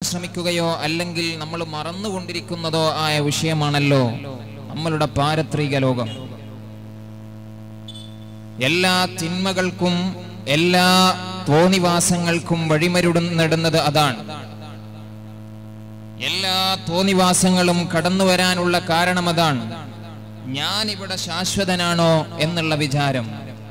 ശ്രമിക്കുകയോ അല്ലെങ്കിൽ നമ്മൾ മറന്നുകൊണ്ടിരിക്കുന്നതോ ആയ വിഷയമാണല്ലോ നമ്മളുടെ പാരത്രിക ലോകം എല്ലാ തിന്മകൾക്കും എല്ലാ തോന്നിവാസങ്ങൾക്കും വഴിമരുടുന്നിടുന്നത് അതാണ് എല്ലാ തോന്നിവാസങ്ങളും കടന്നു വരാനുള്ള കാരണം അതാണ് ഞാൻ ഇവിടെ ശാശ്വതനാണോ എന്നുള്ള വിചാരം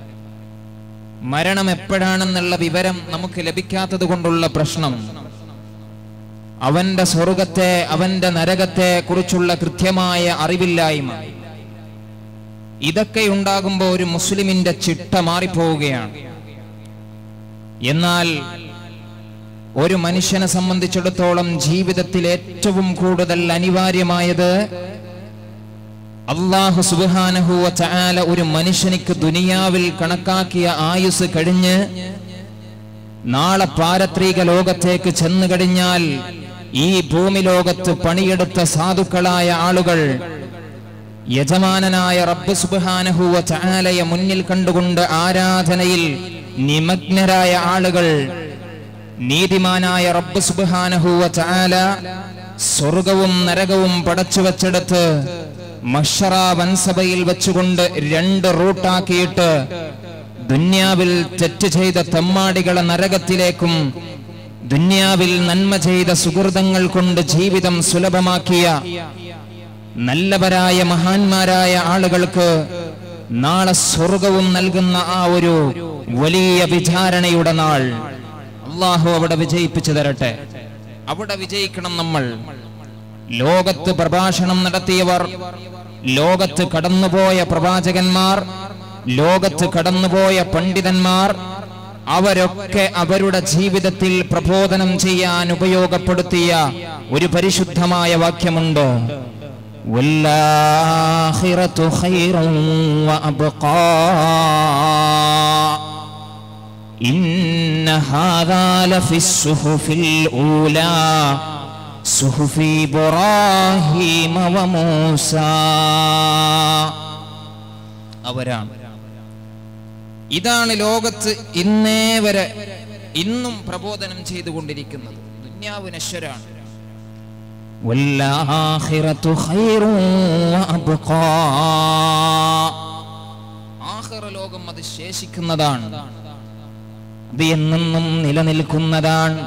മരണം എപ്പോഴാണെന്നുള്ള വിവരം നമുക്ക് ലഭിക്കാത്തത് കൊണ്ടുള്ള പ്രശ്നം അവന്റെ സ്വർഗത്തെ അവന്റെ നരകത്തെ കുറിച്ചുള്ള കൃത്യമായ അറിവില്ലായ്മ ഇതൊക്കെ ഉണ്ടാകുമ്പോൾ ഒരു മുസ്ലിമിന്റെ ചിട്ട മാറിപ്പോവുകയാണ് എന്നാൽ ഒരു മനുഷ്യനെ സംബന്ധിച്ചിടത്തോളം ജീവിതത്തിൽ ഏറ്റവും കൂടുതൽ അനിവാര്യമായത് അള്ളാഹു സുബാനഹുവ ചാല ഒരു മനുഷ്യനിക്ക് ദുനിയാവിൽ കണക്കാക്കിയ ആയുസ് കഴിഞ്ഞ് നാളെ പാരത്രിക ലോകത്തേക്ക് ചെന്നു കഴിഞ്ഞാൽ ഈ ഭൂമി ലോകത്ത് പണിയെടുത്ത സാധുക്കളായ ആളുകൾ യജമാനനായ റബ്ബ് സുബാനഹുവ ചാലയെ മുന്നിൽ കണ്ടുകൊണ്ട് ആരാധനയിൽ നിമഗ്നരായ ആളുകൾ നീതിമാനായ റബ്ബ് സുബാനഹുവ ചാല സ്വർഗവും നരകവും പടച്ചു വച്ചെടുത്ത് മഷറ വൻസഭയിൽ വെച്ചുകൊണ്ട് രണ്ട് റൂട്ടാക്കിയിട്ട് ദുന്യാവിൽ തെറ്റ് ചെയ്ത തെമ്മാടികളെ നരകത്തിലേക്കും ദുന്യാവിൽ നന്മ ചെയ്ത സുഹൃതങ്ങൾ കൊണ്ട് ജീവിതം സുലഭമാക്കിയ നല്ലവരായ മഹാന്മാരായ ആളുകൾക്ക് നാളെ സ്വർഗവും നൽകുന്ന ആ ഒരു വലിയ വിചാരണയുടെ നാൾ അള്ളാഹു അവിടെ വിജയിപ്പിച്ചു തരട്ടെ അവിടെ വിജയിക്കണം നമ്മൾ ലോകത്ത് പ്രഭാഷണം നടത്തിയവർ ലോകത്ത് കടന്നുപോയ പ്രവാചകന്മാർ ലോകത്ത് കടന്നുപോയ പണ്ഡിതന്മാർ അവരൊക്കെ അവരുടെ ജീവിതത്തിൽ പ്രബോധനം ചെയ്യാൻ ഉപയോഗപ്പെടുത്തിയ ഒരു പരിശുദ്ധമായ വാക്യമുണ്ട് والآخرة خير وأبقى إن هذا لفي الصحف الأولى صحف إبراهيم وموسى അവരാണ് ഇതാണ് ലോകത്ത് ഇന്നേ വരെ ഇന്നും പ്രബോധനം ചെയ്തുകൊണ്ടിരിക്കുന്നത് ദുന്യാവ് നശ്വരാണ് والآخرة خير وأبقى ആഖിറ ലോകം അത് ശേഷിക്കുന്നതാണ് അത് എന്നെന്നും നിലനിൽക്കുന്നതാണ്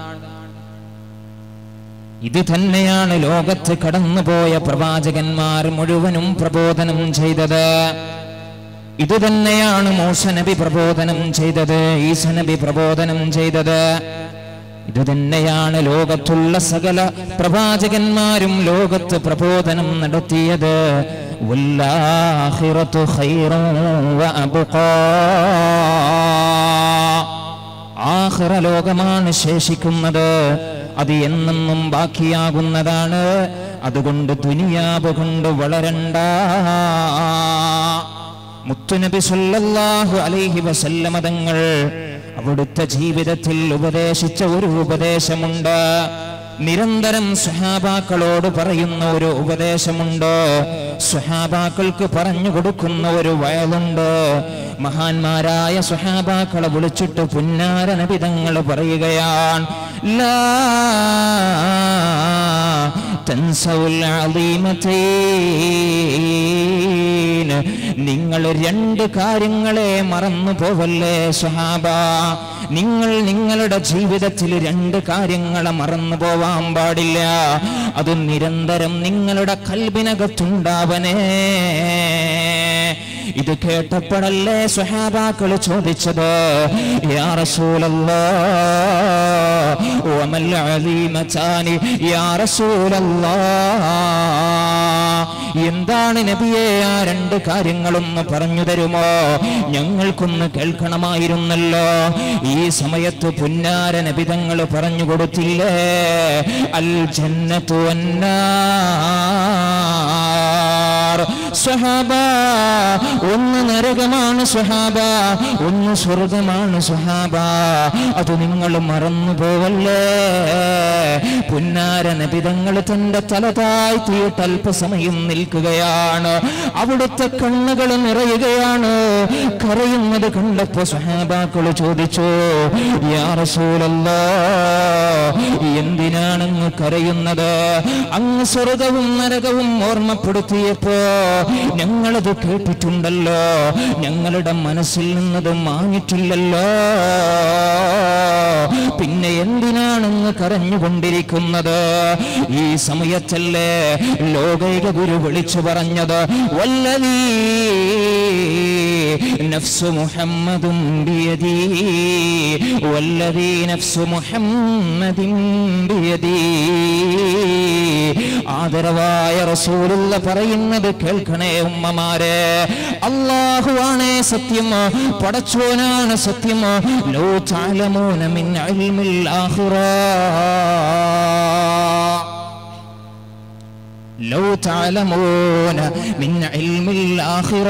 ഇത് തന്നെയാണ് ലോകത്ത് കടന്നുപോയ പ്രവാചകന്മാർ മുഴുവനും പ്രബോധനം ചെയ്തത് ഇത് തന്നെയാണ് മൂസ നബി പ്രബോധനം ചെയ്തത് ഈസ നബി പ്രബോധനം ചെയ്തത് ഇത് തന്നെയാണ് ലോകത്തുള്ള സകല പ്രവാചകന്മാരും ലോകത്ത് പ്രബോധനം നടത്തിയത് വല്ലാഹിറത്തു ഖൈറും വഅബ്ഖാ. ആഖിറ ലോകമാണ് ശേഷിക്കുന്നത് അത് എന്നെന്നും ബാക്കിയാകുന്നതാണ് അതുകൊണ്ട് ദുനിയാവ് കൊണ്ട് വളരണ്ട മുത്തുനബി സല്ലല്ലാഹു അലൈഹി വസല്ലമ തങ്ങൾ അവിടുത്തെ ജീവിതത്തിൽ ഉപദേശിച്ച ഒരു ഉപദേശമുണ്ട് നിരന്തരം സുഹാബാക്കളോട് പറയുന്ന ഒരു ഉപദേശമുണ്ട് സുഹാബാക്കൾക്ക് പറഞ്ഞു കൊടുക്കുന്ന ഒരു വയലുണ്ട് മഹാന്മാരായ സുഹാബാക്കളെ വിളിച്ചിട്ട് പുന്നാര നബിതങ്ങൾ പറയുകയാണ് ലാ തൻസൗൽ അളീമതൈൻ നിങ്ങൾ രണ്ട് കാര്യങ്ങളെ മറന്നു പോവല്ലേ സുഹാബ നിങ്ങൾ നിങ്ങളുടെ ജീവിതത്തിൽ രണ്ട് കാര്യങ്ങളെ മറന്നു പോവാൻ പാടില്ല അത് നിരന്തരം നിങ്ങളുടെ കൽബിനകത്തുണ്ടാവനേ ഇത് കേട്ടപ്പോഴല്ലേ സുഹാബാക്കൾ ചോദിച്ചത് യാ റസൂലല്ലാ വമൽ അലീമതാനി യാ റസൂലല്ലാ എന്താണ് നബിയെ ആ രണ്ട് കാര്യങ്ങളൊന്ന് പറഞ്ഞു തരുമോ ഞങ്ങൾക്കൊന്ന് കേൾക്കണമായിരുന്നല്ലോ ഈ സമയത്ത് പുന്നാര നബിതങ്ങൾ പറഞ്ഞു കൊടുത്തില്ലേ അൽ ജന്നത്തു വന്നാർ സ്വഹാബ ഒന്ന് നരകമാണ് സ്വഹാബ ഒന്ന് സ്വർഗമാണ് സ്വഹാബ അത് നിങ്ങൾ മറന്നു പോവല്ലേ പുന്നാര നബിതങ്ങൾ തന്റെ തല താഴ്ത്തിയിട്ട് അല്പസമയം നിൽക്കുകയാണ് അവിടുത്തെ കണ്ണുകൾ നിറയുകയാണ് കരയുന്നത് കണ്ടപ്പോ സ്വഹാബാക്കൾ ചോദിച്ചു യാ റസൂലല്ലാ എന്തിനാണ് അങ്ങ് കരയുന്നത് അങ്ങ് സ്വർഗവും നരകവും ഓർമ്മപ്പെടുത്തിയപ്പോ ഞങ്ങളത് കേട്ടിട്ടുണ്ടല്ലോ ഞങ്ങളുടെ മനസ്സിൽ നിന്നത് മാഞ്ഞിട്ടില്ലല്ലോ പിന്നെ എന്തിനാണെന്ന് കരഞ്ഞുകൊണ്ടിരിക്കുന്നത് ഈ സമയത്തല്ലേ ലോകൈക ഗുരു വിളിച്ചു പറഞ്ഞത് വല്ലതീ നഫ്സു മുഹമ്മദും ബിയദീ വല്ലതീ നഫ്സു മുഹമ്മദിൻ ബിയദീ ആദരവായ റസൂലുള്ള പറയുന്നത് കേൾക്കണേ ഉമ്മമാരെ അള്ളാഹുവാണേ സത്യം പടച്ചോനാണ് സത്യം ലോ താലമോന മിൻ ഇൽമിൽ ആഖിറ ലോ താലമോന മിൻ ഇൽമിൽ ആഖിറ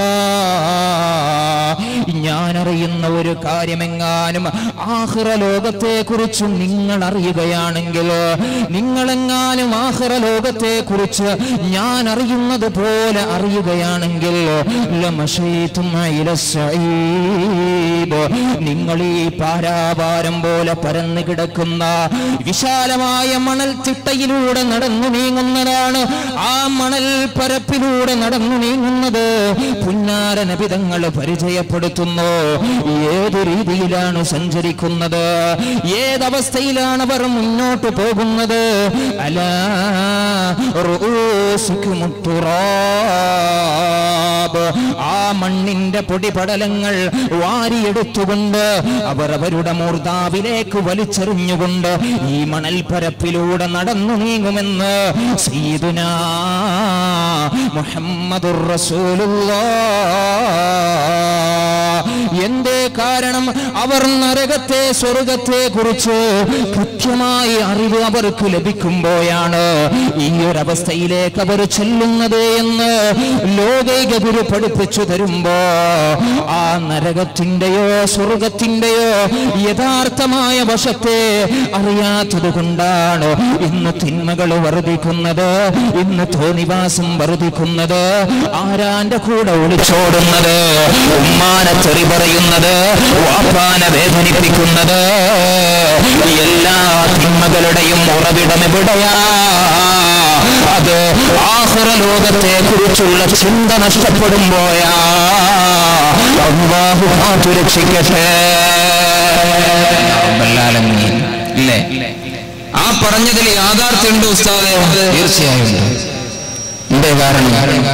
ഞാൻ അറിയുന്ന ഒരു കാര്യമെങ്ങാനും ആഖിറ ലോകത്തെ കുറിച്ച് നിങ്ങൾ അറിയുകയാണെങ്കിൽ നിങ്ങളെങ്ങാനും ആഖിറ ലോകത്തെ കുറിച്ച് ഞാൻ അറിയുന്നത് പോലെ അറിയുകയാണെങ്കിൽ ലമശൈതും ഇല സഈദ്. നിങ്ങൾ ഈ പാരാപാരം പോലെ പരന്നു കിടക്കുന്ന വിശാലമായ മണൽ തിട്ടയിലൂടെ നടന്നു നീങ്ങുന്നതാണ് ആ മണൽ പരപ്പിലൂടെ നടന്നു നീങ്ങുന്നത് പുന്നാര നബിതങ്ങൾ പരിചയപ്പെടുത്തുന്നു ഏത് രീതിയിലാണ് സഞ്ചരിക്കുന്നത് ഏതവസ്ഥയിലാണ് അവർ മുന്നോട്ട് പോകുന്നത് അലാ റൂസിക്കുമുത്തുറാബ്. ആ മണ്ണിന്റെ പൊടിപടലങ്ങൾ വാരിയെടുത്തുകൊണ്ട് അവർ അവരുടെ മൂർദാവിലേക്ക് വലിച്ചെറിഞ്ഞുകൊണ്ട് ഈ മണൽ പരപ്പിലൂടെ നടന്നു നീങ്ങുമെന്ന് സീദുന മുഹമ്മദുർ റസൂലുള്ളാഹ് എന്തേ കാരണം അവർ നരകത്തെ സ്വർഗത്തെ കുറിച്ച് കൃത്യമായി അറിവ് അവർക്ക് ലഭിക്കുമ്പോഴാണ് ഈ ഒരവസ്ഥയിലേക്ക് അവർ ചെല്ലുന്നത് എന്ന് ലോകൈക ഗുരു പഠിപ്പിച്ചു തരുമ്പോ ആ നരകത്തിന്റെയോ സ്വർഗത്തിന്റെയോ യഥാർത്ഥമായ വശത്തെ അറിയാത്തത് കൊണ്ടാണ് ഇന്ന് തിന്മകൾ വർദ്ധിക്കുന്നത് ഇന്ന് തോന്നിവാസം വർദ്ധിക്കുന്നത് ആരാന്റെ കൂടെ ഒളിച്ചോടുന്നത് ഉമ്മാനെ തെറി പറയുന്നത് വാപ്പാനെ വേദനിപ്പിക്കുന്നത് എല്ലാ തിന്മകളുടെയും ഉറവിടം എവിടെയാ അത് ആഹ്റ ലോകത്തെ കുറിച്ചുള്ള ചിന്ത നഷ്ടപ്പെടുമ്പോയാ അള്ളാഹു കാത്തു രക്ഷിക്കട്ടെ റബ്ബല്ലാലമീൻ. ഇല്ലേ ആ പറഞ്ഞതിൽ യാഥാർത്ഥ്യമുണ്ട് ഉസ്താദെ തീർച്ചയായും ഉണ്ട്. എന്തേ കാരണം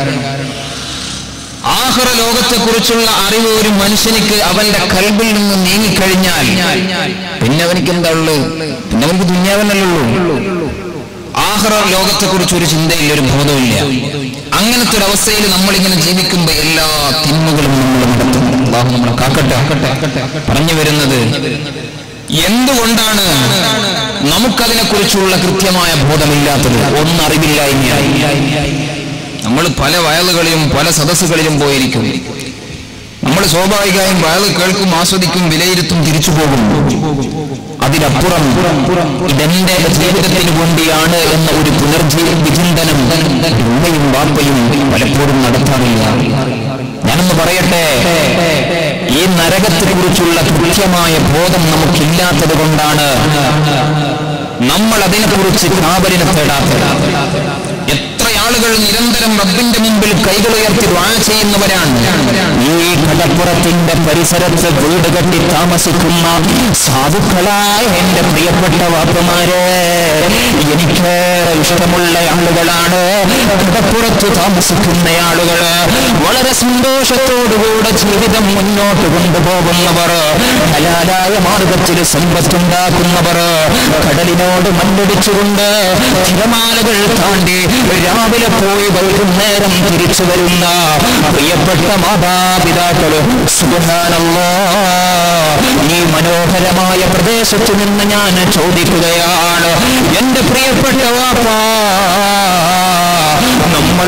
ആഹ്റ ലോകത്തെ കുറിച്ചുള്ള അറിവ് ഒരു മനുഷ്യനിക്ക് അവന്റെ കൽബിൽ നിന്ന് നീങ്ങിക്കഴിഞ്ഞാൽ പിന്നെ അവനിക്ക് എന്താ ഉള്ളു പിന്നെ അവനിക്ക് ദുന്യാവനല്ലേ ഉള്ളൂ ആഹ്റ ലോകത്തെ കുറിച്ച് ഒരു ചിന്തയില്ല ഒരു ബോധമില്ല അങ്ങനത്തെ ഒരു അവസ്ഥയിൽ നമ്മൾ ഇങ്ങനെ ജീവിക്കുമ്പോൾ എല്ലാ തിന്മകളും നമ്മൾ നടത്തും അള്ളാഹു നമ്മളെ കാക്കട്ടെ പറഞ്ഞു വരുന്നത് എന്തുകൊണ്ടാണ് നമുക്കതിനെ കുറിച്ചുള്ള കൃത്യമായ ബോധമില്ലാത്തത് ഒന്നറിവില്ലായ്മയായി നമ്മൾ പല വയലുകളിലും പല സദസ്സുകളിലും പോയിരിക്കും നമ്മൾ സ്വാഭാവികമായും വയൽ കേൾക്കും ആസ്വദിക്കും വിലയിരുത്തും തിരിച്ചു പോകും അതിനപ്പുറം ഇതെന്റെ ജീവിതത്തിന് വേണ്ടിയാണ് എന്ന ഒരു പുനർജീ വിചിന്തനം ഉമ്മയും വാപ്പയും പലപ്പോഴും നടത്താറില്ല ഞാനൊന്ന് പറയട്ടെ ഈ നരകത്തെ കുറിച്ചുള്ള കൃത്യമായ ബോധം നമുക്കില്ലാത്തത് കൊണ്ടാണ് നമ്മൾ അതിനെക്കുറിച്ച് കാവലിനെ തേടാത്തത് എത്ര ആളുകൾ നിരന്തരം റബ്ബിന്റെ മുമ്പിൽ കൈകളുയർത്തി ദ്വാ ചെയ്യുന്നവരാണ് ഈ കടപ്പുറത്തിന്റെ പരിസരത്ത് വീട് കെട്ടി താമസിക്കുന്ന സാധുക്കളായ എന്റെ പ്രിയപ്പെട്ട വാപ്പമാരെ എനിക്കേറെ ഇഷ്ടമുള്ള ആളുകളാണ് കടപ്പുറത്ത് താമസിക്കുന്ന ആളുകൾ വളരെ സന്തോഷത്തോടുകൂടെ ജീവിതം മുന്നോട്ട് കൊണ്ടുപോകുന്നവർ ഹലാലായ മാർഗത്തിൽ സമ്പത്തുണ്ടാക്കുന്നവർ കടലിനോട് മണ്ണടിച്ചുകൊണ്ട് തിരമാലകൾ താണ്ടി രാവിലെ പോയി വൈകുന്നേരം തിരിച്ചു വരുന്ന പ്രിയപ്പെട്ട മാതാപിതാക്കൾ സുഖാനല്ലോ ഈ മനോഹരമായ പ്രദേശത്ത് നിന്ന് ഞാൻ ചോദിക്കുകയാണ് എന്റെ പ്രിയപ്പെട്ട വാപ്പാ നമ്മൾ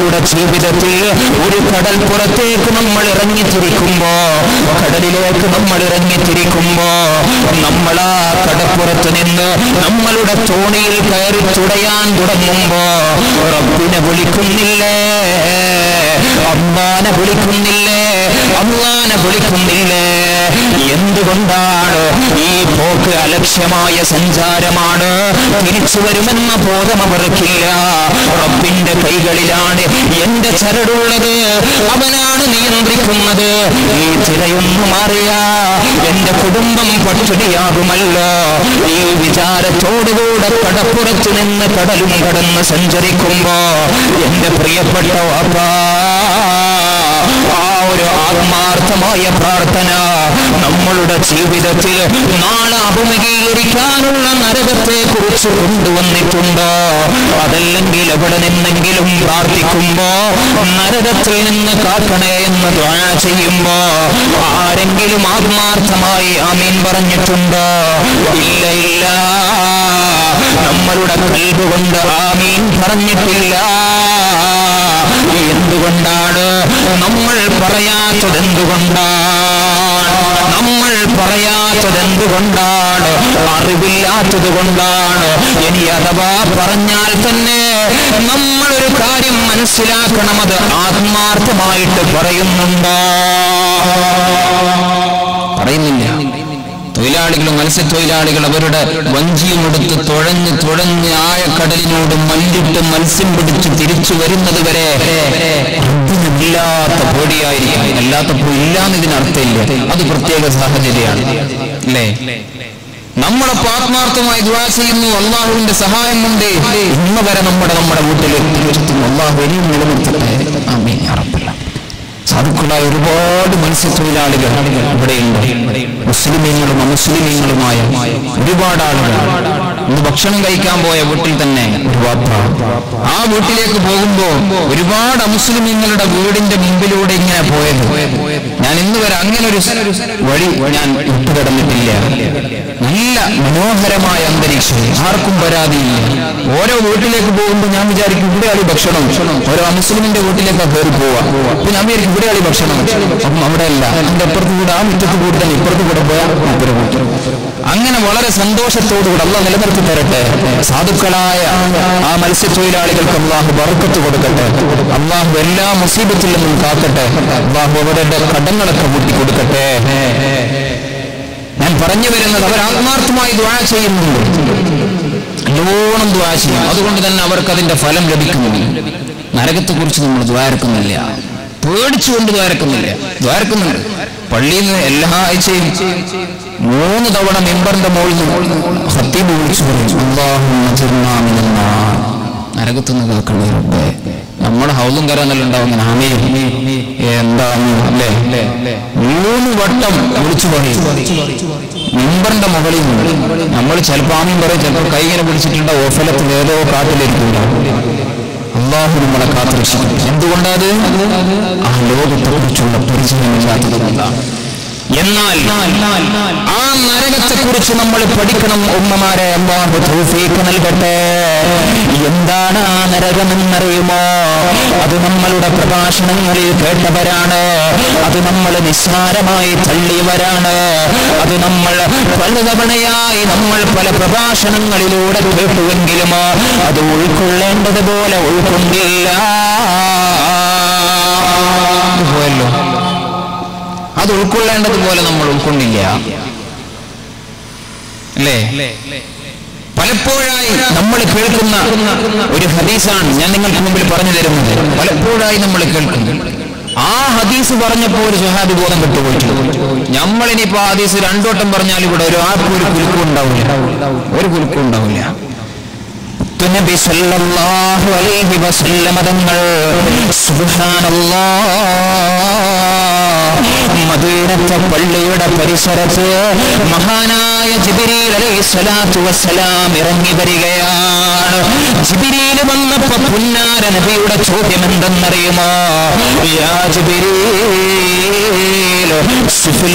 നമ്മളുടെ ജീവിതത്തിൽ ഒരു കടൽ പുറത്തേക്ക് നമ്മൾ ഇറങ്ങിത്തിരിക്കുമ്പോ കടലിലേക്ക് നമ്മൾ ഇറങ്ങിത്തിരിക്കുമ്പോ നമ്മൾ ആ കടപ്പുറത്ത് നിന്ന് നമ്മളുടെ തോണിയിൽ കയറി തുടയാൻ തുടങ്ങുമ്പോ റബ്ബിനെ വിളിക്കുന്നില്ലേ അമ്മാനെ വിളിക്കുന്നില്ലേ അള്ളാനെ വിളിക്കുന്നില്ലേ എന്തുകൊണ്ടാണ് ഈ പോക്ക് അലക്ഷ്യമായ സഞ്ചാരമാണ് തിരിച്ചു വരുമെന്ന ബോധം അവർക്കില്ല റബ്ബിന്റെ കൈകളിലാണ് എന്റെ ചരടുള്ളത് അവനാണ് നിയന്ത്രിക്കുന്നത് ഈ തിരയൊന്നു മാറിയ എന്റെ കുടുംബം പട്ടിണിയാകുമല്ലോ ഈ വിചാരത്തോടുകൂടെ കടപ്പുറത്തു നിന്ന് കടലും കടന്ന് സഞ്ചരിക്കുമ്പോ എന്റെ പ്രിയപ്പെട്ട വാപ്പാ ആ ഒരു ആത്മാർത്ഥമായ പ്രാർത്ഥന നമ്മളുടെ ജീവിതത്തിൽ നാളെ അഭിമുഖീകരിക്കാനുള്ള നരകത്തെ കുറിച്ച് കൊണ്ടുവന്നിട്ടുണ്ടോ അതല്ലെങ്കിൽ എവിടെ നിന്നെങ്കിലും പ്രാർത്ഥിക്കുമ്പോ നരകത്തിൽ നിന്ന് കാക്കണേ എന്ന് ദ്വാ ചെയ്യുമ്പോ ആരെങ്കിലും ആത്മാർത്ഥമായി ആമീൻ പറഞ്ഞിട്ടുണ്ടോ ഇല്ല ഇല്ല നമ്മളുടെ കൽബ് കൊണ്ട് ആമീൻ പറഞ്ഞിട്ടില്ല എന്തുകൊണ്ടാണ് നമ്മൾ പറയാത്തത് എന്തുകൊണ്ടാണ് നമ്മൾ പറയാത്തത് എന്തുകൊണ്ടാണ് അറിവില്ലാത്തത് കൊണ്ടാണ് ഇനി അഥവാ പറഞ്ഞാൽ തന്നെ നമ്മളൊരു കാര്യം മനസ്സിലാക്കണം അത് ആത്മാർത്ഥമായിട്ട് പറയുന്നുണ്ടോ പറയുന്നില്ല തൊഴിലാളികളും മത്സ്യത്തൊഴിലാളികൾ അവരുടെ വഞ്ചിയും എടുത്ത് തുഴഞ്ഞ് തുഴഞ്ഞ് ആഴക്കടലിനോട് മല്ലിട്ട് മത്സ്യം പിടിച്ച് തിരിച്ചു വരുന്നത് വരെ ഇല്ലാത്ത പേടിയായിരിക്കും അല്ലാത്തപ്പോ ഇല്ലാന്ന് ഇതിനർത്ഥമില്ല അത് പ്രത്യേക സാഹചര്യമാണ് അല്ലേ നമ്മളപ്പോ ആത്മാർത്ഥമായി ദ്വാ ചെയ്യുന്നു അള്ളാഹുവിന്റെ സഹായം കൊണ്ട് ഇന്ന് വരെ നമ്മുടെ നമ്മുടെ വീട്ടിൽ എത്തുന്നു അള്ളാഹു ഇനിയും നിലനിർത്തട്ടെ ആമീൻ യാ റബ്ബൽ ആലമീൻ. സാധുക്കളായ ഒരുപാട് മത്സ്യത്തൊഴിലാളികൾ ഇവിടെയുണ്ട് മുസ്ലിമീങ്ങളും അമുസ്ലിമീങ്ങളുമായ ഒരുപാട് ആളുകൾ ഇന്ന് ഭക്ഷണം കഴിക്കാൻ പോയ വീട്ടിൽ തന്നെ ഒരു വാപ്പ ആ വീട്ടിലേക്ക് പോകുമ്പോ ഒരുപാട് അമുസ്ലിമീങ്ങളുടെ വീടിന്റെ മുമ്പിലൂടെ ഇങ്ങനെ പോയത് ഞാൻ ഇന്ന് വരെ അങ്ങനെ ഒരു വഴി ഞാൻ വിട്ടുകിടന്നിട്ടില്ല നല്ല മനോഹരമായ അന്തരീക്ഷം ആർക്കും പരാതിയില്ല ഓരോ വീട്ടിലേക്ക് പോകുമ്പോൾ ഞാൻ വിചാരിക്കും ഇവിടെയാണ് ഈ ഭക്ഷണം ഓരോ അമുസ്ലിമിന്റെ വീട്ടിലേക്ക് കയറി പോവാ അപ്പൊ ഞാൻ വിചാരിക്കും ഇവിടെയാണ് ഈ ഭക്ഷണം അപ്പം അവിടെ അല്ല അതിന്റെ അപ്പുറത്ത് കൂടെ ആ മുറ്റത്ത് കൂടെ തന്നെ ഇപ്പുറത്ത് കൂടെ പോയാൽ മൂപ്പര് പോയി. അങ്ങനെ വളരെ സന്തോഷത്തോടുകൂടെ അള്ള നിലനിർത്തി തരട്ടെ സാധുക്കളായ ആ മത്സ്യത്തൊഴിലാളികൾക്ക് അള്ളാഹു ബർക്കത്ത് കൊടുക്കട്ടെ അള്ളാഹു എല്ലാ മുസീബത്തിൽ നിന്നും കാക്കട്ടെ അള്ളാഹു അവരുടെ കടങ്ങളൊക്കെ കൂട്ടി കൊടുക്കട്ടെ ഞാൻ പറഞ്ഞു വരുന്നത് അവർ ആത്മാർത്ഥമായി ദ്വാ ചെയ്യുന്നുണ്ട് നല്ലോണം ദ്വാ ചെയ്യും അതുകൊണ്ട് തന്നെ അവർക്ക് അതിന്റെ ഫലം ലഭിക്കുന്നില്ല നരകത്തെ കുറിച്ച് നമ്മൾ ദ്വാരക്കുന്നില്ല പേടിച്ചുകൊണ്ട് ദ്വാരക്കുന്നില്ല ദ്വാരക്കുന്നുണ്ട് പള്ളിയിൽ നിന്ന് എല്ലാ ആഴ്ചയും മൂന്ന് തവണ മെമ്പറിന്റെ മുകളിൽ നിന്ന് ഹത്തീബ് വിളിച്ചു പറയും അല്ലാഹുമ്മ ജിർനാ മിനൻ നാർ. നരകത്തുനിന്ന് കാക്കണേ റബ്ബേ നമ്മുടെ ഹൗലും കരാന്നെല്ലാം ഉണ്ടാവും ഇങ്ങനെ ആമേ എന്താണ് അല്ലേ മൂന്ന് വട്ടം വിളിച്ചു പറയും മെമ്പറിന്റെ മുകളിൽ നിന്ന് നമ്മൾ ചിലപ്പോൾ ആമീൻ പറയും ചിലപ്പോൾ കൈ ഇങ്ങനെ പിടിച്ചിട്ടുണ്ട് ഓഫലത്തിൽ ഏതോ കാട്ടിലിരിക്കില്ല അള്ളാഹു നമ്മളെ കാത്തുരക്ഷിക്കും എന്തുകൊണ്ടത് ആ ലോകത്തെ കുറിച്ചുള്ള പരിചയമില്ലാത്തത് കൊണ്ടാണ് എന്നാൽ ആ നരകത്തെ കുറിച്ച് നമ്മൾ പഠിക്കണം ഉമ്മമാരെ അള്ളാഹു തൗഫീഖ് നൽകട്ടെ എന്താണ് ആ നരകമെന്നറിയുമോ അത് നമ്മളുടെ പ്രഭാഷണങ്ങളിൽ കേട്ടവരാണ് അത് നമ്മൾ നിസ്സാരമായി തള്ളിയവരാണ് അത് നമ്മൾ പലതവണയായി നമ്മൾ പല പ്രഭാഷണങ്ങളിലൂടെ കേട്ടുവെങ്കിലും അത് ഉൾക്കൊള്ളേണ്ടതുപോലെ ഉൾക്കൊണ്ടില്ല പോയല്ലോ അത് ഉൾക്കൊള്ളേണ്ടതുപോലെ നമ്മൾ ഉൾക്കൊണ്ടില്ല അല്ലേ പലപ്പോഴായി നമ്മൾ കേൾക്കുന്ന ഒരു ഹദീസാണ് ഞാൻ നിങ്ങൾക്ക് മുമ്പിൽ പറഞ്ഞു തരുന്നത് പലപ്പോഴായി നമ്മൾ കേൾക്കുന്നു ആ ഹദീസ് പറഞ്ഞപ്പോൾ ഒരു സുഹാബി ബോധം വിട്ടുപോയിട്ടുണ്ട് നമ്മളിനിപ്പോ ആ ഹദീസ് രണ്ടോട്ടം പറഞ്ഞാൽ ഇവിടെ ഒരു ആർക്കും ഒരു കുലുക്കും ഉണ്ടാവില്ല ഒരു കുലുക്കും ഉണ്ടാവില്ല നബി സല്ലല്ലാഹു അലൈഹി വസല്ലമ തങ്ങൾ സുബ്ഹാനല്ലാഹ് മദീനത്തെ പള്ളിയുടെ പരിസരത്ത് മഹാനായ ജിബ്രീൽ അലൈഹി സ്വലാത്തു വസ്സലാം ഇറങ്ങി വരികയാണ് ജിബ്രീൽ വന്നപ്പോ പുന്നാര നബിയുടെ ചോദ്യം എന്തെന്നറിയുമോ യാ ജിബ്രീൽ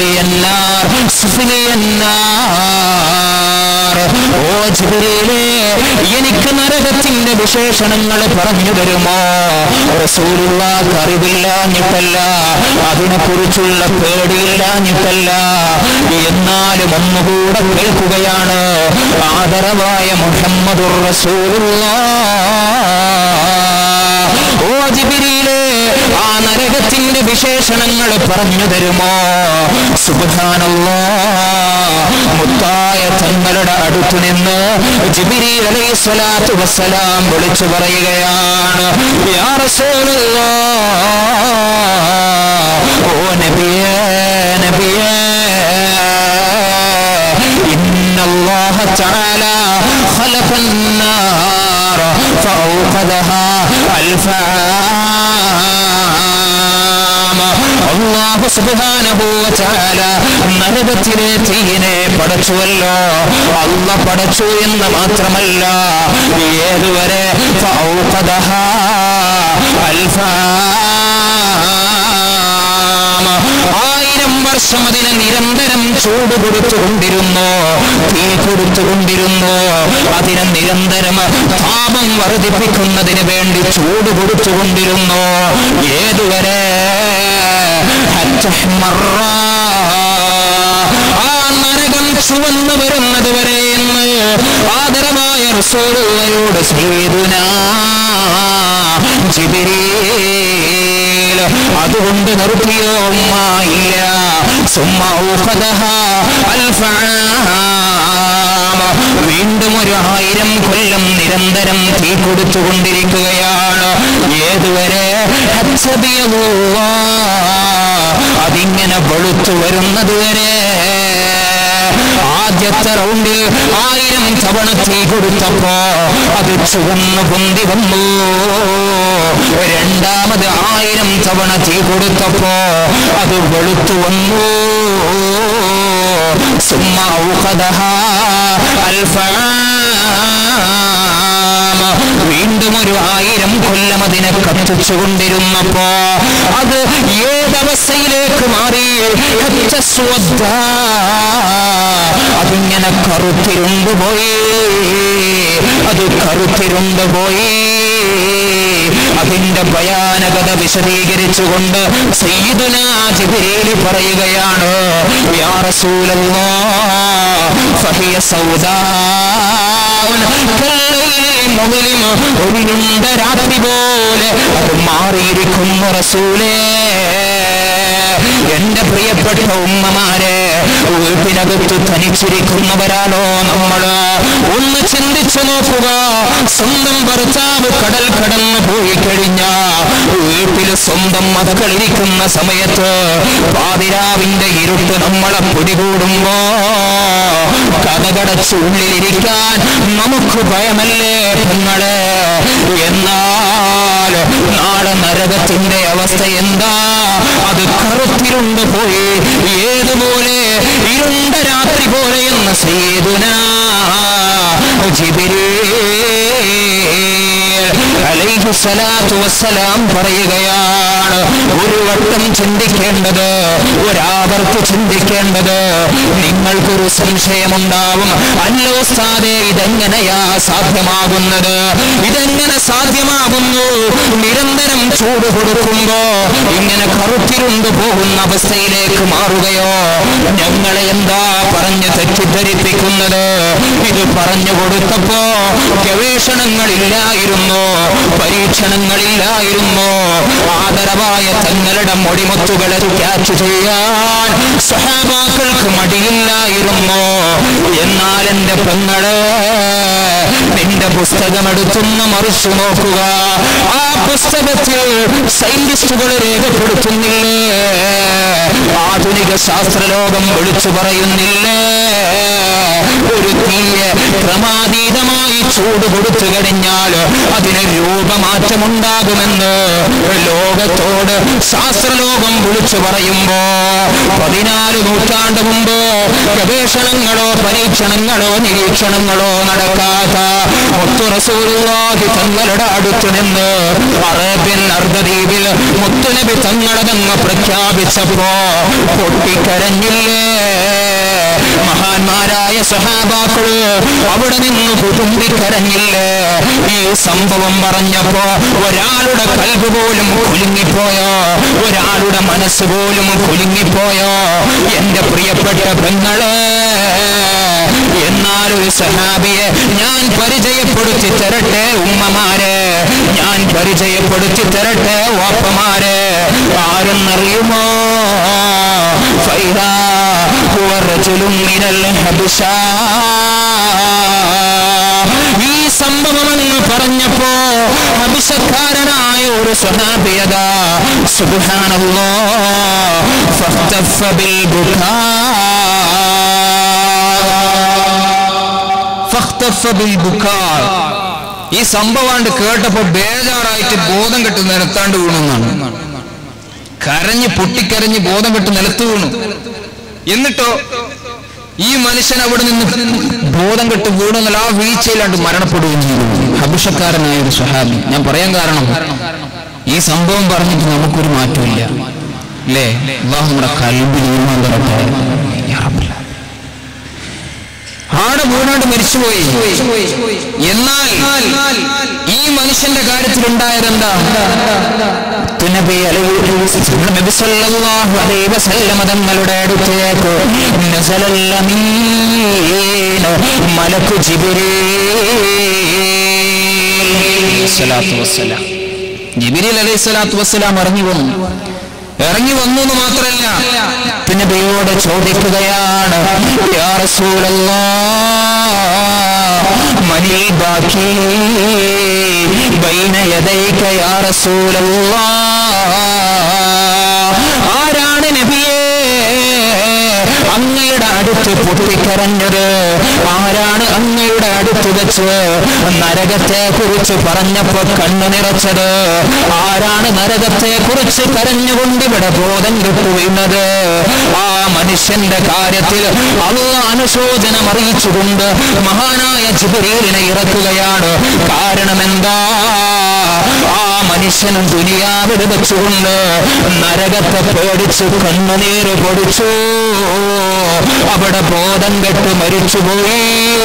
സുഫ്ലിയന്നാർ സുഫ്ലിയന്നാർ ഓ ജിബ്രീലേ എനിക്ക് നരകത്തിന്റെ വിശേഷണങ്ങൾ പറഞ്ഞു തരുമോ റസൂലുള്ളാഹ് അറിവില്ലാഞ്ഞിട്ടല്ല അതിനെക്കുറിച്ചുള്ള പേടിയില്ലാഞ്ഞിട്ടല്ല എന്നാലും ഒന്നുകൂടെ കേൾക്കുകയാണ് ആദരവായ മുഹമ്മദുർ റസൂലുള്ളാഹ് ഓ ജിബിരിയിലെ ആ നരകത്തിന്റെ വിശേഷണങ്ങൾ പറഞ്ഞു തരുമോ സുബ്ഹാനല്ലാ മുത്തായ തങ്ങളുടെ അടുത്തു നിന്ന് ജിബിരി അലൈഹി സ്വലാത്തു വസ്സലാം വിളിച്ചു പറയുകയാണ് യാ റസൂലല്ലാ ഓ നബിയേ നബിയേ إن الله تعالى خلق النار فأوقدها الفام അള്ളാഹു സുബ്ഹാനഹു വ തആല നരകത്തിലെ തീയിനെ പടച്ചുവല്ലോ അല്ല പടച്ചു എന്ന് മാത്രമല്ല ഏതുവരെ ഫൗഖദഹാ അൽഫാം ആയിരം വർഷം അതിനെ നിരന്തരം ചൂട് കൊടുത്തുകൊണ്ടിരുന്നു തീ കൊടുത്തുകൊണ്ടിരുന്നു അതിനെ നിരന്തരം താപം വർദ്ധിപ്പിക്കുന്നതിന് വേണ്ടി ചൂട് കൊടുത്തുകൊണ്ടിരുന്നു ഏതുവരെ ഹത്തഹ്മറ. ആ നരകം ചുവന്നു വരുന്നത് വരെ എന്ന് ആദരമായ റസൂലുള്ളയോട് സയ്യിദുനാ ജിബ്രീൽ അതുകൊണ്ട് നിർത്തിയോ ഉമ്മ ഇല്ല സുമ്മ ഊഖദഹാ അൽഫാം വീണ്ടും ഒരു ആയിരം കൊല്ലം നിരന്തരം തീ കൊടുത്തുകൊണ്ടിരിക്കുകയാണ് ഏതുവരെ ഹസ്സബിയല്ലാ. അതിങ്ങനെ വെളുത്തു വരുന്നത് വരെ ആദ്യത്തെ റൗണ്ടിൽ ആയിരം തവണ തീ കൊടുത്തപ്പോ അത് ചുവന്നു പൊന്തി വന്നു രണ്ടാമത് ആയിരം തവണ തീ കൊടുത്തപ്പോ അത് വെളുത്തു വന്നു സുമ്മ ഔഖദഹാ അൽഫാം വീണ്ടും ഒരു ആയിരം കൊല്ലം അതിനെ കത്തിച്ചുകൊണ്ടിരുന്നപ്പോ അത് ഏതവസ്ഥയിലേക്ക് മാറി ഹച്ചസ്വദ്ദ. അതിങ്ങനെ കറുത്തിരുണ്ടുപോയി അത് കറുത്തിരുണ്ടുപോയി അതിന്റെ ഭയാനകത വിശദീകരിച്ചുകൊണ്ട് സയ്യിദുനാ ജിബ്രീൽ പറയുകയാണ് യാ റസൂലല്ലാഹ് ഫഹിയ സൗദാഉൻ കല്ലൈലിൽ മുഗ്ലിം ഒരു ഇരുണ്ട രാത്രി പോലെ അത് മാറിയിരിക്കുന്നു റസൂലേ എന്റെ പ്രിയപ്പെട്ട ഉമ്മമാരെ വീട്ടിനകത്ത് തനിച്ചിരിക്കുന്നവരാണോ നമ്മള് ഒന്ന് ചിന്തിച്ചു നോക്കുക സ്വന്തം ഭർത്താവ് കടൽ കടന്നു പോയി കഴിഞ്ഞ വീട്ടിൽ സ്വന്തം മക്കളിരിക്കുന്ന സമയത്ത് പാതിരാവിന്റെ ഇരുട്ട് നമ്മളെ പിടികൂടുമ്പോ കഥകടച്ച് ഉള്ളിലിരിക്കാൻ നമുക്ക് ഭയമല്ലേ പെങ്ങളെ എന്നാൽ നാളെ നരകത്തിന്റെ അവസ്ഥ എന്താ അത് കറുത്തിരുണ്ട് പോയി ഏതുപോലെ ഇരുണ്ട രാത്രി പോലെ എന്ന് സേതുന അലൈഹിസ്സലാത്തു വസ്സലാം പറയുകയാണ് ഒരു വട്ടം ചിന്തിക്കേണ്ടത് ഒരാവർത്തി ചിന്തിക്കേണ്ടത് നിങ്ങൾക്കൊരു സംശയമുണ്ടാവും അല്ലോ ഉസ്താദേ ഇതെങ്ങനെയാ സാധ്യമാകുന്നത് ഇതെങ്ങനെ സാധ്യമാകുന്നു നിരന്തരം ചൂട് കൊടുക്കുമ്പോ ഇങ്ങനെ കറുത്തിരുണ്ട് പോകുന്ന അവസ്ഥയിലേക്ക് മാറുകയോ ഞങ്ങളെ എന്താ പറഞ്ഞ് തെറ്റിദ്ധരിപ്പിക്കുന്നത് ഇത് പറഞ്ഞു കൊടുത്തപ്പോ ഗവേഷണങ്ങളില്ലായിരുന്നു പരീക്ഷണങ്ങളില്ലായിരുന്നു ആദരവായ തങ്ങളുടെ മൊടിമുത്തുകളെ ക്യാച്ച് ചെയ്യാൻ സഹാബാക്കൾക്ക് മടിയില്ലായിരുന്നു എന്നാൽ എന്റെ പെങ്ങള് നിന്റെ പുസ്തകം എടുത്തുന്ന മറിച്ചു നോക്കുക ആ പുസ്തകത്തിൽ സയന്റിസ്റ്റുകൾ രേഖപ്പെടുത്തുന്നില്ലേ ആധുനിക ശാസ്ത്രലോകം വിളിച്ചു പറയുന്നില്ലേ ഒരു തീയെ ക്രമാതീതമായി ചൂട് കൊടുത്തു കഴിഞ്ഞാൽ അതിന് രൂപമാറ്റമുണ്ടാകുമെന്ന് ലോകത്തോട് ശാസ്ത്രലോകം വിളിച്ചു പറയുമ്പോ പതിനാല് നൂറ്റാണ്ട് മുമ്പ് ഗവേഷണങ്ങളോ പരീക്ഷണങ്ങളോ നിരീക്ഷണങ്ങളോ നടക്കാത്ത മുത്തുറസൂലുള്ളാഹി തങ്ങളുടെ അടുത്തു നിന്ന് അറേബ്യൻ അർദ്ധദ്വീപിൽ മുത്തുനബി തങ്ങളതങ്ങ് പ്രഖ്യാപിച്ചപ്പോ പൊട്ടിക്കരഞ്ഞില്ലേ മഹാന്മാരായ സഹാബാക്കള് അവിടെ നിന്ന് കുതുമ്പിക്കരഞ്ഞില്ലേ ഈ സംഭവം പറഞ്ഞപ്പോ ഒരാളുടെ കൽബ് പോലും കുലുങ്ങിപ്പോയോ ഒരാളുടെ മനസ്സ് പോലും കുലുങ്ങിപ്പോയോ എന്റെ പ്രിയപ്പെട്ട പെങ്ങളെ എന്നാൽ ഒരു സഹാബിയെ ഞാൻ പരിചയപ്പെടുത്തി തരട്ടെ ഉമ്മമാരെ ഞാൻ പരിചയപ്പെടുത്തി തരട്ടെ വാപ്പമാരെ ആരെന്നറിയുമോ ഫൈദാ ഹുവ റജുലുൻ മിനൽ ഹബ്ശാ ഈ സംഭവമെന്ന് പറഞ്ഞപ്പോ അഭിഷക്കാരനായ ഒരു സ്വഹാബിയത സുബ്ഹാനല്ലാ ഫഖ്തഫ ബിൽ ബുകാ ഫഖ്തഫ ബിൽ ബുകാ ഈ സംഭവം കേട്ടപ്പോ ബേജാറായിട്ട് ബോധം കെട്ട് നിലത്താണ്ട് വീണെന്നാണ് കരഞ്ഞ് പൊട്ടിക്കരഞ്ഞ് ബോധം കെട്ട് നിലത്ത് വീണു എന്നിട്ടോ ഈ മനുഷ്യൻ അവിടെ നിന്ന് ബോധം കെട്ട് വീണെന്നാൽ ആ വീഴ്ചയിലാണ്ട് മരണപ്പെടുകയും ചെയ്തു ഹബുഷക്കാരനായ ഒരു സ്വഹാബി ഞാൻ പറയാൻ കാരണം ഈ സംഭവം പറഞ്ഞിട്ട് നമുക്കൊരു മാറ്റമില്ല അല്ലേ അള്ളാഹു നമ്മുടെ കൽബിൽ ഈമാൻ തരട്ടെ യാ റബ്ബൽ ആലമീൻ. ആടെ വീണാണ്ട് മരിച്ചുപോയി എന്നാൽ ഈ മനുഷ്യന്റെ കാര്യത്തിൽ ഉണ്ടായതെന്താ നബി അലൈഹി നബി സല്ലല്ലാഹു അലൈഹി വസല്ലമ തങ്ങളുടെ അടുത്തേക്ക് നസലൽ അമീൻ മലക്കു ജിബ്രീൽ സ്വലാത്തു വസ്സലാം ജിബ്രീൽ അലൈഹി സ്വലാത്തു വസ്സലാം ഇറങ്ങി വന്നു ഇറങ്ങി വന്നു എന്ന് മാത്രല്ല നബിയോട് ചോദിക്കുകയാണ് യാ റസൂലല്ലാഹ് മനിൽ ബാക്കി ബൈന യദൈക യാ റസൂലല്ലാഹ് ആരാണ് നബിയേ അങ്ങയുടെ അടുത്ത് പൊട്ടിക്കരഞ്ഞത് ആരാണ് അങ്ങയുടെ അടുത്ത് വെച്ച് നരകത്തെ കുറിച്ച് പറഞ്ഞപ്പോ കണ്ണു നിറച്ചത് ആരാണ് നരകത്തെ കുറിച്ച് കരഞ്ഞുകൊണ്ട് ഇവിടെ ബോധം കിട്ടുന്നത് ആ മനുഷ്യന്റെ കാര്യത്തിൽ അള്ള അനുശോചനം അറിയിച്ചുകൊണ്ട് മഹാനായ ജിബരീലിനെ ഇറക്കുകയാണ് കാരണം എന്താ ആ മനുഷ്യൻ ദുനിയാവിൽ വെച്ചുകൊണ്ട് നരകത്തെ പേടിച്ച് കണ്ണുനീര് പൊടിച്ചു അവിടെ ബോധം കെട്ട് മരിച്ചുപോയി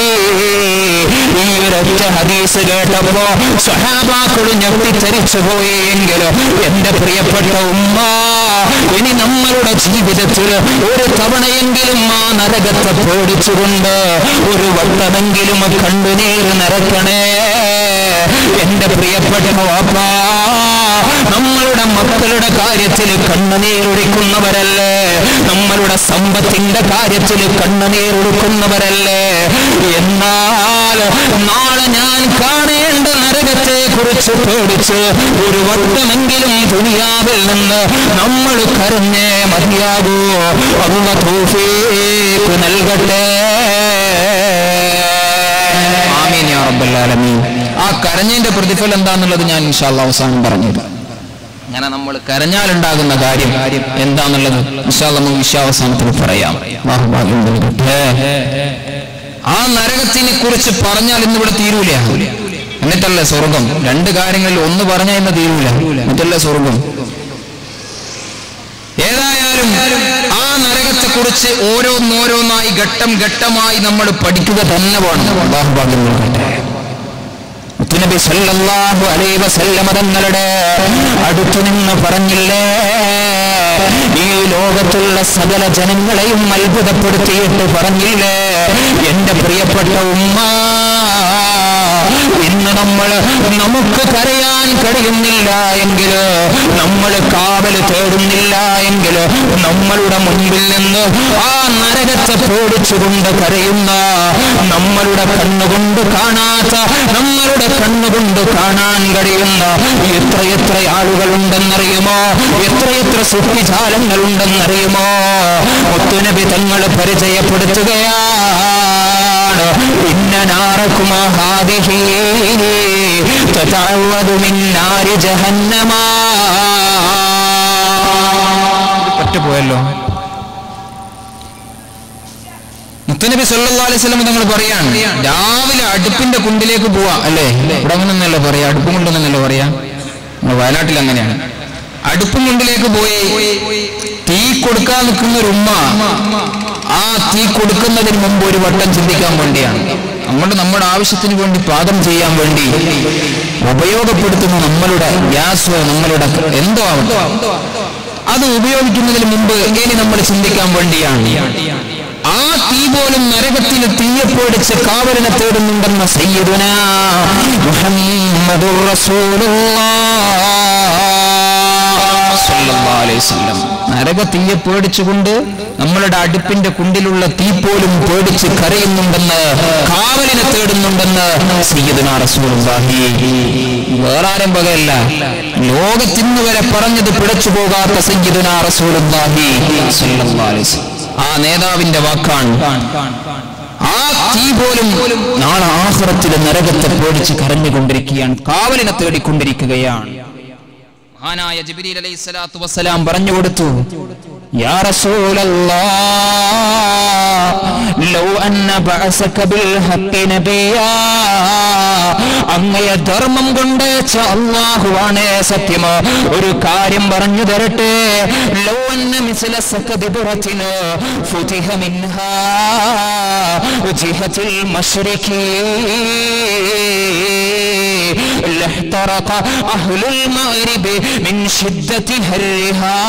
ഈ ഒരൊറ്റ ഹദീസ് കേട്ടപ്പോ സഹാബാക്കളും ഞെട്ടിച്ചരിച്ചു പോയി എങ്കിലും എന്റെ പ്രിയപ്പെട്ട ഉമ്മ ഇനി നമ്മളുടെ ജീവിതത്തിൽ ഒരു തവണയെങ്കിലും ആ നരകത്തെ പേടിച്ചുകൊണ്ട് ഒരു വട്ടമെങ്കിലും കണ്ണുനീര് നിറക്കണേ എന്റെ പ്രിയപ്പെട്ട വാപ്പ നമ്മളുടെ മക്കളുടെ കാര്യത്തിൽ കണ്ണുനീരൊഴിക്കുന്നവരല്ലേ നമ്മളുടെ സമ്പത്തിന്റെ കാര്യത്തിൽ കണ്ണുനീരൊഴുക്കുന്നവരല്ലേ എന്നാൽ നാളെ ഞാൻ കാണേണ്ട നരകത്തെ കുറിച്ച് പേടിച്ച് ഒരു വട്ടമെങ്കിലും ദുനിയാവിൽ നിന്ന് നമ്മൾ കരഞ്ഞേ മതിയാകൂ അള്ള തോഫീക്ക് നൽകട്ടെ ആമീൻ യാ റബ്ബൽ ആലമീൻ ആ കരഞ്ഞതിന്റെ പ്രതിഫലം എന്താന്നുള്ളത് ഞാൻ ഇൻഷാല്ല അവസാനം പറഞ്ഞത് അങ്ങനെ നമ്മൾ കരഞ്ഞാലുണ്ടാകുന്ന കാര്യം എന്താന്നുള്ളത് ഇൻഷാല്ല നമുക്ക് വിശ്വാവസാനത്തിൽ പറയാം അല്ലാഹു ഭാഗ്യം നൽകട്ടെ. ആ നരകത്തിനെ കുറിച്ച് പറഞ്ഞാൽ ഇന്നിവിടെ തീരൂല എന്നിട്ടല്ലേ സ്വർഗം രണ്ട് കാര്യങ്ങളിൽ ഒന്ന് പറഞ്ഞാൽ ഇന്ന് തീരൂല എന്നിട്ടല്ലേ സ്വർഗം ഏതായാലും ആ നരകത്തെ കുറിച്ച് ഓരോന്നോരോന്നായി ഘട്ടം ഘട്ടമായി നമ്മൾ പഠിക്കുക തന്നെ വേണം അല്ലാഹു ഭാഗ്യം നൽകട്ടെ നബി സല്ലല്ലാഹു അലൈഹി വസല്ലമ തങ്ങളുടെ അടുത്തു നിന്ന് പറഞ്ഞില്ലേ ഈ ലോകത്തുള്ള സകല ജനങ്ങളെയും അത്ഭുതപ്പെടുത്തിയിട്ട് പറഞ്ഞില്ലേ എന്റെ പ്രിയപ്പെട്ട ഉമ്മ ഇന്ന് നമ്മൾ നമുക്ക് കരയാൻ കഴിയുന്നില്ല എങ്കിൽ നമ്മൾ കാവൽ തേടുന്നില്ല എങ്കിൽ നമ്മളുടെ മുൻപിൽ നിന്ന് ആ നരകത്തെ പേടിച്ചുകൊണ്ട് കരയുന്ന നമ്മളുടെ കണ്ണുകൊണ്ട് കാണാത്ത നമ്മളുടെ കണ്ണുകൊണ്ട് കാണാൻ കഴിയുന്ന എത്രയെത്ര ആളുകളുണ്ടെന്നറിയുമോ എത്രയെത്ര സൃഷ്ടിജാലങ്ങളുണ്ടെന്നറിയുമോ മുത്തുനബി തങ്ങൾ പരിചയപ്പെടുത്തുകയാണ് ഇന്ന നാറക്കുമാ ഹാദിഹി തതഅവദു മിൻ നാരി ജഹന്നമ പറ്റുപോയല്ലോ മുത്തനബി സല്ലല്ലാഹു അലൈഹി വസല്ലം തങ്ങൾ പറയാണ് രാവിലെ അടുപ്പിന്റെ കുണ്ടിലേക്ക് പോവാ അല്ലേ ഇവിടെ അങ്ങനെന്നല്ല പറയാ അടുപ്പും കൊണ്ടെന്നല്ല പറയാ നമ്മുടെ വയനാട്ടിൽ അങ്ങനെയാണ് അടുപ്പും കുണ്ടിലേക്ക് പോയി തീ കൊടുക്കാൻ നിൽക്കുന്ന ഒരു ഉമ്മ ആ തീ കൊടുക്കുന്നതിന് മുമ്പ് ഒരു വട്ടം ചിന്തിക്കാൻ വേണ്ടിയാണ് നമ്മൾ നമ്മുടെ ആവശ്യത്തിന് വേണ്ടി പാകം ചെയ്യാൻ വേണ്ടി ഉപയോഗപ്പെടുത്തുന്ന നമ്മളുടെ ഗ്യാസ് നമ്മളുടെ എന്തോ ആവട്ടെ അത് ഉപയോഗിക്കുന്നതിന് മുമ്പ് ഇനി നമ്മൾ ചിന്തിക്കാൻ വേണ്ടിയാണ് ആ തീ പോലും നരകത്തിൽ തീയെ പേടിച്ച് കാവലിനെ തേടുന്നുണ്ടെന്ന സയ്യിദുന മുഹമ്മദുർ റസൂലുള്ളാഹ് സല്ലല്ലാഹു അലൈഹി വസല്ലം നരക തീയെ പേടിച്ചുകൊണ്ട് നമ്മളുടെ അടുപ്പിന്റെ കുണ്ടിലുള്ള തീ പോലും പേടിച്ച് കരയുന്നുണ്ടെന്ന് കാവലിനെ തേടുന്നുണ്ടെന്ന് സയ്യിദുന റസൂലുള്ളാഹി വേറെ ആരും വകയല്ല ലോകത്തിന്ന് വരെ പറഞ്ഞത് പിടച്ചു പോകാത്ത സയ്യിദുന റസൂലുള്ളാഹി സല്ലല്ലാഹു അലൈഹി വസല്ലം ആ നേതാവിന്റെ വാക്കാണ് ആ തീ പോലും നാളെ ആഹ്റത്തിലെ നരകത്തെ പേടിച്ച് കരഞ്ഞുകൊണ്ടിരിക്കുകയാണ് കാവലിനെ തേടിക്കൊണ്ടിരിക്കുകയാണ് മഹാനായ ജിബ്രീൽ അലൈഹി സ്വലാത്തു വസ്സലാം പറഞ്ഞു കൊടുത്തു യാ റസൂലല്ലാഹ് ലൗ അന്ന ബഅസക ബിൽ ഹഖ് നബിയാ അങ്ങയെ ധർമ്മം കൊണ്ട് അയച്ച അല്ലാഹുവാണ് സത്യം ഒരു കാര്യം പറഞ്ഞു തരട്ടെ ലൗ അന്ന മിസ്ല സകദിബറത്തിന ഫുതിഹ മിൻഹാ ജിഹത്തിൽ മശ്രിഖി لاحترق أهل المغرب من شدة هرها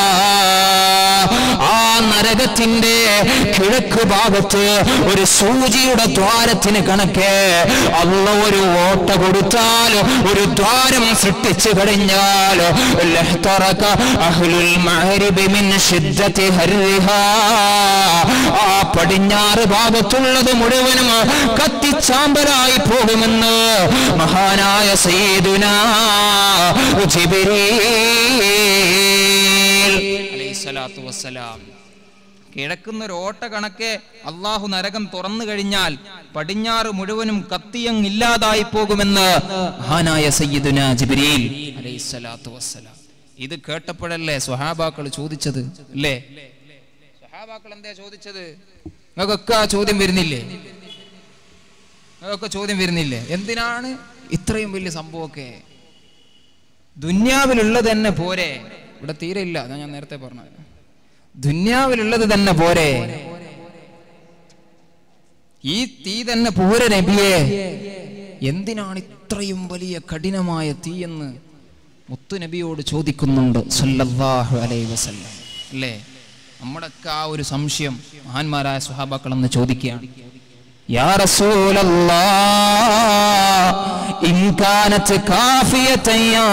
ആ നരകത്തിന്റെ കിഴക്ക് ഭാഗത്ത് ഒരു സൂചിയുടെ ദ്വാരത്തിന് കണക്കെ അള്ള ഒരു ഓട്ട കൊടുത്താൽ ഒരു ദ്വാരം സൃഷ്ടിച്ചു കഴിഞ്ഞാൽ ലഹ്തറക അഹ്ലുൽ മഅരിബി മിൻ ശിദ്ദതി ഹർരിഹാ ആ പടിഞ്ഞാറ് ഭാഗത്തുള്ളത് മുഴുവനും കത്തിച്ചാമ്പലായി പോകുമെന്ന് മഹാനായ സയ്യിദുന ജിബ്രീൽ അലൈഹിസ്സലാത്തു വസ്സലാം കിഴക്കുന്ന ഒരു ഓട്ട കണക്കെ അള്ളാഹു നരകം തുറന്നു കഴിഞ്ഞാൽ പടിഞ്ഞാറ് മുഴുവനും കത്തിയങ് ഇല്ലാതായി പോകുമെന്ന് മഹാനായ സയ്യിദുന ജിബ്രീൽ അലൈഹിസ്സലാത്തു വസ്സലാം ഇത് കേട്ടപ്പോഴല്ലേ സ്വഹാബാക്കൾ ചോദിച്ചത് അല്ലേ സ്വഹാബാക്കൾ എന്താ ചോദിച്ചത് നിങ്ങൾക്കൊക്കെ ആ ചോദ്യം വരുന്നില്ലേ നിങ്ങൾക്കൊക്കെ ചോദ്യം വരുന്നില്ലേ എന്തിനാണ് ഇത്രയും വലിയ സംഭവമൊക്കെ ദുന്യാവിലുള്ളത് തന്നെ പോരെ ഇവിടെ തീരെ ഇല്ല അതാ ഞാൻ നേരത്തെ പറഞ്ഞത് ദുന്യാവിലുള്ളത് തന്നെ പോരെ ഈ തീ തന്നെ പോരെ നബിയെ എന്തിനാണ് ഇത്രയും വലിയ കഠിനമായ തീ എന്ന് മുത്തു നബിയോട് ചോദിക്കുന്നുണ്ട് സല്ലല്ലാഹു അലൈഹി വസല്ലം അല്ലേ നമ്മുടെയൊക്കെ ആ ഒരു സംശയം മഹാന്മാരായ സ്വഹാബാക്കളെന്ന് ചോദിക്കുകയാണ് യാ റസൂലല്ലാഹ് ഇൻ കാനത് കാഫിയതൻ യാ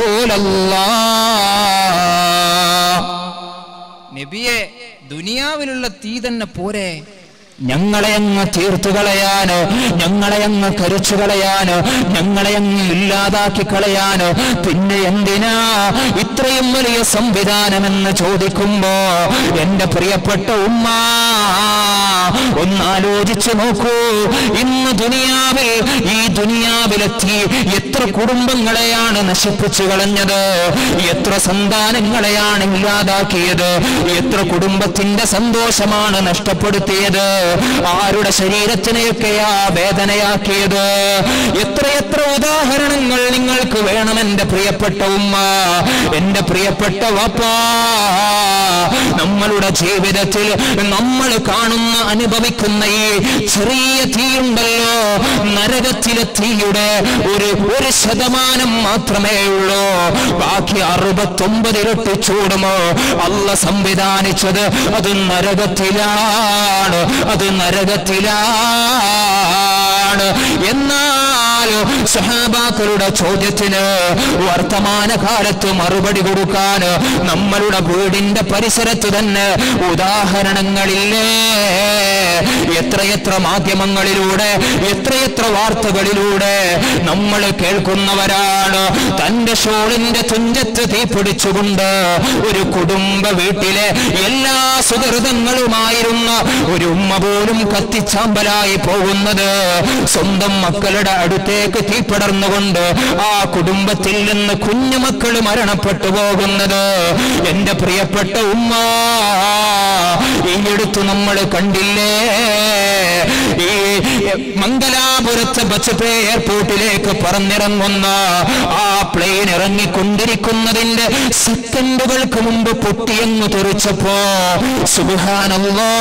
റസൂലല്ലാഹ് നബിയെ ദുനിയാവിലുള്ള തീ തന്നെ പോരെ ഞങ്ങളെ അങ്ങ് തീർത്തു കളയാനോ ഞങ്ങളെ അങ്ങ് കരിച്ചു കളയാനോ ഞങ്ങളെ അങ്ങ് ഇല്ലാതാക്കി കളയാനോ പിന്നെ എന്തിനാ ഇത്രയും വലിയ സംവിധാനമെന്ന് ചോദിക്കുമ്പോ എന്റെ പ്രിയപ്പെട്ട ഉമ്മ ഒന്നാലോചിച്ചു നോക്കൂ ഇന്ന് ദുനിയാവിൽ ഈ ദുനിയാവിലെത്തി എത്ര കുടുംബങ്ങളെയാണ് നശിപ്പിച്ചു കളഞ്ഞത് എത്ര സന്താനങ്ങളെയാണ് ഇല്ലാതാക്കിയത് എത്ര കുടുംബത്തിന്റെ സന്തോഷമാണ് നഷ്ടപ്പെടുത്തിയത് ആരുടെ ശരീരത്തിനെയൊക്കെയാ വേദനയാക്കിയത് എത്രയെത്ര ഉദാഹരണങ്ങൾ നിങ്ങൾക്ക് വേണം എന്റെ പ്രിയപ്പെട്ട ഉമ്മ എന്റെ പ്രിയപ്പെട്ട വാപ്പാ നമ്മളുടെ ജീവിതത്തിൽ നമ്മൾ കാണുന്ന അനുഭവിക്കുന്ന ഈ ചെറിയ തീയുണ്ടല്ലോ നരകത്തിലെ തീയുടെ ഒരു ഒരു ശതമാനം മാത്രമേ ഉള്ളൂ ബാക്കി അറുപത്തൊമ്പത് ഇരട്ടി ചൂടുമോ അല്ല സംവിധാനിച്ചത് അത് നരകത്തിലാണ് അത് നരകത്തിലാണ് എന്നാൽ സഹാബാക്കളുടെ ചോദ്യത്തിന് വർത്തമാനകാലത്ത് മറുപടി കൊടുക്കാൻ നമ്മളുടെ വീടിന്റെ പരിസരത്ത് തന്നെ ഉദാഹരണങ്ങളില്ലേ എത്രയെത്ര മാധ്യമങ്ങളിലൂടെ എത്രയെത്ര വാർത്തകളിലൂടെ നമ്മൾ കേൾക്കുന്നവരാണ് തന്റെ ഷോളിന്റെ തുഞ്ചത്ത് തീ പിടിച്ചുകൊണ്ട് ഒരു കുടുംബ വീട്ടിലെ എല്ലാ സുഹൃതങ്ങളുമായിരുന്ന ഒരു ഉമ്മ പോലും കത്തിച്ചാമ്പലായി പോകുന്നത് സ്വന്തം മക്കളുടെ അടുത്തേക്ക് തീപ്പടർന്നുകൊണ്ട് ആ കുടുംബത്തിൽ നിന്ന് കുഞ്ഞുമക്കൾ മരണപ്പെട്ടു പോകുന്നത് എന്റെ പ്രിയപ്പെട്ട ഉമ്മ ഈ അടുത്ത് നമ്മൾ കണ്ടില്ലേ ഈ മംഗലാപുരത്ത് ബച്ചപ്പേ എയർപോർട്ടിലേക്ക് പറന്നിറങ്ങുന്ന ആ പ്ലെയിൻ ഇറങ്ങിക്കൊണ്ടിരിക്കുന്നതിന്റെ സെക്കൻഡുകൾക്ക് മുമ്പ് പൊട്ടിയെന്ന് തെറിച്ചപ്പോ സുബാനല്ലോ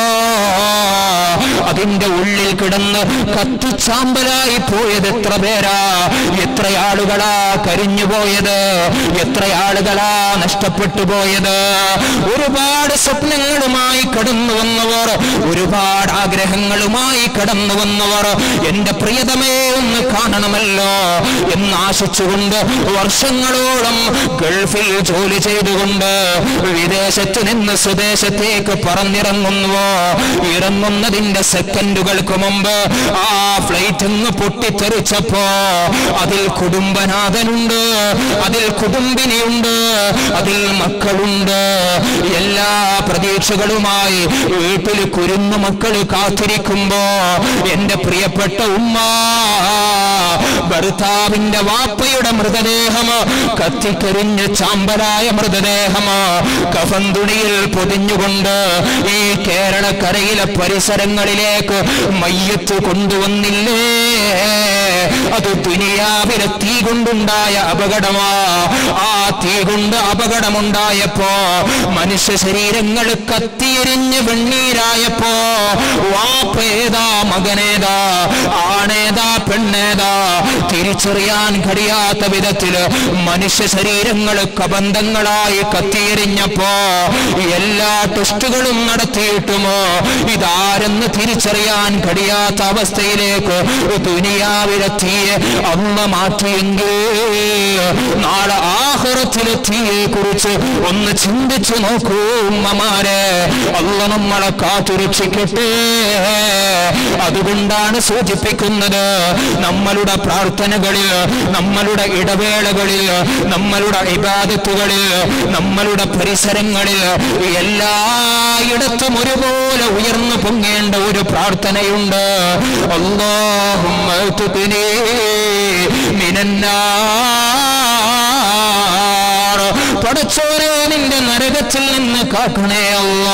അതിന്റെ ഉള്ളിൽ കിടന്ന് കത്തിച്ചാമ്പലായി പോയത് എത്ര പേരാ എത്ര ആളുകളാ കരിഞ്ഞു പോയത് എത്ര ആളുകളാ നഷ്ടപ്പെട്ടു പോയത് ഒരുപാട് സ്വപ്നങ്ങളുമായി കടന്നു വന്നവർ ഒരുപാട് ആഗ്രഹങ്ങളുമായി കടന്നു വന്നവർ എന്റെ പ്രിയതമേ ഒന്ന് കാണണമല്ലോ എന്ന് ആശിച്ചുകൊണ്ട് വർഷങ്ങളോളം ഗൾഫിൽ ജോലി ചെയ്തുകൊണ്ട് വിദേശത്ത് നിന്ന് സ്വദേശത്തേക്ക് പറന്നിറങ്ങുന്നുവോ ഇറങ്ങുന്നതിന്റെ സെക്കൻഡുകൾക്ക് മുമ്പ് ആ ഫ്ലൈറ്റ് ഒന്ന് പൊട്ടിത്തെറിച്ചപ്പോ അതിൽ കുടുംബനാഥനുണ്ട് അതിൽ കുടുംബിനിയുണ്ട് അതിൽ മക്കളുണ്ട് എല്ലാ പ്രതീക്ഷകളുമായി വീട്ടിൽ കുരുന്നു മക്കൾ കാത്തിരിക്കുമ്പോ എന്റെ പ്രിയപ്പെട്ട ഉമ്മ ഭർത്താവിന്റെ വാപ്പയുടെ മൃതദേഹം കത്തിക്കരിഞ്ഞ് ചാമ്പലായ മൃതദേഹം കഫൻ തുണിയിൽ പൊതിഞ്ഞുകൊണ്ട് ഈ കേരളക്കരയിലെ പരിസരങ്ങളിലേക്ക് മയ്യത്ത് കൊണ്ടുവന്നില്ലേ അത് ദുനിയാവിലെ തീ കൊണ്ടുണ്ടായ അപകടമാ ആ തീ കൊണ്ട് അപകടമുണ്ടായപ്പോ മനുഷ്യ ശരീരങ്ങൾ കത്തിയെരിഞ്ഞ് വെണ്ണീരായപ്പോ വാപ്പേതാ മകനേതാ ആണേതാ പെണ്ണേതാ തിരിച്ചറിയാൻ കഴിയാത്ത വിധത്തില് മനുഷ്യ ശരീരങ്ങൾ കബന്ധങ്ങളായി കത്തിയെരിഞ്ഞപ്പോ എല്ലാ ടെസ്റ്റുകളും നടത്തിയിട്ടുമോ ഇതാരെന്ന് തിരിച്ചറിയാൻ കഴിയാത്ത അവസ്ഥയിലേക്ക് ദുനിയാവിലെ തീയെ അമ്മ മാറ്റിയെങ്കിൽ നാളെ ആഹുറത്തിലെ തീയെ കുറിച്ച് ഒന്ന് ചിന്തിച്ചു നോക്കൂ ഉമ്മമാരെ അല്ല നമ്മളെ കാത്തുരക്ഷിക്കട്ടെ അതുകൊണ്ടാണ് സൂചിപ്പിക്കുന്നത് നമ്മളുടെ പ്രാർത്ഥനകളിൽ നമ്മളുടെ ഇടവേളകളിൽ നമ്മളുടെ ഇബാദത്തുകളിൽ നമ്മളുടെ പരിസരങ്ങളിൽ എല്ലായിടത്തും ഒരുപോലെ ഉയർന്നു പൊങ്ങേണ്ട ഒരു പ്രാർത്ഥനയുണ്ട് അല്ലാഹുമ്മ തുബ്നി മിനന്നാർ പടച്ചോരെ നിന്റെ നരകത്തിൽ നിന്ന് കാക്കണേ അല്ലാ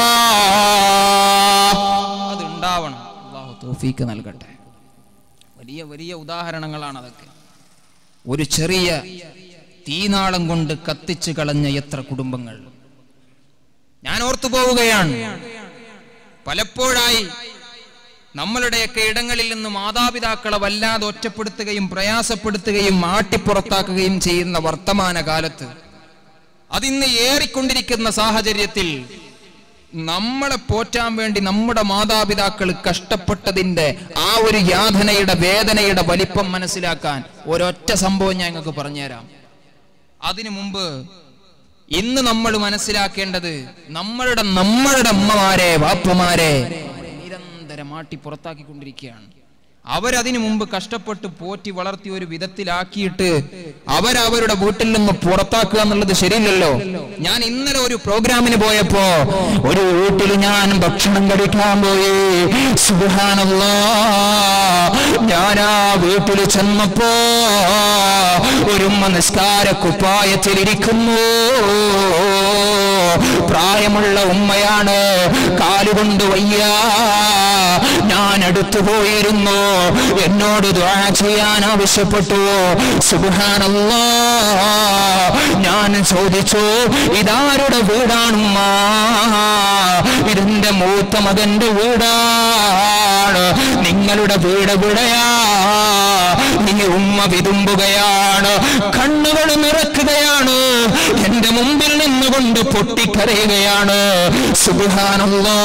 അതുണ്ടാവണം അള്ളാഹു തോഫീക്ക് നൽകട്ടെ വലിയ വലിയ ഉദാഹരണങ്ങളാണ് അതൊക്കെ ഒരു ചെറിയ തീനാളം കൊണ്ട് കത്തിച്ചു കളഞ്ഞ എത്ര കുടുംബങ്ങൾ ഞാൻ ഓർത്തു പോവുകയാണ് പലപ്പോഴായി നമ്മളുടെയൊക്കെ ഇടങ്ങളിൽ നിന്ന് മാതാപിതാക്കളെ വല്ലാതെ ഒറ്റപ്പെടുത്തുകയും പ്രയാസപ്പെടുത്തുകയും മാട്ടിപ്പുറത്താക്കുകയും ചെയ്യുന്ന വർത്തമാന കാലത്ത് അതിന്ന് ഏറിക്കൊണ്ടിരിക്കുന്ന സാഹചര്യത്തിൽ നമ്മളെ പോറ്റാൻ വേണ്ടി നമ്മുടെ മാതാപിതാക്കൾ കഷ്ടപ്പെട്ടതിന്റെ ആ ഒരു യാതനയുടെ വേദനയുടെ വലിപ്പം മനസ്സിലാക്കാൻ ഒരൊറ്റ സംഭവം ഞാൻ നിങ്ങൾക്ക് പറഞ്ഞുതരാം അതിനു മുമ്പ് ഇന്ന് നമ്മൾ മനസ്സിലാക്കേണ്ടത് നമ്മളുടെ നമ്മളുടെ അമ്മമാരെ വാപ്പമാരെ നിരന്തരം മാട്ടി പുറത്താക്കിക്കൊണ്ടിരിക്കുകയാണ് അവരതിനു മുമ്പ് കഷ്ടപ്പെട്ട് പോറ്റി വളർത്തി ഒരു വിധത്തിലാക്കിയിട്ട് അവരവരുടെ വീട്ടിൽ നിന്ന് പുറത്താക്കുക എന്നുള്ളത് ശരിയില്ലല്ലോ ഞാൻ ഇന്നലെ ഒരു പ്രോഗ്രാമിന് പോയപ്പോ ഒരു വീട്ടിൽ ഞാൻ ഭക്ഷണം കഴിക്കാൻ പോയി സുബാനല്ലോ ഞാൻ ആ വീട്ടിൽ ചെന്നപ്പോ ഒരുമ്മ നിസ്കാര കുപ്പായത്തിലിരിക്കുന്നു പ്രായമുള്ള ഉമ്മയാണ് കാലുകൊണ്ട് വയ്യ ഞാൻ അടുത്തു പോയിരുന്നു എന്നോട് ദ്വാ ചെയ്യാൻ ആവശ്യപ്പെട്ടു സുബാനല്ലോ ഞാൻ ചോദിച്ചു ഇതാരുടെ വീടാണുമ്മ ഇതിന്റെ മൂത്ത മകന്റെ വീടാണ് നിങ്ങളുടെ വീട് വിടയാ നീ ഉമ്മ വിതുമ്പുകയാണ് കണ്ണുകൾ നിറക്കുകയാണ് എന്റെ മുമ്പിൽ നിന്നുകൊണ്ട് പൊട്ടിക്കരയുകയാണ് സുബാനല്ലോ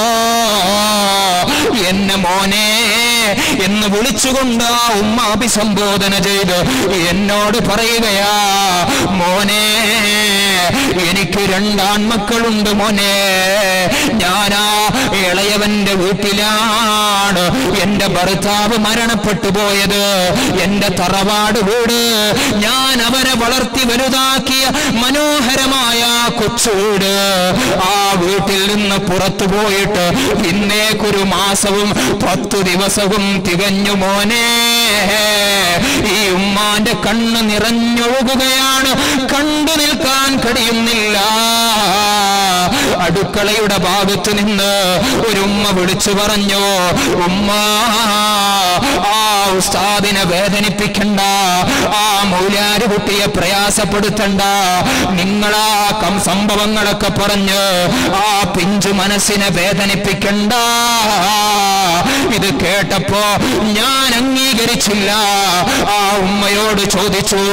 എന്നെ മോനെ എന്ന് വിളിച്ചുകൊണ്ട് ആ ഉമ്മ അഭിസംബോധന ചെയ്ത് എന്നോട് പറയുകയാ മോനെ എനിക്ക് രണ്ടാൺമക്കളുണ്ട് മോനെ ഞാനാ ഇളയവന്റെ വീട്ടിലാണ് എന്റെ ഭർത്താവ് മരണപ്പെട്ടു പോയത് എന്റെ തറവാട് വീട് ഞാൻ അവരെ വളർത്തി വലുതാക്കിയ മനോഹരമായ കൊച്ചു വീട് ആ വീട്ടിൽ നിന്ന് പുറത്തു പോയിട്ട് ഇന്നേക്കൊരു മാസവും പത്തു ദിവസവും തികഞ്ഞു മോനെ ഈ ഉമ്മാന്റെ കണ്ണ് നിറഞ്ഞൊഴുകുകയാണ് കണ്ടു നിൽക്കാൻ കഴിയുന്നില്ല അടുക്കളയുടെ ഭാഗത്ത് നിന്ന് ഒരു ഉമ്മ വിളിച്ചു പറഞ്ഞു ഉമ്മ ആ ഉസ്താദിനെ വേദനിപ്പിക്കണ്ട ആ മൗലാര് കുട്ടിയെ പ്രയാസപ്പെടുത്തണ്ട നിങ്ങളാ കം സംഭവങ്ങളൊക്കെ പറഞ്ഞ് ആ പിഞ്ചു മനസ്സിനെ വേദനിപ്പിക്കണ്ട ഇത് കേട്ടപ്പോ ഞാൻ അംഗീകരിച്ചില്ല ആ ഉമ്മയോട് ചോദിച്ചു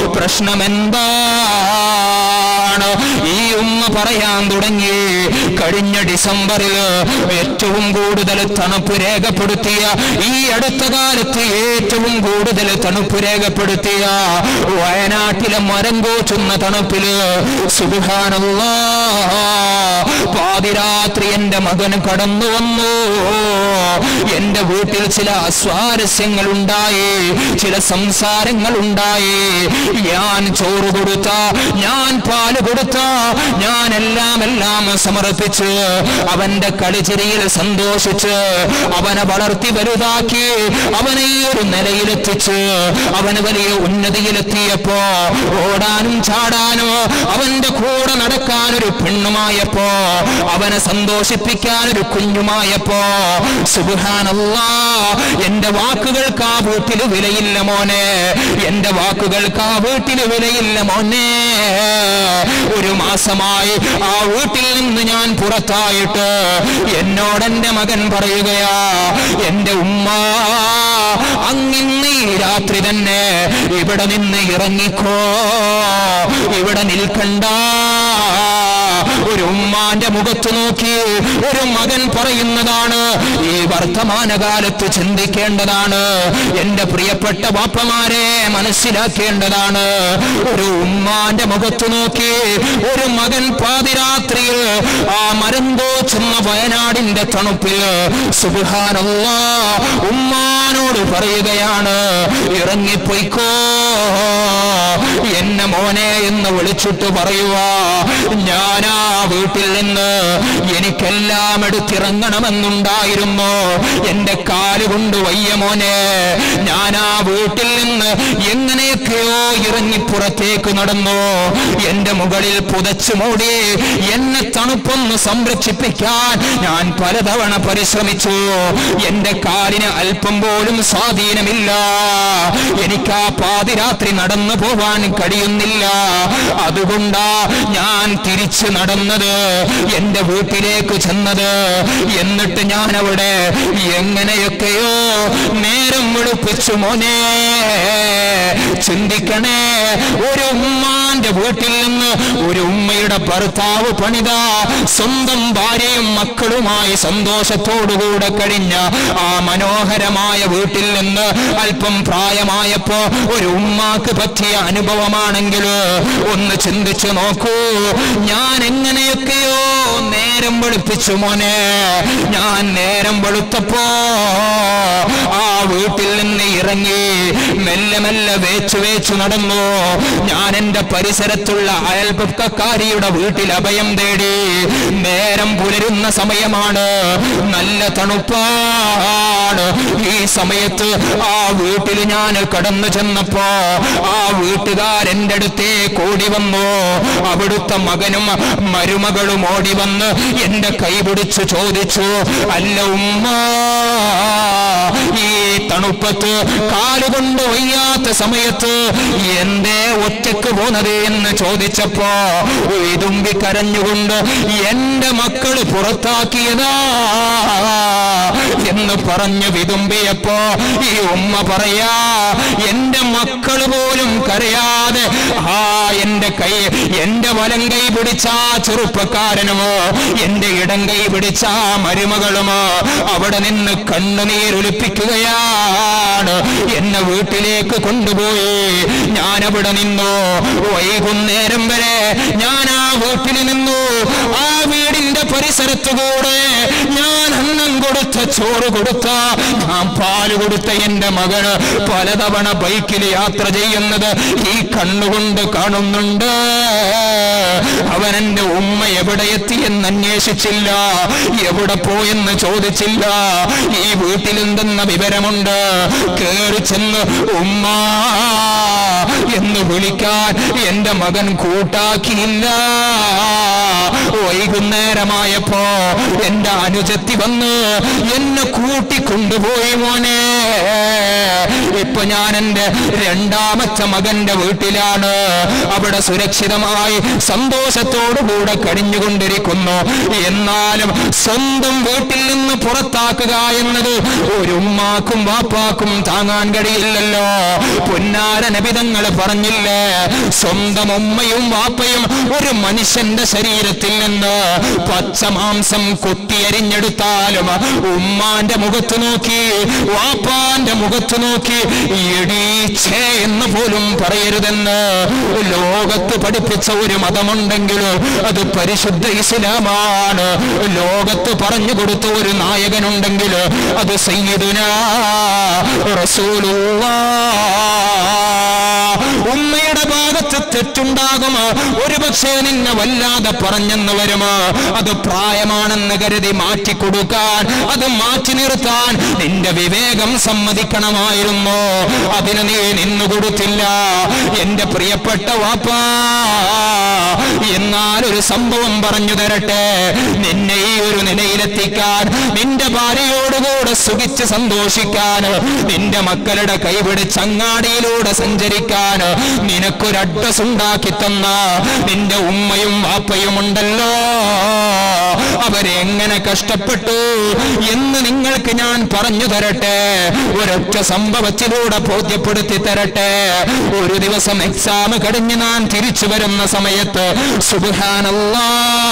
പ്രശ്നമെന്താണ് ഈ ഉമ്മ പറയാൻ തുടങ്ങി കഴിഞ്ഞ ഡിസംബറിൽ ഏറ്റവും കൂടുതൽ തണുപ്പ് രേഖപ്പെടുത്തിയ ഈ അടുത്ത കാലത്ത് ഏറ്റവും കൂടുതൽ തണുപ്പ് രേഖപ്പെടുത്തിയ വയനാട്ടിലെ മരം കോച്ചുന്ന തണുപ്പില് സുബാനല്ല പാതിരാത്രി എന്റെ മകൻ കടന്നു വന്നു എന്റെ വീട്ടിൽ ചില അസ്വാരസ്യങ്ങൾ ഉണ്ടായി ചില സംസാരങ്ങൾ ഉണ്ടായി ഞാൻ ചോറ് കൊടുത്ത ഞാൻ പാല് കൊടുത്ത ഞാൻ എല്ലാം എല്ലാം സമർപ്പിച്ച് അവന്റെ കളിച്ചിരിയിൽ സന്തോഷിച്ച് അവനെ വളർത്തി വലുതാക്കി അവനെ ഈ ഒരു നിലയിലെത്തിച്ച് അവന് വലിയ ഉന്നതിയിലെത്തിയപ്പോ ഓടാനും ചാടാനും അവന്റെ കൂടെ നടക്കാൻ ഒരു പെണ്ണുമായപ്പോ അവനെ സന്തോഷിപ്പിക്കാൻ ഒരു കുഞ്ഞുമായപ്പോ സുബാനല്ലാ എന്റെ വാക്കുകൾക്ക് ആ വീട്ടിൽ വിലയില്ല മോനെ എന്റെ വാക്കുകൾക്ക് ആ വീട്ടിൽ വിലയില്ല മോനെ ഒരു മാസമായി ആ വീട്ടിൽ നിന്ന് ഞാൻ പുറത്തായിട്ട് എന്നോട് എന്റെ മകൻ പറയുകയാ എന്റെ ഉമ്മ അങ്ങിന്ന് ഈ രാത്രി തന്നെ ഇവിടെ നിന്ന് ഇറങ്ങിക്കോ ഇവിടെ നിൽക്കണ്ട ഒരു ഉമ്മാന്റെ മുഖത്ത് നോക്കി ഒരു മകൻ പറയുന്നതാണ് ഈ വർത്തമാനകാലത്ത് ചിന്തിക്കേണ്ടതാണ് എന്റെ പ്രിയപ്പെട്ട ബാപ്പമാരെ മനസ്സിലാക്കേണ്ടതാണ് ഒരു ഉമ്മാന്റെ മുഖത്ത് നോക്കി ഒരു മകൻ പാതിരാത്രിയിൽ ആ മരന്തോ ചെന്ന വയനാടിന്റെ തണുപ്പിൽ സുബാനല്ല ഉമ്മാനോട് പറയുകയാണ് ഇറങ്ങിപ്പോയിക്കോ എന്നെ മോനെ എന്ന് വിളിച്ചിട്ട് പറയുവാ ഞാനാ വീട്ടിൽ നിന്ന് എനിക്കെല്ലാം എടുത്തിറങ്ങണമെന്നുണ്ടായിരുന്നു എന്റെ കാലുകൊണ്ട് വയ്യ മോനെ ഞാൻ ആ വീട്ടിൽ നിന്ന് എങ്ങനെയൊക്കെയോ ഇറങ്ങി പുറത്തേക്ക് നടന്നു എന്റെ മുകളിൽ പുതച്ചു മൂടി എന്നെ തണുപ്പൊന്ന് സംരക്ഷിപ്പിക്കാൻ ഞാൻ പലതവണ പരിശ്രമിച്ചു എന്റെ കാലിന് അല്പം പോലും സ്വാധീനമില്ല എനിക്ക് ആ പാതിരാത്രി നടന്നു പോവാൻ കഴിയുന്നില്ല അതുകൊണ്ടാ ഞാൻ തിരിച്ചു നടന്നത് എന്റെ വീട്ടിലേക്ക് ചെന്നത് എന്നിട്ട് ഞാൻ അവിടെ എങ്ങനെയൊക്കെയോ നേരം വെളുപ്പിച്ചു മോനെ ചിന്തിക്കണേ ഒരു ഉമ്മാന്റെ വീട്ടിൽ നിന്ന് ഒരു ഉമ്മയുടെ ഭർത്താവ് പണിത സ്വന്തം ഭാര്യയും മക്കളുമായി സന്തോഷത്തോടുകൂടെ കഴിഞ്ഞ ആ മനോഹരമായ വീട്ടിൽ നിന്ന് അല്പം പ്രായമായപ്പോ ഒരു ഉമ്മാക്ക് പറ്റിയ അനുഭവമാണെങ്കിൽ ഒന്ന് ചിന്തിച്ചു നോക്കൂ ഞാൻ എങ്ങനെയൊക്കെയോ നേരം വെളുപ്പിച്ചു മോനെ ഞാൻ നേരം വെളുത്തപ്പോ ആ വീട്ടിൽ നിന്ന് ഇറങ്ങി മെല്ലെ മെല്ലെ വേച്ചു വേച്ചു നടന്നു ഞാൻ എന്റെ പരിസരത്തുള്ള അയൽപക്കക്കാരിയുടെ വീട്ടിൽ അഭയം തേടി നേരം പുലരുന്ന സമയമാണ് നല്ല തണുപ്പാണ് ഈ സമയത്ത് ആ വീട്ടിൽ ഞാൻ കടന്നു ചെന്നപ്പോ ആ വീട്ടുകാരെന്റെ അടുത്തേ കൂടി വന്നു അവിടുത്തെ മകനും മരുമകളും ഓടി വന്ന് എന്റെ കൈ പിടിച്ച് ചോദിച്ചു അല്ല ഉമ്മ ഈ തണുപ്പത്ത് കാലുകൊണ്ട് വയ്യാത്ത സമയത്ത് എന്തേ ഒറ്റക്ക് പോന്നത് എന്ന് ചോദിച്ചപ്പോ ഇതുമ്പി കരഞ്ഞുകൊണ്ട് എന്റെ മക്കള് പുറത്താക്കിയതാ എന്ന് പറഞ്ഞു വിതുമ്പിയപ്പോ ഈ ഉമ്മ പറയാ എന്റെ മക്കള് പോലും കരയാതെ ആ എന്റെ കൈ എന്റെ വലം കൈ പിടിച്ച ആ ചെറുപ്പക്കാരനുമോ എന്റെ ഇടം കൈ പിടിച്ച ആ മരുമകളുമോ അവിടെ നിന്ന് കണ്ണുനീരൊലിപ്പിക്കുകയാണ് എന്നെ വീട്ടിലേക്ക് കൊണ്ടുപോയി ഞാൻ അവിടെ നിന്നു വൈകുന്നേരം വരെ ഞാൻ ആ വീട്ടിൽ നിന്നു ആ വീടിന്റെ പരിസരത്ത് കൂടെ ഞാൻ അന്നം കൊടുത്ത ചോറ് കൊടുത്ത ഞാൻ പാല് കൊടുത്ത എന്റെ മകന് പലതവണ ബൈക്കിൽ യാത്ര ചെയ്യുന്നത് ഈ കണ്ണുകൊണ്ട് കാണുന്നുണ്ട് അവൻ എന്റെ ഉമ്മ എവിടെ എത്തി എന്ന് അന്വേഷിച്ചില്ല എവിടെ പോയെന്ന് ചോദിച്ചില്ല ഈ വീട്ടിൽ എന്തെന്ന വിവരമുണ്ട് കേറി ചെന്ന് ഉമ്മ എന്ന് വിളിക്കാൻ എന്റെ മകൻ കൂട്ടാക്കിയില്ല വൈകുന്നേരമായപ്പോ എന്റെ അനുജത്തി വന്ന് എന്നെ കൂട്ടിക്കൊണ്ടുപോയി മോനെ ഇപ്പൊ ഞാൻ എന്റെ രണ്ടാമത്തെ മകന്റെ വീട്ടിലാണ് അവിടെ സുരക്ഷിതമായി സന്തോഷത്തോടുകൂടെ കഴിഞ്ഞുകൊണ്ടിരിക്കുന്നു എന്നാലും സ്വന്തം വീട്ടിൽ നിന്ന് പുറത്താക്കുക എന്നത് ഒരു ഉമ്മാക്കും വാപ്പാക്കും താങ്ങാൻ കഴിയില്ലല്ലോ പൊന്നാര നബിതങ്ങൾ പറഞ്ഞില്ലേ സ്വന്തം ഉമ്മയും വാപ്പയും ഒരു മനുഷ്യന്റെ ശരീരത്തിൽ നിന്ന് പച്ച മാംസം കുത്തിയരിഞ്ഞെടുത്താലും ഉമ്മാന്റെ മുഖത്ത് നോക്കി വാപ്പാന്റെ മുഖത്ത് നോക്കി എടീച്ചേ എന്ന് പോലും പറയരുതെന്ന് ലോകത്ത് പഠിപ്പിച്ച ഒരു മതമുണ്ടെങ്കിൽ അത് പരിശുദ്ധ ഇസ്ലാമാണ് ലോകത്ത് പറഞ്ഞു കൊടുത്ത ഒരു നായകനുണ്ടെങ്കിൽ അത് സയ്യിദുന റസൂലുള്ള ഉമ്മയുടെ ഭാഗത്ത് തെറ്റുണ്ടാകും ഒരുപക്ഷെ നിന്നെ വല്ലാതെ പറഞ്ഞെന്ന് വരും അത് പ്രായമാണെന്ന് കരുതി മാറ്റിക്കൊടുക്കാൻ അത് മാറ്റി നിർത്താൻ നിന്റെ വിവേകം സമ്മതിക്കണമായിരുന്നു അതിന് നീ നിന്നു കൊടുത്തില്ല എന്റെ പ്രിയപ്പെട്ട വാപ്പാ എന്നാൽ ഒരു സംഭവം പറഞ്ഞു തരട്ടെ നിന്നെ ഈ ഒരു നിലയിലെത്തിക്കാൻ നിന്റെ ഭാര്യയോടുകൂടെ സുഖിച്ച് സന്തോഷിക്കാൻ നിന്റെ മക്കളുടെ കൈപിടിച്ച് അങ്ങാടിയിലൂടെ സഞ്ചരിക്കാൻ നിനക്കൊരു അഡ്രസ് ഉണ്ടാക്കി തന്ന നിന്റെ ഉമ്മയും വാപ്പയും ഉണ്ടല്ലോ അവരെങ്ങനെ കഷ്ടപ്പെട്ടു എന്ന് നിങ്ങൾക്ക് ഞാൻ പറഞ്ഞു തരട്ടെ ഒരൊറ്റ സംഭവത്തിലൂടെ ബോധ്യപ്പെടുത്തി തരട്ടെ ഒരു ദിവസം എക്സാം കഴിഞ്ഞ് ഞാൻ തിരിച്ചു വരുന്ന സമയത്ത് സുബാനല്ലാ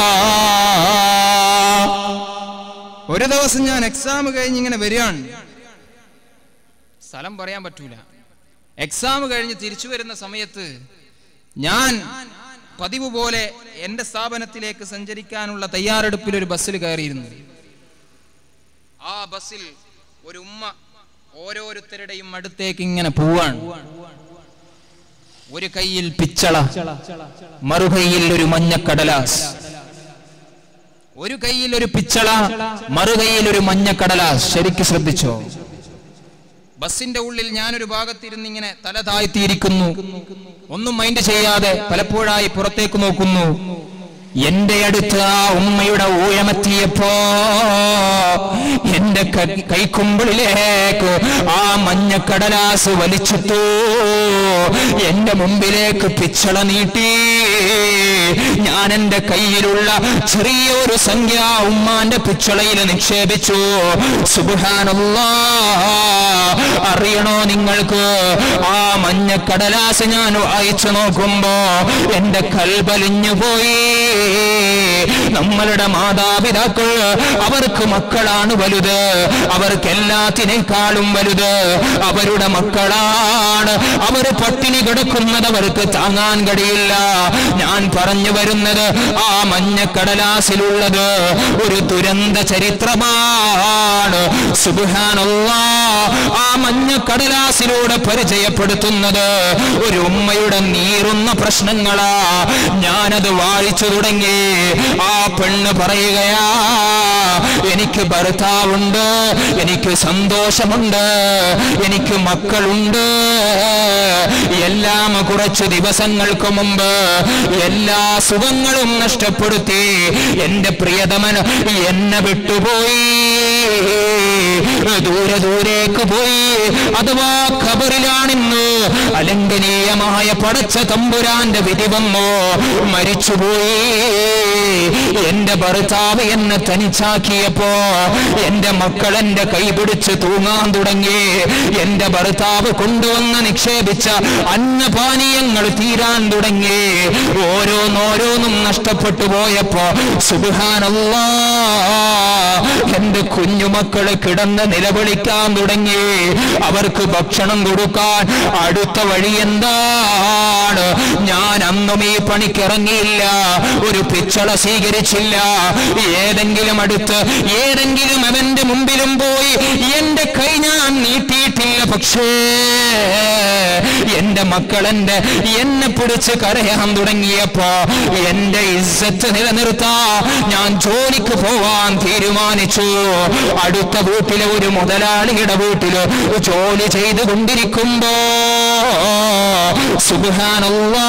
ഒരു ദിവസം ഞാൻ എക്സാം കഴിഞ്ഞ് ഇങ്ങനെ വരികയാണ് സ്ഥലം പറയാൻ പറ്റൂല എക്സാം കഴിഞ്ഞ് തിരിച്ചു വരുന്ന സമയത്ത് ഞാൻ പതിവ് പോലെ എന്റെ സ്ഥാപനത്തിലേക്ക് സഞ്ചരിക്കാനുള്ള തയ്യാറെടുപ്പിൽ ഒരു ബസ്സിൽ കയറിയിരുന്നു ആ ബസ്സിൽ ഒരു ഉമ്മ ഓരോരുത്തരുടെയും അടുത്തേക്ക് ഇങ്ങനെ പോവാണ് ഒരു കയ്യിൽ പിച്ചള മറുകൈയിൽ ഒരു മഞ്ഞക്കടലാസ് ഒരു കയ്യിൽ ഒരു പിച്ചള മറുകൈയിൽ ഒരു മഞ്ഞക്കടലാസ് ശരിക്ക് ശ്രദ്ധിച്ചോ ബസിന്റെ ഉള്ളിൽ ഞാനൊരു ഭാഗത്തിരുന്ന് ഇങ്ങനെ തല താഴ്ത്തിയിരിക്കുന്നു ഒന്നും മൈൻഡ് ചെയ്യാതെ പലപ്പോഴായി പുറത്തേക്ക് നോക്കുന്നു എന്റെ അടുത്ത് ആ ഉമ്മയുടെ ഊഴമെത്തിയപ്പോ എന്റെ ക- കൈക്കുമ്പിളിലേക്ക് ആ മഞ്ഞക്കടലാസ് വലിച്ചിട്ടു എന്റെ മുമ്പിലേക്ക് പിച്ചള നീട്ടി ഞാൻ എന്റെ കയ്യിലുള്ള ചെറിയൊരു സംഖ്യ ഉമ്മാന്റെ പിച്ചളയിൽ നിക്ഷേപിച്ചു സുബാനല്ലാ അറിയണോ നിങ്ങൾക്ക് ആ മഞ്ഞക്കടലാസ് ഞാൻ വായിച്ചു നോക്കുമ്പോ എന്റെ കൽബലിഞ്ഞു പോയി നമ്മളുടെ മാതാപിതാക്കൾ അവർക്ക് മക്കളാണ് വലുത് അവർക്ക് എല്ലാത്തിനേക്കാളും വലുത് അവരുടെ മക്കളാണ് അവര് പട്ടിണി കിടക്കുന്നത് അവർക്ക് താങ്ങാൻ കഴിയില്ല ഞാൻ പറഞ്ഞു വരുന്നത് ആ മഞ്ഞക്കടലാസിലുള്ളത് ഒരു ദുരന്ത ചരിത്രമാണ് സുബാനല്ലാ ആ മഞ്ഞക്കടലാസിലൂടെ പരിചയപ്പെടുത്തുന്നത് ഒരു ഉമ്മയുടെ നീറുന്ന പ്രശ്നങ്ങളാ ഞാനത് വായിച്ചു തുടങ്ങി ആ പെണ്ണ് പറയുകയാ എനിക്ക് ഭർത്താവുണ്ട് എനിക്ക് സന്തോഷമുണ്ട് എനിക്ക് മക്കളുണ്ട് എല്ലാം കുറച്ച് ദിവസങ്ങൾക്ക് മുമ്പ് എല്ലാ സുഖങ്ങളും നഷ്ടപ്പെടുത്തി എന്റെ പ്രിയതമൻ എന്നെ വിട്ടുപോയി ദൂരെ ദൂരേക്ക് പോയി അഥവാ ഖബറിലാണിന്ന് അലംഘനീയമായ പടച്ച തമ്പുരാന്റെ വിധി വന്നു മരിച്ചുപോയി എന്റെ ഭർത്താവ് എന്നെ തനിച്ചാക്കിയപ്പോ എന്റെ മക്കൾ എന്റെ കൈപിടിച്ച് തൂങ്ങാൻ തുടങ്ങി എന്റെ ഭർത്താവ് കൊണ്ടുവന്ന് നിക്ഷേപിച്ച അന്നപാനീയങ്ങൾ തീരാൻ തുടങ്ങി ഓരോന്നോരോന്നും നഷ്ടപ്പെട്ടു പോയപ്പോ സുബാനല്ലാ എന്റെ കുഞ്ഞുമക്കള് കിടന്ന് നിലവിളിക്കാൻ തുടങ്ങി അവർക്ക് ഭക്ഷണം കൊടുക്കാൻ അടുത്ത വഴി എന്താണ് ഞാൻ അന്നും ഈ പണിക്കിറങ്ങിയില്ല ഒരു പിച്ചള സ്വീകരിച്ചില്ല ഏതെങ്കിലും അടുത്ത് ഏതെങ്കിലും അവന്റെ മുമ്പിലും പോയി എന്റെ കൈ ഞാൻ നീട്ടിയിട്ടില്ല പക്ഷേ എന്റെ മക്കൾ എന്റെ എന്നെ പിടിച്ച് കരയാൻ തുടങ്ങിയപ്പോ എന്റെ ഇസ്സത്ത് നിലനിർത്താ ഞാൻ ജോലിക്ക് പോവാൻ തീരുമാനിച്ചു അടുത്ത വീട്ടിലെ ഒരു മുതലാളിയുടെ വീട്ടില് ജോലി ചെയ്തുകൊണ്ടിരിക്കുമ്പോ സുബാനല്ലാ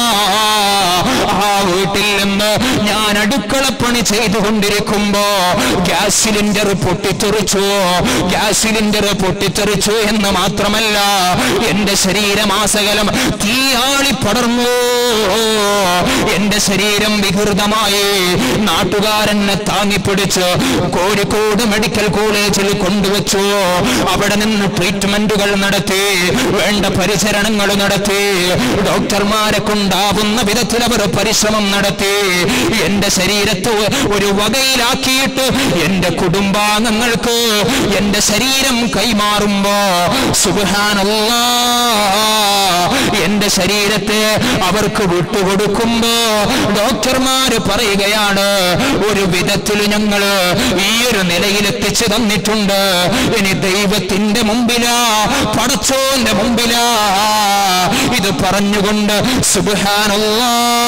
ആ വീട്ടിൽ നിന്ന് ഞാൻ അടുക്കളപ്പണി ചെയ്തുകൊണ്ടിരിക്കുമ്പോ ഗ്യാസ് സിലിണ്ടർ പൊട്ടിത്തെറിച്ചു ഗ്യാസ് സിലിണ്ടർ പൊട്ടിത്തെറിച്ചു എന്ന് മാത്രമല്ല എന്റെ ശരീരമാസകലം തീയാളി പടർന്നു എന്റെ ശരീരം വികൃതമായി നാട്ടുകാരെന്നെ താങ്ങിപ്പിടിച്ച് കോഴിക്കോട് മെഡിക്കൽ കോളേജിൽ കൊണ്ടുവച്ചു അവിടെ നിന്ന് ട്രീറ്റ്മെന്റുകൾ നടത്തി വേണ്ട പരിചരണങ്ങൾ നടത്തി ഡോക്ടർമാരെ കൊണ്ടാവുന്ന വിധത്തിൽ അവർ പരിശ്രമം നടത്തി എന്റെ ശരീരത്തെ ഒരു വകയിലാക്കിയിട്ട് എന്റെ കുടുംബാംഗങ്ങൾക്ക് എന്റെ ശരീരം കൈമാറുമ്പോ സുബാനല്ലാ എന്റെ ശരീരത്തെ അവർക്ക് വിട്ടുകൊടുക്കുമ്പോ ഡോക്ടർമാര് പറയുകയാണ് ഒരു വിധത്തിൽ ഞങ്ങള് ഈ ഒരു നിലയിൽ എത്തിച്ചു തന്നിട്ടുണ്ട് ഇനി ദൈവത്തിന്റെ മുമ്പിലാ പടച്ചോന്റെ മുമ്പിലാ ഇത് പറഞ്ഞുകൊണ്ട് സുബാനല്ലാ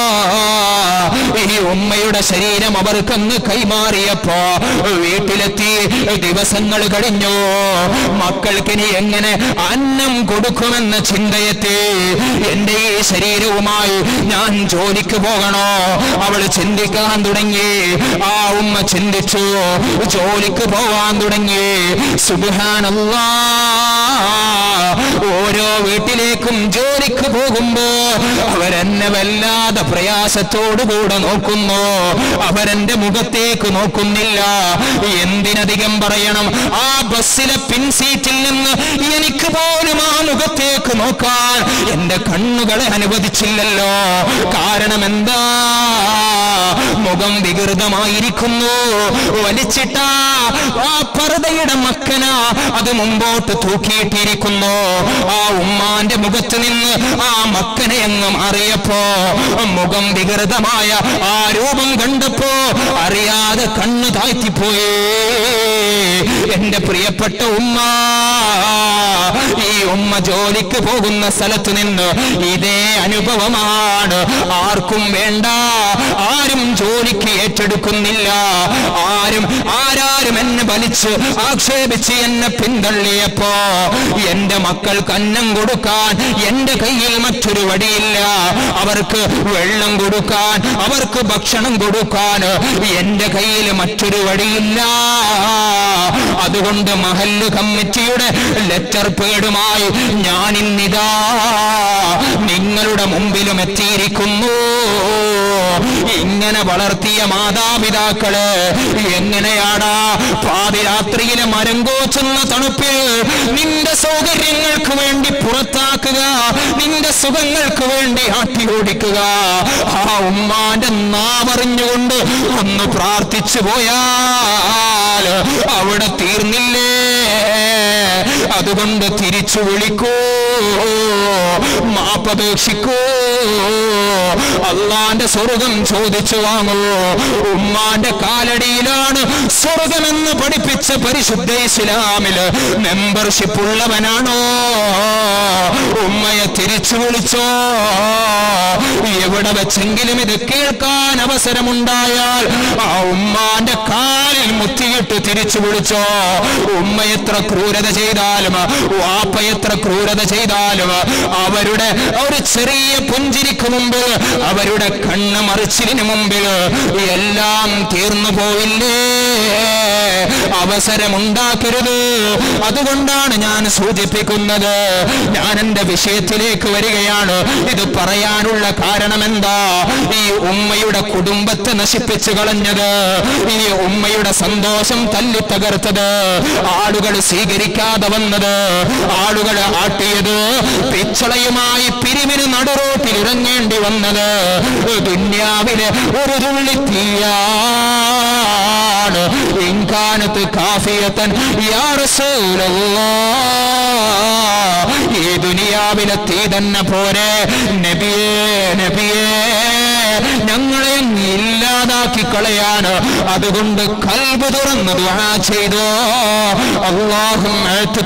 ഈ ഉമ്മയുടെ ശരീരം അവർക്കങ്ങ് കൈമാറിയപ്പോ വീട്ടിലെത്തി ദിവസങ്ങൾ കഴിഞ്ഞു മക്കൾക്കിനി എങ്ങനെ അന്നം കൊടുക്കുമെന്ന ചിന്തയെത്തി എന്റെ ഈ ശരീരവുമായി ഞാൻ ജോലിക്ക് പോകണോ അവൾ ചിന്തിക്കാൻ തുടങ്ങി ആ ഉമ്മ ചിന്തിച്ചു ജോലിക്ക് പോവാൻ തുടങ്ങി സുബാനല്ലാ ഓരോ വീട്ടിലേക്കും ജോലിക്ക് പോകുമ്പോ അവരെന്നെ വല്ലാതെ പ്രയാസത്തോടുകൂടെ നോക്കുന്നു അവരെന്റെ മുഖത്തേക്ക് നോക്കുന്നില്ല എന്തിനധികം പറയണം ആ ബസ്സിലെ പിൻസീറ്റിൽ നിന്ന് എനിക്ക് പോലും ആ മുഖത്തേക്ക് നോക്കാൻ എന്റെ കണ്ണുകളെ അനുവദിച്ചില്ലല്ലോ കാരണം എന്താ മുഖം വികൃതമായിരിക്കുന്നു വലിച്ചിട്ട ആ പർദയുടെ മക്കന അത് മുമ്പോട്ട് തൂക്കിയിട്ടിരിക്കുന്നു ആ ഉമ്മാന്റെ മുഖത്ത് നിന്ന് ആ മക്കനെ അങ്ങ് മാറിയപ്പോ മുഖം വികൃതമായ ആ രൂപം കണ്ടപ്പോ അറിയാതെ കണ്ണു താഴ്ത്തിപ്പോയി എന്റെ പ്രിയപ്പെട്ട ഉമ്മ ഈ ഉമ്മ ജോലിക്ക് പോകുന്ന സ്ഥലത്ത് നിന്ന് ഇതേ അനുഭവമാണ് ആർക്കും വേണ്ട ആരും ജോലിക്ക് ഏറ്റെടുക്കുന്നില്ല ആരും ആരാരും എന്നെ വലിച്ച് ആക്ഷേപിച്ച് എന്നെ പിന്തള്ളിയപ്പോ എന്റെ മക്കൾക്ക് അന്നം കൊടുക്കാൻ എന്റെ കയ്യിൽ മറ്റൊരു വടിയില്ല അവർക്ക് വെള്ളം കൊടുക്കാൻ അവർക്ക് ഭക്ഷണം കൊടുക്കാൻ എന്റെ കയ്യിൽ മറ്റൊരു വടിയില്ല അതുകൊണ്ട് മഹല്ല് കമ്മിറ്റിയുടെ ലെറ്റർ പേടുമായി ഞാൻ ഇന്നിതാ നിങ്ങളുടെ മുമ്പിലും എത്തിയിരിക്കുന്നു ഇങ്ങനെ വളർത്തിയ മാതാപിതാക്കള് എങ്ങനെയാടാ പാതിരാത്രിയിലെ മരം കോച്ചുന്ന തണുപ്പിൽ നിന്റെ സൗകര്യങ്ങൾക്ക് വേണ്ടി പുറത്താക്കുക നിന്റെ സുഖങ്ങൾക്ക് വേണ്ടി ആട്ടി ഓടിക്കുക ആ ഉമ്മാന്റെ നാവറിഞ്ഞുകൊണ്ട് ഒന്ന് പ്രാർത്ഥിച്ചു പോയാൽ അവിടെ തീർന്നില്ലേ അതുകൊണ്ട് തിരിച്ചു വിളിക്കൂ മാപ്പപേക്ഷിക്കൂ അള്ളാന്റെ സ്വർഗം ചോദിച്ചു വാങ്ങൂ ഉമ്മാന്റെ കാലടിയിലാണ് സ്വർഗമെന്ന് പഠിപ്പിച്ച പരിശുദ്ധ ഇസ്ലാമില് മെമ്പർഷിപ്പ് ഉള്ളവനാണോ ഉമ്മയെ തിരിച്ചു വിളിച്ചോ എവിടെ വെച്ചെങ്കിലും ഇത് കേൾക്കാൻ അവസരമുണ്ടായാൽ ആ ഉമ്മാന്റെ കാലിൽ മുത്തിയിട്ട് തിരിച്ചു വിളിച്ചോ ഉമ്മ എത്ര ക്രൂരത ചെയ്താലും വാപ്പ എത്ര ക്രൂരത ചെയ്താലും അവരുടെ ഒരു ചെറിയ പുഞ്ചിരിക്ക് മുമ്പിൽ അവരുടെ കണ്ണ് മറിച്ചിലിന് മുമ്പിൽ എല്ലാം തീർന്നു പോയില്ലേ അവസരമുണ്ടാക്കരുത് അതുകൊണ്ടാണ് ഞാൻ സൂചിപ്പിക്കുന്നത് ഞാൻ എന്റെ വിഷയത്തിലേക്ക് വരികയാണ് ഇത് പറയാനുള്ള കാരണം എന്താ ഈ ഉമ്മയുടെ കുടുംബത്തെ നശിപ്പിച്ചു കളഞ്ഞത് ഈ ഉമ്മയുടെ സന്തോഷം തല്ലി തകർത്തത് ആളുകൾ സ്വീകരിക്കാതെ വന്നത് ആളുകൾ ആട്ടിയത് പിച്ചളയുമായി പിരിവിന് നടുറോട്ടിൽ ഇറങ്ങേണ്ടി വന്നത് ദുന്യാവിലെ ഒരു തുള്ളി തീയാണ് ഇൻകാനത്ത് കാഫിയത്തൻ യാ റസൂലല്ലാഹ് ഈ ദുനിയാവിലെ തീ തന്നെ പോരെ നബിയേ നബിയേ ഞങ്ങളെ അങ്ങ് ഇല്ലാതാക്കി കളയാണ് അതുകൊണ്ട് കൽബ് തുറന്ന് ദുആ ചെയ്തോ അല്ലാഹും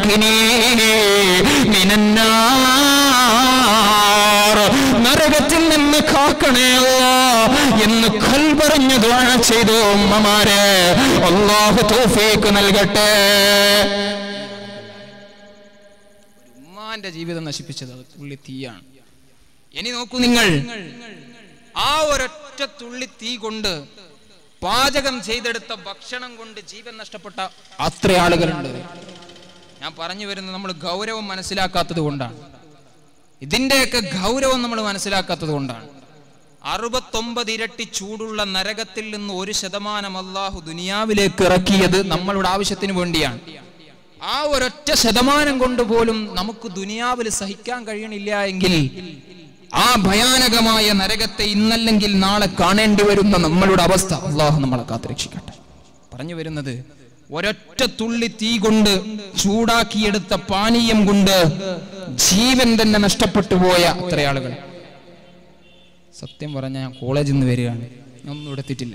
നരകത്തിൽ നിന്ന് കാക്കണേ അല്ലാ എന്ന് കൽപറഞ്ഞ് ദുആ ചെയ്തു ഉമ്മമാരെ അല്ലാഹു തൗഫീഖ് നൽകട്ടെ ഉമ്മാന്റെ ജീവിതം നശിപ്പിച്ചത് അത് തുള്ളി തീയാണ് ഇനി നോക്കൂ നിങ്ങൾ ആ ഒരൊറ്റ തുള്ളി തീ കൊണ്ട് പാചകം ചെയ്തെടുത്ത ഭക്ഷണം കൊണ്ട് ജീവൻ നഷ്ടപ്പെട്ട അത്ര ആളുകളുണ്ട് ഞാൻ പറഞ്ഞു വരുന്നത് നമ്മൾ ഗൗരവം മനസ്സിലാക്കാത്തത് കൊണ്ടാണ് ഇതിന്റെയൊക്കെ ഗൗരവം നമ്മൾ മനസ്സിലാക്കാത്തത് കൊണ്ടാണ് അറുപത്തൊമ്പത് ഇരട്ടി ചൂടുള്ള നരകത്തിൽ നിന്ന് ഒരു ശതമാനം അള്ളാഹു ദുനിയാവിലേക്ക് ഇറക്കിയത് നമ്മളുടെ ആവശ്യത്തിന് വേണ്ടിയാണ് ആ ഒരൊറ്റ ശതമാനം കൊണ്ട് പോലും നമുക്ക് ദുനിയാവിൽ സഹിക്കാൻ കഴിയണില്ല എങ്കിൽ ആ ഭയാനകമായ നരകത്തെ ഇന്നല്ലെങ്കിൽ നാളെ കാണേണ്ടി വരുന്ന നമ്മളുടെ അവസ്ഥ അള്ളാഹു നമ്മളെ കാത്തുരക്ഷിക്കട്ടെ പറഞ്ഞു വരുന്നത് ഒരൊറ്റ തുള്ളി തീ കൊണ്ട് ചൂടാക്കിയെടുത്ത പാനീയം കൊണ്ട് ജീവൻ തന്നെ നഷ്ടപ്പെട്ടു പോയ അത്ര ആളുകൾ സത്യം പറഞ്ഞ ഞാൻ കോളേജിൽ നിന്ന് വരികയാണ് ഞാൻ ഒന്നും എടുത്തിട്ടില്ല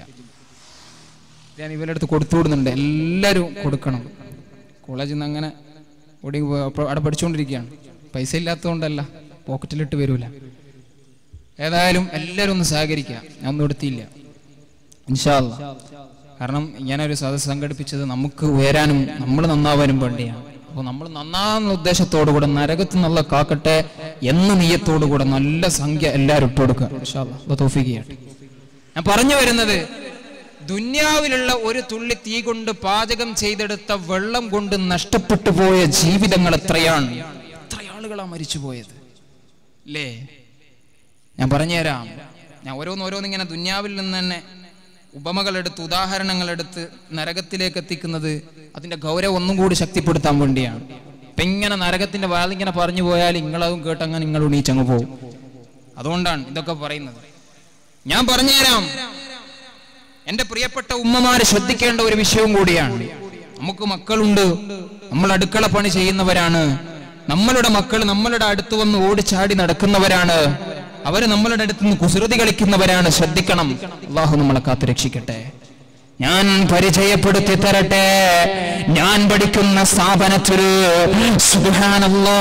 ഞാൻ ഇവരുടെ അടുത്ത് കൊടുത്തു വിടുന്നുണ്ട് എല്ലാവരും കൊടുക്കണം കോളേജിൽ നിന്ന് അങ്ങനെ ഓടി പോ- അപ്പൊ അവിടെ പഠിച്ചുകൊണ്ടിരിക്കുകയാണ് പൈസ ഇല്ലാത്തതുകൊണ്ടല്ല പോക്കറ്റിലിട്ട് വരൂല ഏതായാലും എല്ലാവരും ഒന്ന് സഹകരിക്കുക ഞാൻ ഒന്നും എടുത്തില്ല ഇൻഷാല്ല കാരണം ഇങ്ങനൊരു സദസ്സ് സംഘടിപ്പിച്ചത് നമുക്ക് ഉയരാനും നമ്മൾ നന്നാവാനും വേണ്ടിയാണ് അപ്പോൾ നമ്മൾ നന്നാകുന്ന ഉദ്ദേശത്തോടു കൂടെ നരകത്ത് നിന്നുള്ള കാക്കട്ടെ എന്ന നീയത്തോടു കൂടെ നല്ല സംഖ്യ എല്ലാവരും ഇട്ട് കൊടുക്കുക ഇൻഷാല്ലാ. അള്ളാഹ് തൗഫീഖ് ചെയ്യട്ടെ ഞാൻ പറഞ്ഞു വരുന്നത് ദുന്യാവിലുള്ള ഒരു തുള്ളി തീ കൊണ്ട് പാചകം ചെയ്തെടുത്ത വെള്ളം കൊണ്ട് നഷ്ടപ്പെട്ടു പോയ ജീവിതങ്ങൾ എത്രയാണ് എത്ര ആളുകളാ മരിച്ചു പോയത് അല്ലേ ഞാൻ പറഞ്ഞുതരാം ഞാൻ ഓരോന്ന് ഓരോന്ന് ഇങ്ങനെ ദുന്യാവിൽ നിന്ന് തന്നെ ഉപമകളെടുത്ത് ഉദാഹരണങ്ങളെടുത്ത് നരകത്തിലേക്ക് എത്തിക്കുന്നത് അതിന്റെ ഗൗരവം ഒന്നും കൂടി ശക്തിപ്പെടുത്താൻ വേണ്ടിയാണ് ഇപ്പൊ ഇങ്ങനെ നരകത്തിന്റെ വാലിങ്ങനെ പറഞ്ഞു പോയാൽ നിങ്ങളതും കേട്ടങ്ങനെ നിങ്ങൾ ഉണീച്ചങ്ങ് പോകും അതുകൊണ്ടാണ് ഇതൊക്കെ പറയുന്നത് ഞാൻ പറഞ്ഞുതരാം എന്റെ പ്രിയപ്പെട്ട ഉമ്മമാര് ശ്രദ്ധിക്കേണ്ട ഒരു വിഷയവും കൂടിയാണ് നമുക്ക് മക്കളുണ്ട് നമ്മൾ അടുക്കള പണി ചെയ്യുന്നവരാണ് നമ്മളുടെ മക്കൾ നമ്മളുടെ അടുത്ത് വന്ന് ഓടിച്ചാടി നടക്കുന്നവരാണ് അവര് നമ്മളുടെ അടുത്ത് നിന്ന് കുസൃതി കളിക്കുന്നവരാണ് ശ്രദ്ധിക്കണം അള്ളാഹു നമ്മളെ കാത്തു രക്ഷിക്കട്ടെ ഞാൻ പരിചയപ്പെടുത്തി തരട്ടെ ഞാൻ പഠിക്കുന്ന സ്ഥാപനത്തിൽ സുബ്ഹാനല്ലാ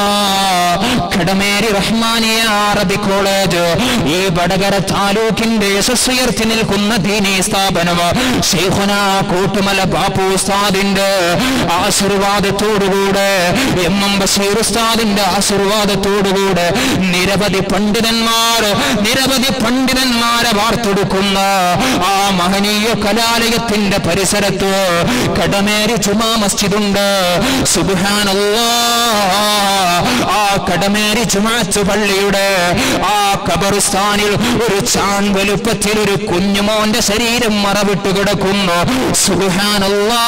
കടമേരി റഹ്മാനിയ അറബി കോളേജ് ഈ വടകര താലൂക്കിന്റെ യശസ് ഉയർത്തി നിൽക്കുന്ന ദീനീ സ്ഥാപനം ശൈഖുന കൂട്ടുമല ബാപ്പു ഉസ്താദിന്റെ ആശീർവാദത്തോടുകൂടെ എം എം ബഷീർ ഉസ്താദിന്റെ ആശീർവാദത്തോടുകൂടെ നിരവധി പണ്ഡിതന്മാർ നിരവധി പണ്ഡിതന്മാരെ വാർത്തെടുക്കുന്ന ആ മഹനീയ കലാലയത്തിന്റെ പരിസരത്ത് കടമേരി ചുമാ മസ്ജിദുണ്ട് സുബ്ഹാനല്ലാ ആ കടമേരി ചുമാച്ചു പള്ളിയുടെ ആ കബറിസ്ഥാനിൽ ഒരു ചാൺ വലുപ്പത്തിൽ ഒരു കുഞ്ഞുമോന്റെ ശരീരം മറവിട്ട് കിടക്കുന്നു സുബ്ഹാനല്ലാ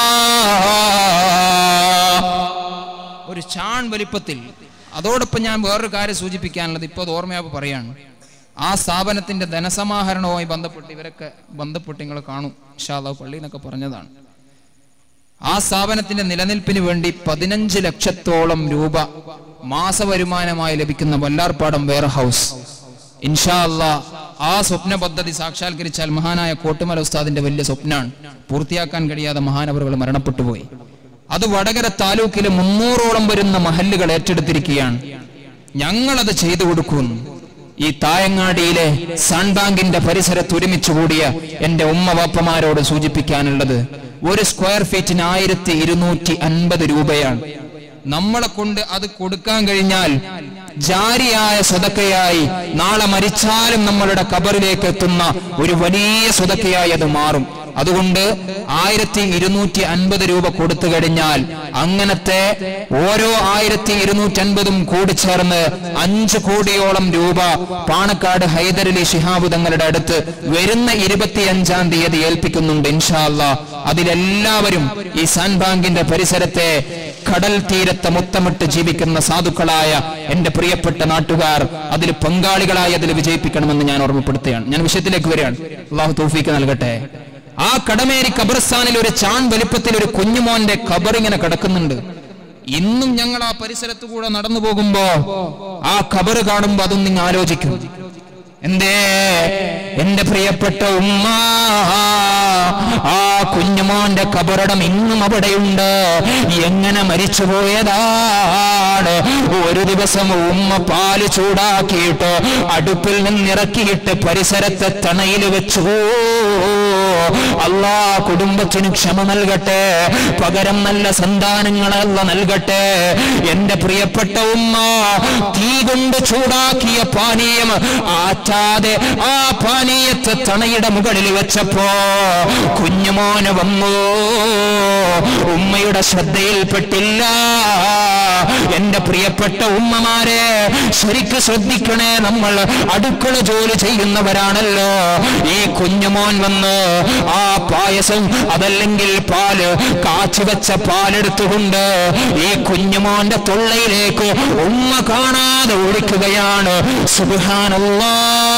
ഒരു ചാൺ വലിപ്പത്തിൽ അതോടൊപ്പം ഞാൻ വേറൊരു കാര്യം സൂചിപ്പിക്കാനുള്ളത് ഇപ്പോൾ അത് ഓർമ്മയാപ്പ് പറയാണ് ആ സ്ഥാപനത്തിന്റെ ധനസമാഹരണവുമായി ബന്ധപ്പെട്ട് ഇവരൊക്കെ ബന്ധപ്പെട്ട് നിങ്ങൾ കാണും ഷാദ പള്ളി എന്നൊക്കെ പറഞ്ഞതാണ് ആ സ്ഥാപനത്തിന്റെ നിലനിൽപ്പിന് വേണ്ടി പതിനഞ്ച് ലക്ഷത്തോളം രൂപ മാസവരുമാനമായി ലഭിക്കുന്ന വല്ലാർപ്പാടം വെയർ ഹൗസ് ഇൻഷാ അല്ലാ ആ സ്വപ്ന പദ്ധതി സാക്ഷാത്കരിച്ചാൽ മഹാനായ കോട്ടുമല ഉസ്താദിന്റെ വലിയ സ്വപ്നാണ് പൂർത്തിയാക്കാൻ കഴിയാതെ മഹാനവറുകൾ മരണപ്പെട്ടു പോയി അത് വടകര താലൂക്കിലെ മുന്നൂറോളം വരുന്ന മഹല്ലുകൾ ഏറ്റെടുത്തിരിക്കുകയാണ് ഞങ്ങളത് ചെയ്തു കൊടുക്കുന്നു ഈ തായങ്ങാടിയിലെ സൺ ബാങ്കിന്റെ പരിസരത്ത് ഒരുമിച്ച് കൂടിയ എന്റെ ഉമ്മ വാപ്പമാരോട് സൂചിപ്പിക്കാനുള്ളത് ഒരു സ്ക്വയർ ഫീറ്റിന് ആയിരത്തി ഇരുന്നൂറ്റി അൻപത് രൂപയാണ് നമ്മളെ കൊണ്ട് അത് കൊടുക്കാൻ കഴിഞ്ഞാൽ ജാരിയായ സ്വതക്കയായി നാളെ മരിച്ചാലും നമ്മളുടെ കബറിലേക്ക് എത്തുന്ന ഒരു വലിയ സ്വതക്കയായി അത് മാറും അതുകൊണ്ട് ആയിരത്തി ഇരുന്നൂറ്റി അൻപത് രൂപ കൊടുത്തു കഴിഞ്ഞാൽ അങ്ങനത്തെ ഓരോ ആയിരത്തി ഇരുന്നൂറ്റി അൻപതും കൂടിച്ചേർന്ന് അഞ്ച് കോടിയോളം രൂപ പാണക്കാട് ഹൈദരലി ശിഹാബ് തങ്ങളുടെ അടുത്ത് വരുന്ന ഇരുപത്തിയഞ്ചാം തീയതി ഏൽപ്പിക്കുന്നുണ്ട് ഇൻഷാല്ല അതിലെല്ലാവരും ഈ സാൻ ബാങ്കിന്റെ പരിസരത്തെ കടൽ തീരത്ത് മുത്തമിട്ട് ജീവിക്കുന്ന സാധുക്കളായ എന്റെ പ്രിയപ്പെട്ട നാട്ടുകാർ അതിൽ പങ്കാളികളായി അതിൽ വിജയിപ്പിക്കണമെന്ന് ഞാൻ ഓർമ്മപ്പെടുത്തുകയാണ് ഞാൻ വിഷയത്തിലേക്ക് വരികയാണ് അള്ളാഹു തൗഫീക്ക് നൽകട്ടെ ആ കടമേരി ഖബർസ്ഥാനിൽ ഒരു ചാൺ വലിപ്പത്തിൽ ഒരു കുഞ്ഞുമോന്റെ ഖബർ ഇങ്ങനെ കിടക്കുന്നുണ്ട് ഇന്നും ഞങ്ങൾ ആ പരിസരത്ത് കൂടെ നടന്നു പോകുമ്പോ ആ ഖബർ കാണുമ്പോ അതും നിങ്ങൾ ആലോചിക്കും എന്തേ എന്റെ പ്രിയപ്പെട്ട ഉമ്മ ആ കുഞ്ഞുമോന്റെ കബറടം ഇന്നും അവിടെയുണ്ട് എങ്ങനെ മരിച്ചുപോയതാണ് ഒരു ദിവസം ഉമ്മ പാല് ചൂടാക്കിയിട്ട് അടുപ്പിൽ നിന്നിറക്കിയിട്ട് പരിസരത്തെ തണയിൽ വെച്ചു അല്ലാ കുടുംബത്തിന് ക്ഷമ നൽകട്ടെ പകരം നല്ല സന്താനങ്ങളല്ല നൽകട്ടെ എന്റെ പ്രിയപ്പെട്ട ഉമ്മ തീ കൊണ്ട് ചൂടാക്കിയ പാനീയം ആറ്റാതെ ആ പാനീയത്തെ തണയുടെ മുകളിൽ വെച്ചപ്പോ കുഞ്ഞുമോന് വന്നു ഉമ്മയുടെ ശ്രദ്ധയിൽപ്പെട്ടില്ല എന്റെ പ്രിയപ്പെട്ട ഉമ്മമാരെ ശരിക്ക് ശ്രദ്ധിക്കണേ നമ്മൾ അടുക്കള ജോലി ചെയ്യുന്നവരാണല്ലോ ഈ കുഞ്ഞുമോൻ വന്ന് ആ പായസം അതല്ലെങ്കിൽ പാല് കാച്ചുവെച്ച പാലെടുത്തുകൊണ്ട് ഈ കുഞ്ഞുമോന്റെ തൊള്ളയിലേക്ക് ഉമ്മ കാണാതെ ഒഴിക്കുകയാണ് സുബാനല്ലാ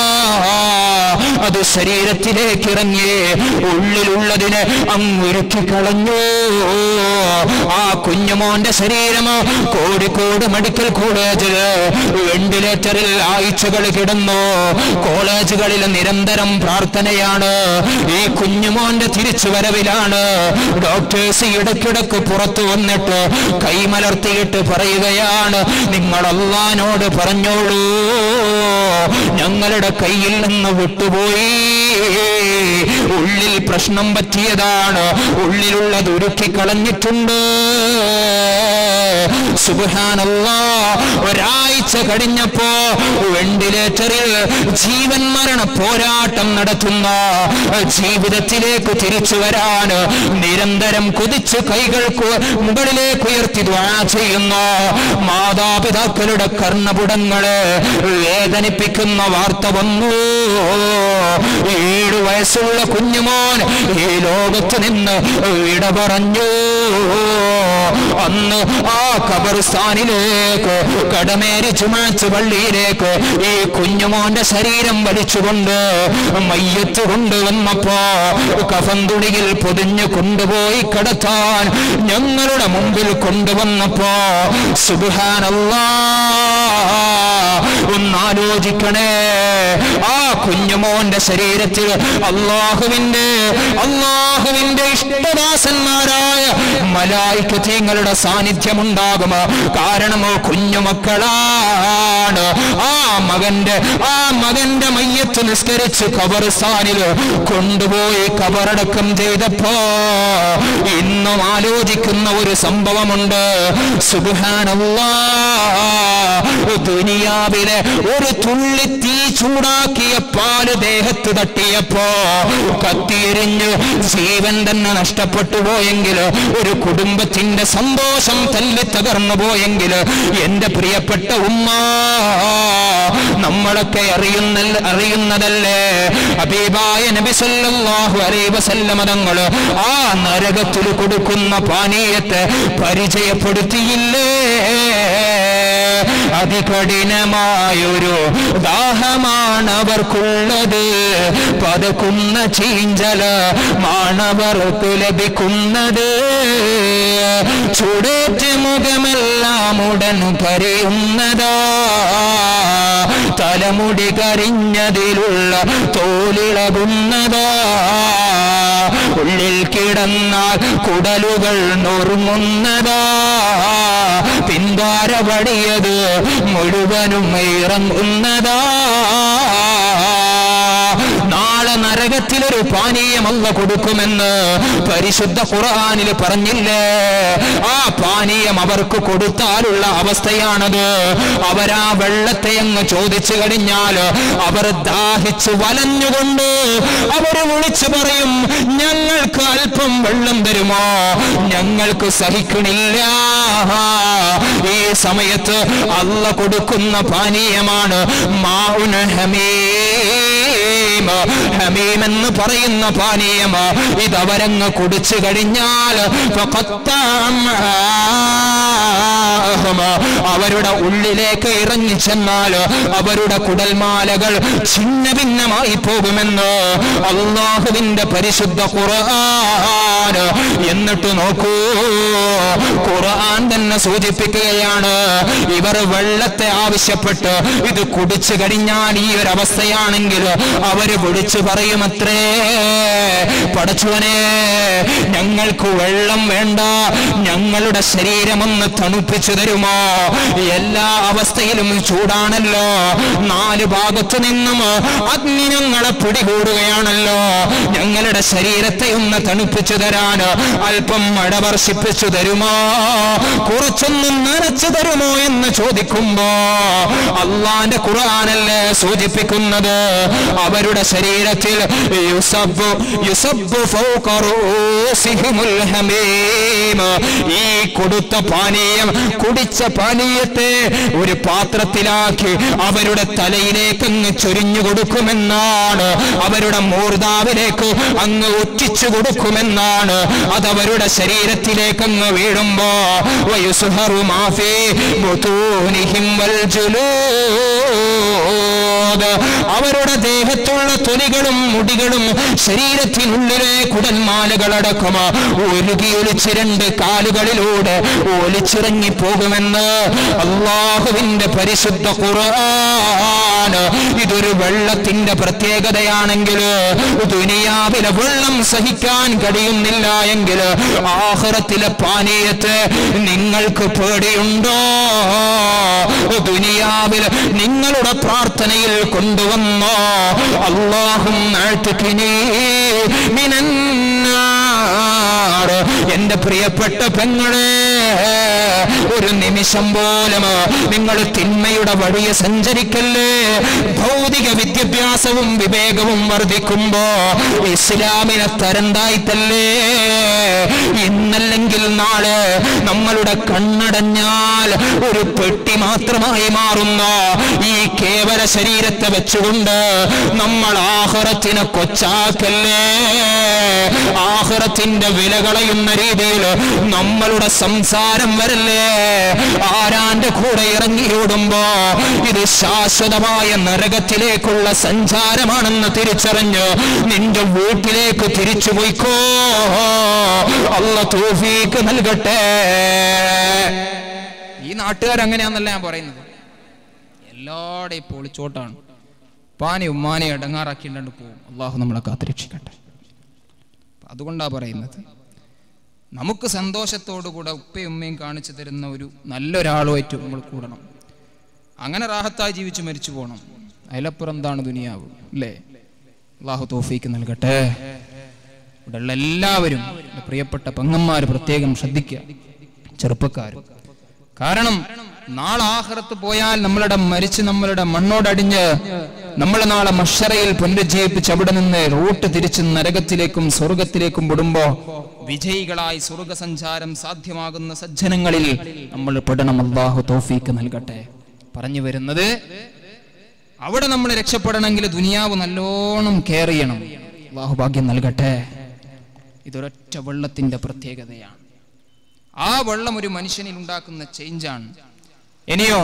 അത് ശരീരത്തിലേക്ക് ഇറങ്ങി ഉള്ളിലുള്ളതിനെ അങ്ങുരുക്കി കളഞ്ഞു ആ കുഞ്ഞുമോന്റെ ശരീരം കോഴിക്കോട് മെഡിക്കൽ കോളേജില് വെന്റിലേറ്ററിൽ ആഴ്ചകൾ കിടന്നു കോളേജുകളിൽ നിരന്തരം പ്രാർത്ഥനയാണ് ഈ കുഞ്ഞുമോന്റെ തിരിച്ചു വരവിലാണ് ഡോക്ടേഴ്സ് ഇടയ്ക്കിടക്ക് പുറത്തു വന്നിട്ട് കൈമലർത്തിയിട്ട് പറയുകയാണ് നിങ്ങൾ അള്ളഹാനോട് പറഞ്ഞോളൂ ഞങ്ങളുടെ കയ്യിൽ നിന്ന് വിട്ടുപോയി ഉള്ളിൽ പ്രശ്നം പറ്റിയതാണ് ഉള്ളിലുള്ളത് ഉരുക്കി കളഞ്ഞിട്ടുണ്ട് സുബാനല്ലാ ഒരാഴ്ച കഴിഞ്ഞപ്പോ വെന്റിലേറ്ററിൽ ജീവൻ മരണ പോരാട്ടം നടത്തുന്ന ജീവിതത്തിലേക്ക് തിരിച്ചു വരാൻ നിരന്തരം കുതിച്ച് കൈകൾക്ക് മുകളിലേക്ക് ഉയർത്തി ദ്വാ ചെയ്യുന്ന മാതാപിതാക്കളുടെ കർണപുടങ്ങളെ വേദനിപ്പിക്കുന്ന വാർത്ത വന്നു ഏഴു വയസ്സുള്ള കുഞ്ഞുമോൻ ഈ ലോകത്ത് നിന്ന് വിട പറഞ്ഞു അന്ന് ആ ഖബർസ്ഥാനിലേക്ക് കടമേരി ചുമാച്ച് പള്ളിയിലേക്ക് ഈ കുഞ്ഞുമോന്റെ ശരീരം വലിച്ചുകൊണ്ട് മയ്യത്ത് കൊണ്ടുവന്നപ്പോ കഫന്തുണിയിൽ പൊതിഞ്ഞു കൊണ്ടുപോയി കിടത്താൻ ഞങ്ങളുടെ മുമ്പിൽ കൊണ്ടുവന്നപ്പോ സുബാനല്ലാ ഒന്നാലോചിക്കണേ ആ കുഞ്ഞുമോന്റെ ശരീരത്തിൽ അള്ളാഹുവിന്റെ അള്ളാഹുവിന്റെ ഇഷ്ടദാസന്മാരായ മലായിക്കത്തീങ്ങളുടെ സാന്നിധ്യമുണ്ടാകും കാരണം കുഞ്ഞുമക്കളാണ് ആ മകന്റെ ആ മകന്റെ മയ്യത്ത് നിസ്കരിച്ച് കബർസ്ഥാനിൽ കൊണ്ടുപോയി കബറടക്കം ചെയ്തപ്പോ ഇന്നും ആലോചിക്കുന്ന ഒരു സംഭവമുണ്ട് സുബാനല്ലാ ദുനിയാവിലെ ഒരു തുള്ളി തീ ചൂടാക്കിയ പാല് ദേഹത്ത് തട്ടിയപ്പോ കത്തിയെരിഞ്ഞ് ജീവൻ തന്നെ നഷ്ടപ്പെട്ടു പോയെങ്കിൽ ഒരു കുടുംബത്തിന്റെ സന്തോഷം തല്ലി തകർന്നു പോയെങ്കിൽ എന്റെ പ്രിയപ്പെട്ട ഉമ്മ നമ്മളൊക്കെ അറിയുന്ന അറിയുന്നതല്ലേ അബീബായ നബി സല്ലല്ലാഹു അലൈഹി വസല്ലമ തങ്ങൾ ആ നരകത്തിൽ കൊടുക്കുന്ന പാനീയത്തെ പരിചയപ്പെടുത്തിയില്ലേ അതികഠിനമായൊരു ദാഹമാണവർക്കുള്ളത് പതക്കുന്ന ചീഞ്ചല മാണവർക്ക് ലഭിക്കുന്നത് ചുടേറ്റ് മുഖമെല്ലാം ഉടൻ കരയുന്നതാ തലമുടി കരിഞ്ഞതിലുള്ള തോലിളകുന്നതാ ഉള്ളിൽ കിടന്നാൽ കുടലുകൾ നുറുങ്ങുന്നതാ പിന്താര വടിയത് മുഴുവനും ഇറങ്ങുന്നതാ നാളെ നരകത്തിൽ രൂപത്തിലൊരു പാനീയം അല്ല കൊടുക്കുമെന്ന് പരിശുദ്ധ ഖുർആനിൽ പറഞ്ഞില്ലേ ആ പാനീയം അവർക്ക് കൊടുത്താലുള്ള അവസ്ഥയാണത് അവരാ വെള്ളത്തെ അങ്ങ് ചോദിച്ചു കഴിഞ്ഞാൽ അവർ ദാഹിച്ച് വലഞ്ഞുകൊണ്ട് അവർ വിളിച്ചു പറയും ഞങ്ങൾക്ക് അല്പം വെള്ളം തരുമോ ഞങ്ങൾക്ക് സഹിക്കണില്ല ഈ സമയത്ത് അല്ല കൊടുക്കുന്ന പാനീയമാണ് മാഉൻ ഹമീം ഹമീം എന്ന് പറയുന്ന പാനീയം ഇതവരങ്ങ് കുടിച്ചു കഴിഞ്ഞാൽ ഫഖത്താം അവരുടെ ഉള്ളിലേക്ക് ഇറങ്ങി ചെന്നാൽ അവരുടെ കുടൽമാലകൾ ഛിന്ന ഭിന്നമായി പോകുമെന്ന് അള്ളാഹുവിന്റെ പരിശുദ്ധ ഖുർആൻ എന്നിട്ട് നോക്കൂ ഖുർആൻ തന്നെ സൂചിപ്പിക്കുകയാണ് ഇവർ വെള്ളത്തെ ആവശ്യപ്പെട്ട് ഇത് കുടിച്ചു കഴിഞ്ഞാൽ ഈ ഒരു അവസ്ഥയാണെങ്കിൽ അവര് വിളിച്ചു പറയുമത്രേ പടച്ചുവനെ ഞങ്ങൾക്ക് വെള്ളം വേണ്ട ഞങ്ങളുടെ ശരീരമൊന്ന് തണുപ്പിച്ചു തരുമോ എല്ലാ അവസ്ഥയിലും ചൂടാണല്ലോ നാല് ഭാഗത്തു നിന്നും അഗ്നി ഞങ്ങളെ പിടികൂടുകയാണല്ലോ ഞങ്ങളുടെ ശരീരത്തെ ഒന്ന് തണുപ്പിച്ചു തരാൻ അല്പം മഴ വർഷിപ്പിച്ചു തരുമോ കുറച്ചൊന്നും നനച്ചു തരുമോ എന്ന് ചോദിക്കുമ്പോ അള്ളാന്റെ ഖുർആനല്ലേ സൂചിപ്പിക്കുന്നത് അവരുടെ ശരീരത്തിൽ യുസബ്ബു യുസബ്ബു ഫൗക റൂസിഹിമുൽ ഹമീം ഈ കൊടുത്ത പാനീയം കുടിച്ച പാനീയത്തെ ഒരു പാത്രത്തിലാക്കി അവരുടെ തലയിലേക്ക് അങ്ങ് ചൊരിഞ്ഞു കൊടുക്കുമെന്നാണ് അവരുടെ മൂർദാവിലേക്ക് അങ്ങ് ഒറ്റിച്ചു കൊടുക്കുമെന്നാണ് അതവരുടെ ശരീരത്തിലേക്ക് അങ്ങ് വീഴുമ്പോ വയുസുഹറു മാഫി ബുതൂനിഹിം വൽ ജുലൂദ് അവരുടെ ദേഹത്തുള്ള തൊലികളും മുടികളും ശരീരത്തിനുള്ളിലെ കുടൽമാലകളടക്കം ഒലുകിയൊലിച്ച് രണ്ട് കാലുകളിലൂടെ ഒലിച്ചിറങ്ങി പോകുമെന്ന് അള്ളാഹുവിന്റെ പരിശുദ്ധ ഖുർആൻ ഇതൊരു വെള്ളത്തിന്റെ പ്രത്യേകതയാണെങ്കിൽ ദുനിയാവിലെ വെള്ളം സഹിക്കാൻ കഴിയുന്നില്ല എങ്കിൽ ആഹ്റത്തിലെ പാനീയത്തെ നിങ്ങൾക്ക് പേടിയുണ്ടോ ദുനിയാവിൽ നിങ്ങളുടെ പ്രാർത്ഥനയിൽ കൊണ്ടുവന്നോ അള്ളാഹും എന്റെ പ്രിയപ്പെട്ട പെങ്ങളെ ഒരു നിമിഷം പോലും നിങ്ങൾ തിന്മയുടെ വഴിയെ സഞ്ചരിക്കല്ലേ ഭൗതിക വിദ്യാഭ്യാസവും വിവേകവും വർദ്ധിക്കുമ്പോ ഇസ്ലാമിനെ തരണ്ടായിട്ടല്ലേ ഇന്നല്ലെങ്കിൽ നാളെ നമ്മളുടെ കണ്ണടഞ്ഞാൽ ഒരു പെട്ടി മാത്രമായി മാറുന്ന ഈ കേവല ശരീരത്തെ വെച്ചുകൊണ്ട് നമ്മൾ ആഹ്റത്തിനെ കൊച്ചാക്കല്ലേ ആഹ്റത്തിന്റെ വില കളയുന്ന രീതിയിൽ നമ്മളുടെ സംസാരം വരല്ലേ ആരാന്റെ കൂടെ ഇറങ്ങിയോടുമ്പോ ഇത് ശാശ്വതമായ നരകത്തിലേക്കുള്ള സഞ്ചാരമാണെന്ന് തിരിച്ചറിഞ്ഞ് നിന്റെ വീട്ടിലേക്ക് തിരിച്ചു പോയിക്കോ അല്ല തോഫീക്ക് നൽകട്ടെ ഈ നാട്ടുകാരങ്ങനെയാന്നല്ല ഞാൻ പറയുന്നത് എല്ലാടെയും പൊളിച്ചോട്ടാണ് പാനി ഉമ്മാനെ ഇടങ്ങാറാക്കിയിട്ടുണ്ട് പോകും അള്ളാഹു നമ്മളെ കാത്തുരക്ഷിക്കട്ടെ അപ്പൊ അതുകൊണ്ടാ പറയുന്നത് നമുക്ക് സന്തോഷത്തോടുകൂടെ ഉപ്പയും ഉമ്മയും കാണിച്ചു തരുന്ന ഒരു നല്ലൊരാളുമായിട്ട് നമ്മൾ കൂടണം അങ്ങനെ റാഹത്തായി ജീവിച്ച് മരിച്ചു പോകണം അതിലപ്പുറം എന്താണ് ദുനിയാവ് അല്ലേ അള്ളാഹു തോഫീക്ക് നൽകട്ടെ ഇവിടെയുള്ള എല്ലാവരും എൻ്റെ പ്രിയപ്പെട്ട പെങ്ങന്മാർ പ്രത്യേകം ശ്രദ്ധിക്കുക ചെറുപ്പക്കാരും കാരണം നാളെ ആഹ്റത്ത് പോയാൽ നമ്മളുടെ മരിച്ച് നമ്മളുടെ മണ്ണോടടിഞ്ഞ് നമ്മൾ നാളെ മഷറയിൽ പുനരുജ്ജീവിപ്പിച്ച് അവിടെ നിന്ന് റൂട്ട് തിരിച്ച് നരകത്തിലേക്കും സ്വർഗത്തിലേക്കും വിടുമ്പോ വിജയികളായി സ്വർഗസഞ്ചാരം സാധ്യമാകുന്ന സജ്ജനങ്ങളിൽ നമ്മൾ പെടണം അള്ളാഹു തോഫീക്ക് നൽകട്ടെ പറഞ്ഞു വരുന്നത് അവിടെ നമ്മൾ രക്ഷപ്പെടണമെങ്കിൽ ദുനിയാവ് നല്ലോണം കെയർ ചെയ്യണം അള്ളാഹു ഭാഗ്യം നൽകട്ടെ ഇതൊരൊറ്റ വെള്ളത്തിന്റെ പ്രത്യേകതയാണ് ആ വെള്ളം ഒരു മനുഷ്യനിൽ ഉണ്ടാക്കുന്ന ചേഞ്ചാണ് ഇനിയോ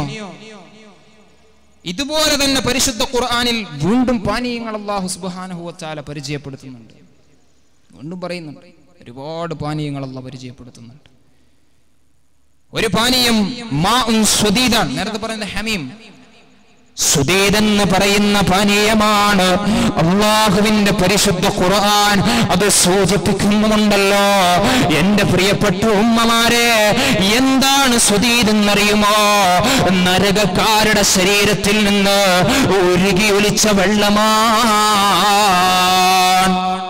ഇതുപോലെ തന്നെ പരിശുദ്ധ ഖുർആനിൽ വീണ്ടും പാനീയങ്ങൾ അള്ളാഹു സുബാനഹുവച്ചാല പരിചയപ്പെടുത്തുന്നുണ്ട് വീണ്ടും പറയുന്നുണ്ട് ഒരുപാട് പാനീയങ്ങൾ അള്ളാഹ് പരിചയപ്പെടുത്തുന്നുണ്ട് ഒരു പാനീയം മാ സ്വദീദാണ് നേരത്തെ പറയുന്ന ഹമീം സുദീതെന്ന് പറയുന്ന പാനീയമാണ് അള്ളാഹുവിന്റെ പരിശുദ്ധ ഖുർആൻ അത് സൂചിപ്പിക്കുന്നുണ്ടല്ലോ എന്റെ പ്രിയപ്പെട്ട ഉമ്മമാരെ എന്താണ് സുദീതെന്നറിയുമോ നരകക്കാരുടെ ശരീരത്തിൽ നിന്ന് ഒഴുകി ഒലിച്ച വെള്ളമാണ്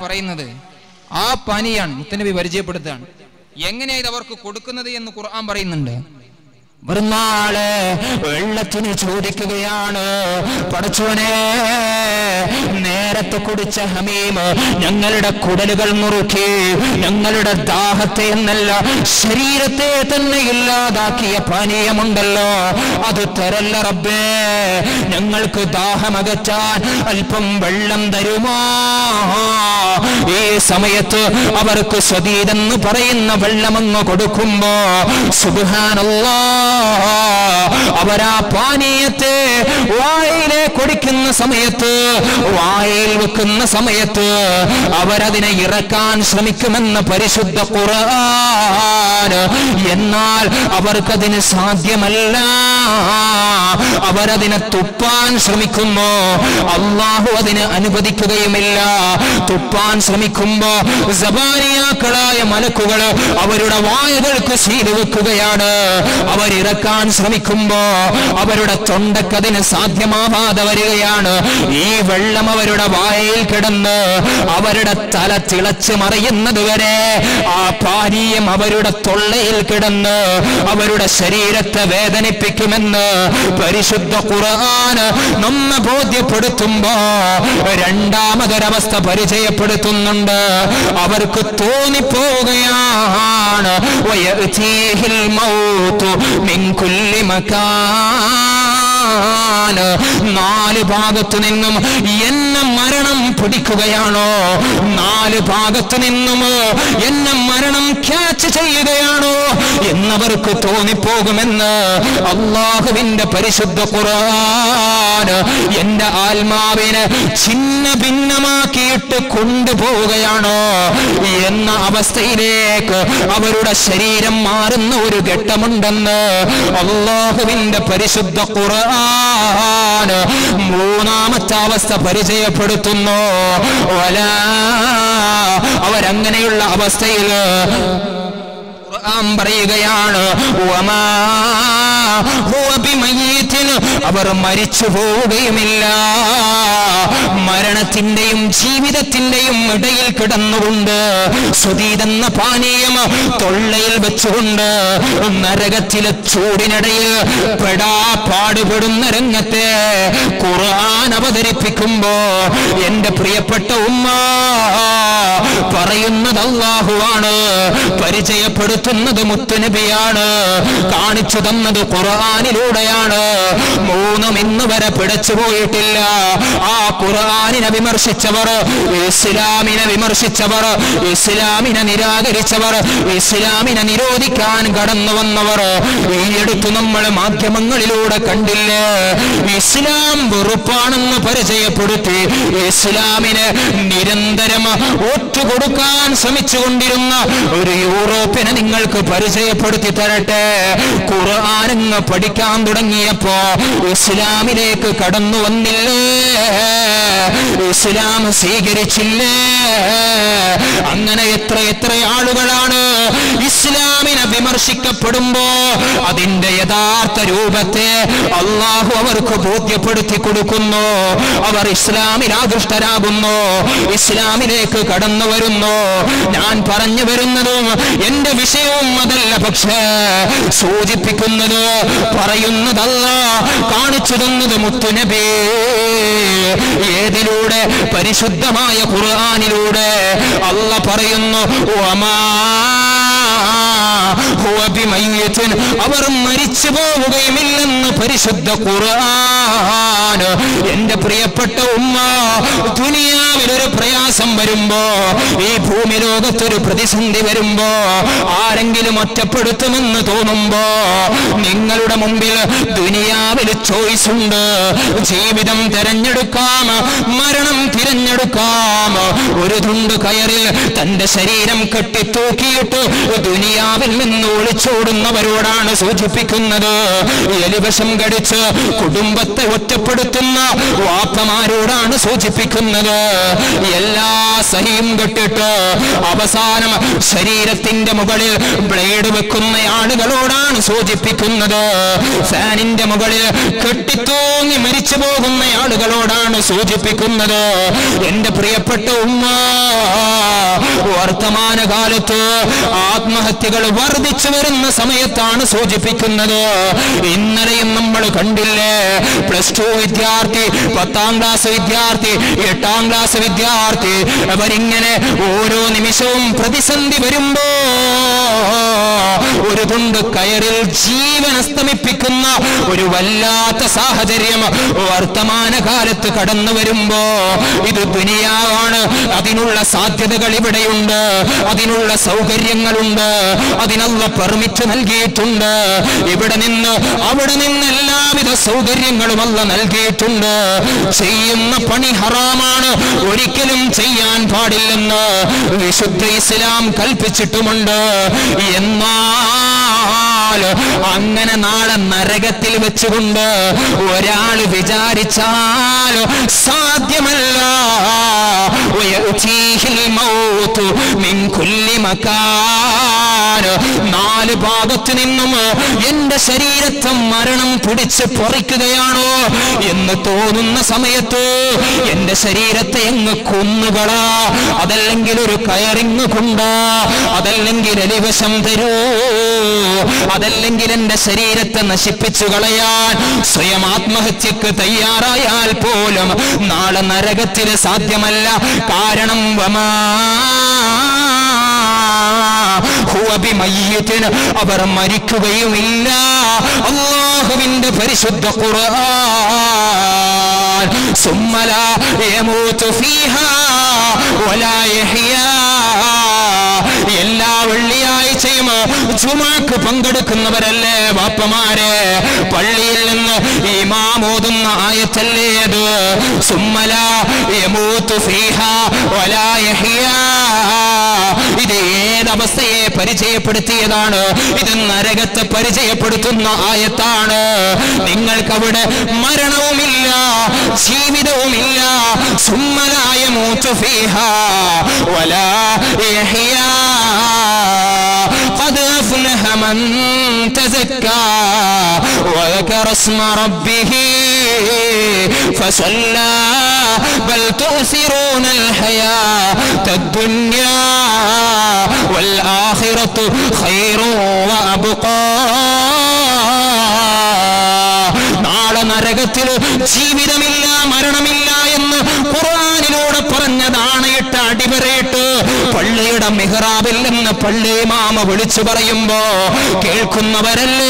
പറയുന്നത് ആ പനിയാണ് മുത്തനബി പരിചയപ്പെടുത്തുകയാണ് എങ്ങനെയാ ഇത് അവർക്ക് കൊടുക്കുന്നത് എന്ന് ഖുർആൻ പറയുന്നുണ്ട് മറുനാള് വെള്ളത്തിന് ചോദിക്കുകയാണ് പടച്ചോനെ നേരത്തെ കുടിച്ച ഹമീം ഞങ്ങളുടെ കുടലുകൾ മുറുക്കി ഞങ്ങളുടെ ദാഹത്തെ എന്നല്ല ശരീരത്തെ തന്നെ ഇല്ലാതാക്കിയ പാനീയമുണ്ടല്ലോ അത് തരല്ല റബ്ബേ ഞങ്ങൾക്ക് ദാഹമകറ്റാൻ അല്പം വെള്ളം തരുമോ ഈ സമയത്ത് അവർക്ക് സ്വതീതെന്ന് പറയുന്ന വെള്ളമങ്ങ് കൊടുക്കുമ്പോ സുബാനല്ലാ അവരാ പാനീയത്തെ വായിലെ കൊടുക്കുന്ന സമയത്ത് വായിൽ വെക്കുന്ന സമയത്ത് അവരതിനെ ഇറക്കാൻ ശ്രമിക്കുമെന്ന് പരിശുദ്ധ ഖുർആൻ എന്നാൽ അവർക്കതിന് സാധ്യമല്ല അവരതിനെ തുപ്പാൻ ശ്രമിക്കുമ്പോ അള്ളാഹു അതിന് അനുവദിക്കുകയുമില്ല തുപ്പാൻ ശ്രമിക്കുമ്പോ സബാനിയാക്കളായ മലക്കുകൾ അവരുടെ വായകൾക്ക് ശീല വെക്കുകയാണ് അവരിറക്കാൻ ശ്രമിക്കുമ്പോ അവരുടെ തൊണ്ടക്കതിന് സാധ്യമാവാതെ വരികയാണ് ഈ വെള്ളം അവരുടെ വായയിൽ കിടന്ന് അവരുടെ തല തിളച്ച് മറിയുന്നത് വരെ ആ പാനീയം അവരുടെ തൊള്ളയിൽ കിടന്ന് അവരുടെ ശരീരത്തെ വേദനിപ്പിക്കുമെന്ന് പരിശുദ്ധ ഖുർആൻ നമ്മെ ബോധ്യപ്പെടുത്തുമ്പോ രണ്ടാമതൊരവസ്ഥ പരിചയപ്പെടുത്തുന്നുണ്ട് അവർക്ക് തോന്നിപ്പോവുകയാണ് വയഅ്തീഹിൽ മൗതു മിൻ കുല്ലി മകാൻ നാല് ഭാഗത്തു നിന്നും എന്നെ മരണം പിടിക്കുകയാണോ നാല് ഭാഗത്തു നിന്നും എന്നെ മരണം ക്യാച്ച് ചെയ്യുകയാണോ എന്നവർക്ക് തോന്നിപ്പോകുമെന്ന് അള്ളാഹുവിന്റെ പരിശുദ്ധ ഖുർആൻ എന്റെ ആത്മാവിനെ ഛിന്ന ഭിന്നമാക്കിയിട്ട് കൊണ്ടുപോവുകയാണോ എന്ന അവസ്ഥയിലേക്ക് അവരുടെ ശരീരം മാറുന്ന ഒരു ഘട്ടമുണ്ടെന്ന് അള്ളാഹുവിന്റെ പരിശുദ്ധ ഖുർആൻ മൂന്നാമത്തെ അവസ്ഥ പരിചയപ്പെടുത്തുന്നു വലാ അവരങ്ങനെയുള്ള അവസ്ഥയിൽ ഖുർആൻ പറയുകയാണ് വമാ ഹുവ ബിമയ്യിത്തിൻ. അവർ മരിച്ചു പോവുകയുമില്ല മരണത്തിന്റെയും ജീവിതത്തിന്റെയും ഇടയിൽ കിടന്നുകൊണ്ട് സുതീതെന്ന പാനീയം തൊള്ളയിൽ വെച്ചുകൊണ്ട് നരകത്തിലെ ചൂടിനിടയിൽ പെടാ പാടുപെടുന്ന രംഗത്തെ ഖുർആൻ അവതരിപ്പിക്കുമ്പോ എന്റെ പ്രിയപ്പെട്ട ഉമ്മ പറയുന്നത് അള്ളാഹുവാണ് പരിചയപ്പെടുത്തുന്നത് മുത്തുനബിയാണ് കാണിച്ചു തന്നത് ഖുർആാനിലൂടെയാണ് മൂന്നും ഇന്ന് വരെ പിടച്ചു പോയിട്ടില്ല ആ ഖുർആാനിനെ വിമർശിച്ചവർ ഇസ്ലാമിനെ വിമർശിച്ചവർ ഇസ്ലാമിനെ നിരാകരിച്ചവർ ഇസ്ലാമിനെ നിരോധിക്കാൻ കടന്നു വന്നവർ ഈയടുത്ത് നമ്മൾ മാധ്യമങ്ങളിലൂടെ കണ്ടില്ലേ ഇസ്ലാം വെറുപ്പാണെന്ന് പരിചയപ്പെടുത്തി ഇസ്ലാമിനെ നിരന്തരം ഒറ്റുകൊടുക്കാൻ ശ്രമിച്ചുകൊണ്ടിരുന്ന ഒരു യൂറോപ്പിനെ നിങ്ങൾക്ക് പരിചയപ്പെടുത്തി തരട്ടെ ഖുർആാനങ്ങ് പഠിക്കാൻ തുടങ്ങിയപ്പോ ഇസ്ലാമിലേക്ക് കടന്നു വന്നില്ലേ ഇസ്ലാം സ്വീകരിച്ചില്ലേ അങ്ങനെ എത്ര എത്ര ആളുകളാണ് ഇസ്ലാമിനെ വിമർശിക്കപ്പെടുമ്പോ അതിന്റെ യഥാർത്ഥ രൂപത്തെ അള്ളാഹു അവർക്ക് ബോധ്യപ്പെടുത്തി കൊടുക്കുന്നു അവർ ഇസ്ലാമിൽ ആകൃഷ്ടരാകുന്നു ഇസ്ലാമിലേക്ക് കടന്നു വരുന്നു ഞാൻ പറഞ്ഞു വരുന്നതും എന്റെ വിഷയവും അതല്ല പക്ഷേ സൂചിപ്പിക്കുന്നത് പറയുന്നതല്ല കാണിച്ചു തന്നത് മുത്തുനബി ഏതിലൂടെ പരിശുദ്ധമായ ഖുർആാനിലൂടെ അല്ല പറയുന്നു വമാ ഹുവ ബിമയ്യിത്തിൻ. അവർ മരിച്ചു പോവുകയുമില്ലെന്ന് പരിശുദ്ധ ഖുർആൻ എന്റെ പ്രിയപ്പെട്ട ഉമ്മ ദുനിയാവിൽ ഒരു പ്രയാസം വരുമ്പോ ഈ ഭൂമി ലോകത്തൊരു പ്രതിസന്ധി വരുമ്പോ ആരെങ്കിലും ഒറ്റപ്പെടുത്തുമെന്ന് തോന്നുമ്പോ നിങ്ങളുടെ മുമ്പിൽ ദുനിയാവിൽ ചോയ്സ് ഉണ്ട് ജീവിതം തിരഞ്ഞെടുക്കാം മരണം തിരഞ്ഞെടുക്കാം ഒരു തുണ്ട് കയറിൽ തന്റെ ശരീരം കെട്ടിത്തൂക്കിയിട്ട് ദുനിയാവിൽ നിന്ന് നിന്ന് ഒളിച്ചോടുന്നവരോടാണ് സൂചിപ്പിക്കുന്നത് എലിവശം കടിച്ച് കുടുംബത്തെ ഒറ്റപ്പെടുത്തുന്ന വാപ്പമാരോടാണ് സൂചിപ്പിക്കുന്നത് എല്ലാ സഹിയും കെട്ടിട്ട് അവസാനം ശരീരത്തിന്റെ മുകളിൽ ബ്ലേഡ് വെക്കുന്ന ആളുകളോടാണ് സൂചിപ്പിക്കുന്നത് ഫാനിന്റെ മുകളിൽ കെട്ടിത്തൂങ്ങി മരിച്ചു പോകുന്ന ആളുകളോടാണ് സൂചിപ്പിക്കുന്നത് എന്റെ പ്രിയപ്പെട്ട ഉമ്മ വർത്തമാനകാലത്ത് ആത്മഹത്യകൾ വർദ്ധിച്ചു വരുന്ന സമയത്താണ് സൂചിപ്പിക്കുന്നത് ഇന്നലെയും നമ്മൾ കണ്ടില്ലേ പ്ലസ് ടു വിദ്യാർത്ഥി പത്താം ക്ലാസ് വിദ്യാർത്ഥി എട്ടാം ക്ലാസ് വിദ്യാർത്ഥി അവരിങ്ങനെ ഓരോ നിമിഷവും പ്രതിസന്ധി വരുമ്പോ ഒരു തുണ്ട് കയറിൽ ജീവൻ അസ്തമിപ്പിക്കുന്ന ഒരു വല്ലാത്ത സാഹചര്യം വർത്തമാനകാലത്ത് കടന്നു വരുമ്പോ ഇത് ദുനിയാവാണ് അതിനുള്ള സാധ്യതകൾ ഇവിടെയുണ്ട് അതിനുള്ള സൗകര്യങ്ങളുണ്ട് അതിനുള്ള പെർമിറ്റ് നൽകിയിട്ടുണ്ട് ഇവിടെ നിന്ന് അവിടെ നിന്ന് എല്ലാവിധ സൗകര്യങ്ങളും അല്ല നൽകിയിട്ടുണ്ട് ചെയ്യുന്ന പണി ഹറാമാണ് ഒരിക്കലും ചെയ്യാൻ പാടില്ലെന്ന് വിശുദ്ധ ഇസ്ലാം കൽപ്പിച്ചിട്ടുമുണ്ട് എന്നാൽ അങ്ങനെ നാളെ നരകത്തിൽ വെച്ചുകൊണ്ട് ഒരാൾ വിചാരിച്ചാൽ സാധ്യമല്ല ويأتيه الموت من كل مكان നാല് ഭാഗത്ത് നിന്നും എന്റെ ശരീരത്തെ മരണം പിടിച്ച് പറിക്കുകയാണോ എന്ന് തോന്നുന്ന സമയത്ത് എന്റെ ശരീരത്തെ എങ്ങ് കൊന്നുകളാ അതല്ലെങ്കിൽ ഒരു കയറിങ് കൊണ്ടാ അതല്ലെങ്കിൽ എലിവശം തരൂ അതല്ലെങ്കിൽ എന്റെ ശരീരത്തെ നശിപ്പിച്ചു കളയാൻ സ്വയം ആത്മഹത്യക്ക് തയ്യാറായാൽ പോലും നാളെ നരകത്തിന് സാധ്യമല്ല കാരണം വമാ ഹുവ ബിമയ്യിത്തിന് അവർ മരിക്കുകയുമില്ല അള്ളാഹുവിന്റെ പരിശുദ്ധ ഖുർആൻ സുമ്മല യമൂതു ഫീഹാ വലാ യഹ്യാ എല്ലാ വെള്ളിയാഴ്ചയും ജുമാക്ക് പങ്കെടുക്കുന്നവരല്ലേ വാപ്പമാരെ പള്ളിയിൽ നിന്ന് ഇമാമോതുന്ന ആയത്തല്ലേ അത് സുമ്മല യമൂതു ഫീഹാ വലാ യഹ്യാ ഇത് ഏതവസ്ഥയെ പരിചയപ്പെടുത്തിയതാണ് ഇത് നരകത്തെ പരിചയപ്പെടുത്തുന്ന ആയത്താണ് നിങ്ങൾക്കവിടെ മരണവുമില്ല ജീവിതവുമില്ല സുമ്മലായ മൂച്ചു ഫീഹ വലാ യഹ്യാ قد أفلح من تزكى وذكر اسم ربه فصلى بل تؤثرون الحياة الدنيا والآخرة خير وأبقى നാളെ നരകത്തിൽ ജീവിതമില്ല മരണമില്ല എന്ന് ഖുർആനിലൂടെ പറഞ്ഞതാണ് ഇട്ട് അടിവരയിട്ട് പള്ളിയുടെ മിഹ്റാബിൽ നിന്ന് പള്ളി മാമ വിളിച്ചു പറയുമ്പോ കേൾക്കുന്നവരല്ലേ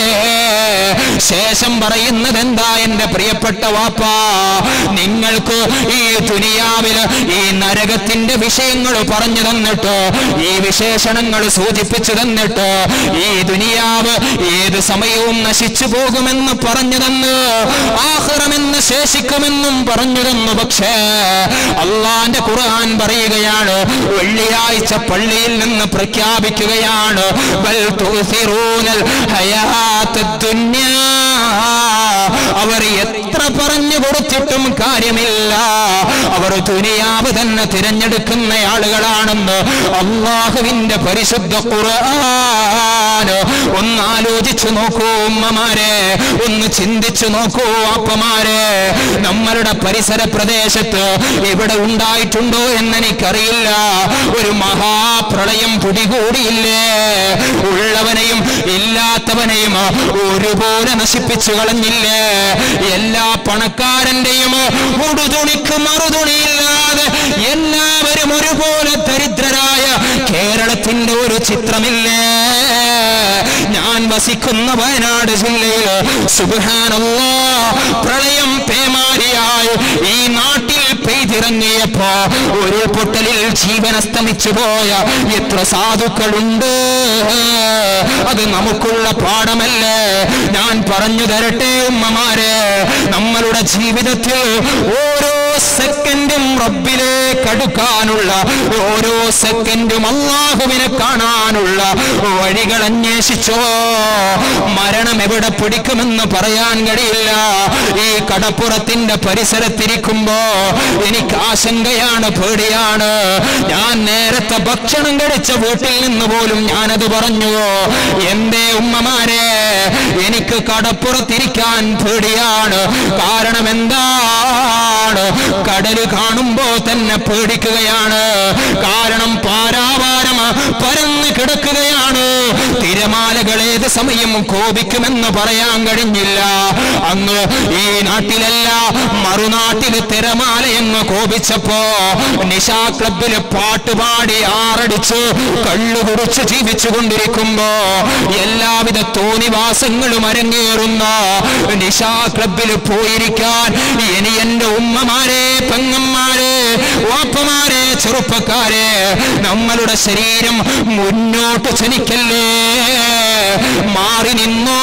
ശേഷം പറയുന്നത് എന്താ എന്റെ പ്രിയപ്പെട്ട വാപ്പ നിങ്ങൾക്ക് ഈ ദുനിയാവില് ഈ നരകത്തിന്റെ വിഷയങ്ങൾ പറഞ്ഞു തന്നിട്ട് ഈ വിശേഷണങ്ങൾ സൂചിപ്പിച്ചു തന്നിട്ട് ഈ ദുനിയാവ് ഏത് സമയവും നശിച്ചു പോകുമെന്ന് പറഞ്ഞു തന്നു ആഹ്റമെന്ന് ശേഷിക്കുമെന്നും പറഞ്ഞു തന്നു പക്ഷേ അള്ളാന്റെ ഖുർആൻ പറയുകയാണ് വെള്ളിയാഴ്ച പള്ളിയിൽ നിന്ന് പ്രഖ്യാപിക്കുകയാണ് ബൽ തുസിറൂനൽ ഹയാത്തദ് ദുന്യാ അവർ എത്ര പറഞ്ഞു കൊടുത്തിട്ടും കാര്യമില്ല അവർ ദുനിയാവ് തന്നെ തിരഞ്ഞെടുക്കുന്ന ആളുകളാണെന്ന് അള്ളാഹുവിന്റെ പരിശുദ്ധ ഖുർആൻ ഒന്ന് ആലോചിച്ചു നോക്കൂ ഉമ്മമാരെ ഒന്ന് ചിന്തിച്ചു നോക്കൂ അപ്പമാരെ നമ്മളുടെ പരിസര പ്രദേശത്ത് ഇവിടെ ഉണ്ടായിട്ടുണ്ടോ എന്നെനിക്കറിയില്ല ഒരു മഹാപ്രളയം പിടികൂടിയില്ലേ ഉള്ളവനെയും ഇല്ലാത്തവനെയും ഒരുപോലെ നശിപ്പിച്ചു കളഞ്ഞില്ലേ എല്ലാ പണക്കാരന്റെയും ഉടുതുണിക്ക് മറുതുണിയില്ലാതെ എല്ലാവരും ഒരുപോലെ ദരിദ്രരായ കേരളത്തിന്റെ ഒരു ചിത്രമില്ലേ ഞാൻ വസിക്കുന്ന വയനാട് ജില്ലയിൽ സുബാനല്ലോ പ്രളയം പേമാരിയായി ഈ നാട്ടിൽ പെയ്തിറങ്ങിയപ്പോ ഒരു പൊട്ടലിൽ ജീവൻ അസ്തമിച്ചു പോയ എത്ര സാധുക്കളുണ്ട് അത് നമുക്കുള്ള പാഠമല്ലേ ഞാൻ പറഞ്ഞു തരട്ടെ ഉമ്മമാരെ നമ്മളുടെ ജീവിതത്തിൽ ഓരോ സെക്കൻഡും റബ്ബിലേക്ക് അടുക്കാനുള്ള ഓരോ സെക്കൻഡും അള്ളാഹുവിനെ കാണാനുള്ള വഴികൾ അന്വേഷിച്ചോ മരണം എവിടെ പിടിക്കുമെന്ന് പറയാൻ കഴിയില്ല ഈ കടപ്പുറത്തിന്റെ പരിസരത്തിരിക്കുമ്പോ എനിക്ക് ആശങ്കയാണ് പേടിയാണ് ഞാൻ നേരത്തെ ഭക്ഷണം കഴിച്ച വീട്ടിൽ നിന്ന് പോലും ഞാനത് പറഞ്ഞു എന്റെ ഉമ്മമാരെ എനിക്ക് കടപ്പുറത്തിരിക്കാൻ പേടിയാണ് കാരണം എന്താണ് കടല് കാണുമ്പോ തന്നെ പേടിക്കുകയാണ് കാരണം പാരാവാരം പരന്ന് കിടക്കുകയാണ് തിരമാലകൾ ഏത് സമയം കോപിക്കുമെന്ന് പറയാൻ കഴിഞ്ഞില്ല അങ്ങ് ഈ നാട്ടിലല്ല മറുനാട്ടില് തിരമാല എന്ന് കോപിച്ചപ്പോ നിശാ ക്ലബില് പാട്ടുപാടി ആറടിച്ച് കള്ളു കുടിച്ച് ജീവിച്ചു കൊണ്ടിരിക്കുമ്പോ എല്ലാവിധ തോന്നിവാസങ്ങളും അരങ്ങേറുന്ന നിശാ ക്ലബിൽ പോയിരിക്കാൻ ഇനി എന്റെ ഉമ്മമാരെ പെങ്ങന്മാരെ വാപ്പമാരെ ചെറുപ്പക്കാരെ നമ്മളുടെ ശരീരം മുന്നോട്ട് ചലിക്കല്ലേ മാറി നിന്നോ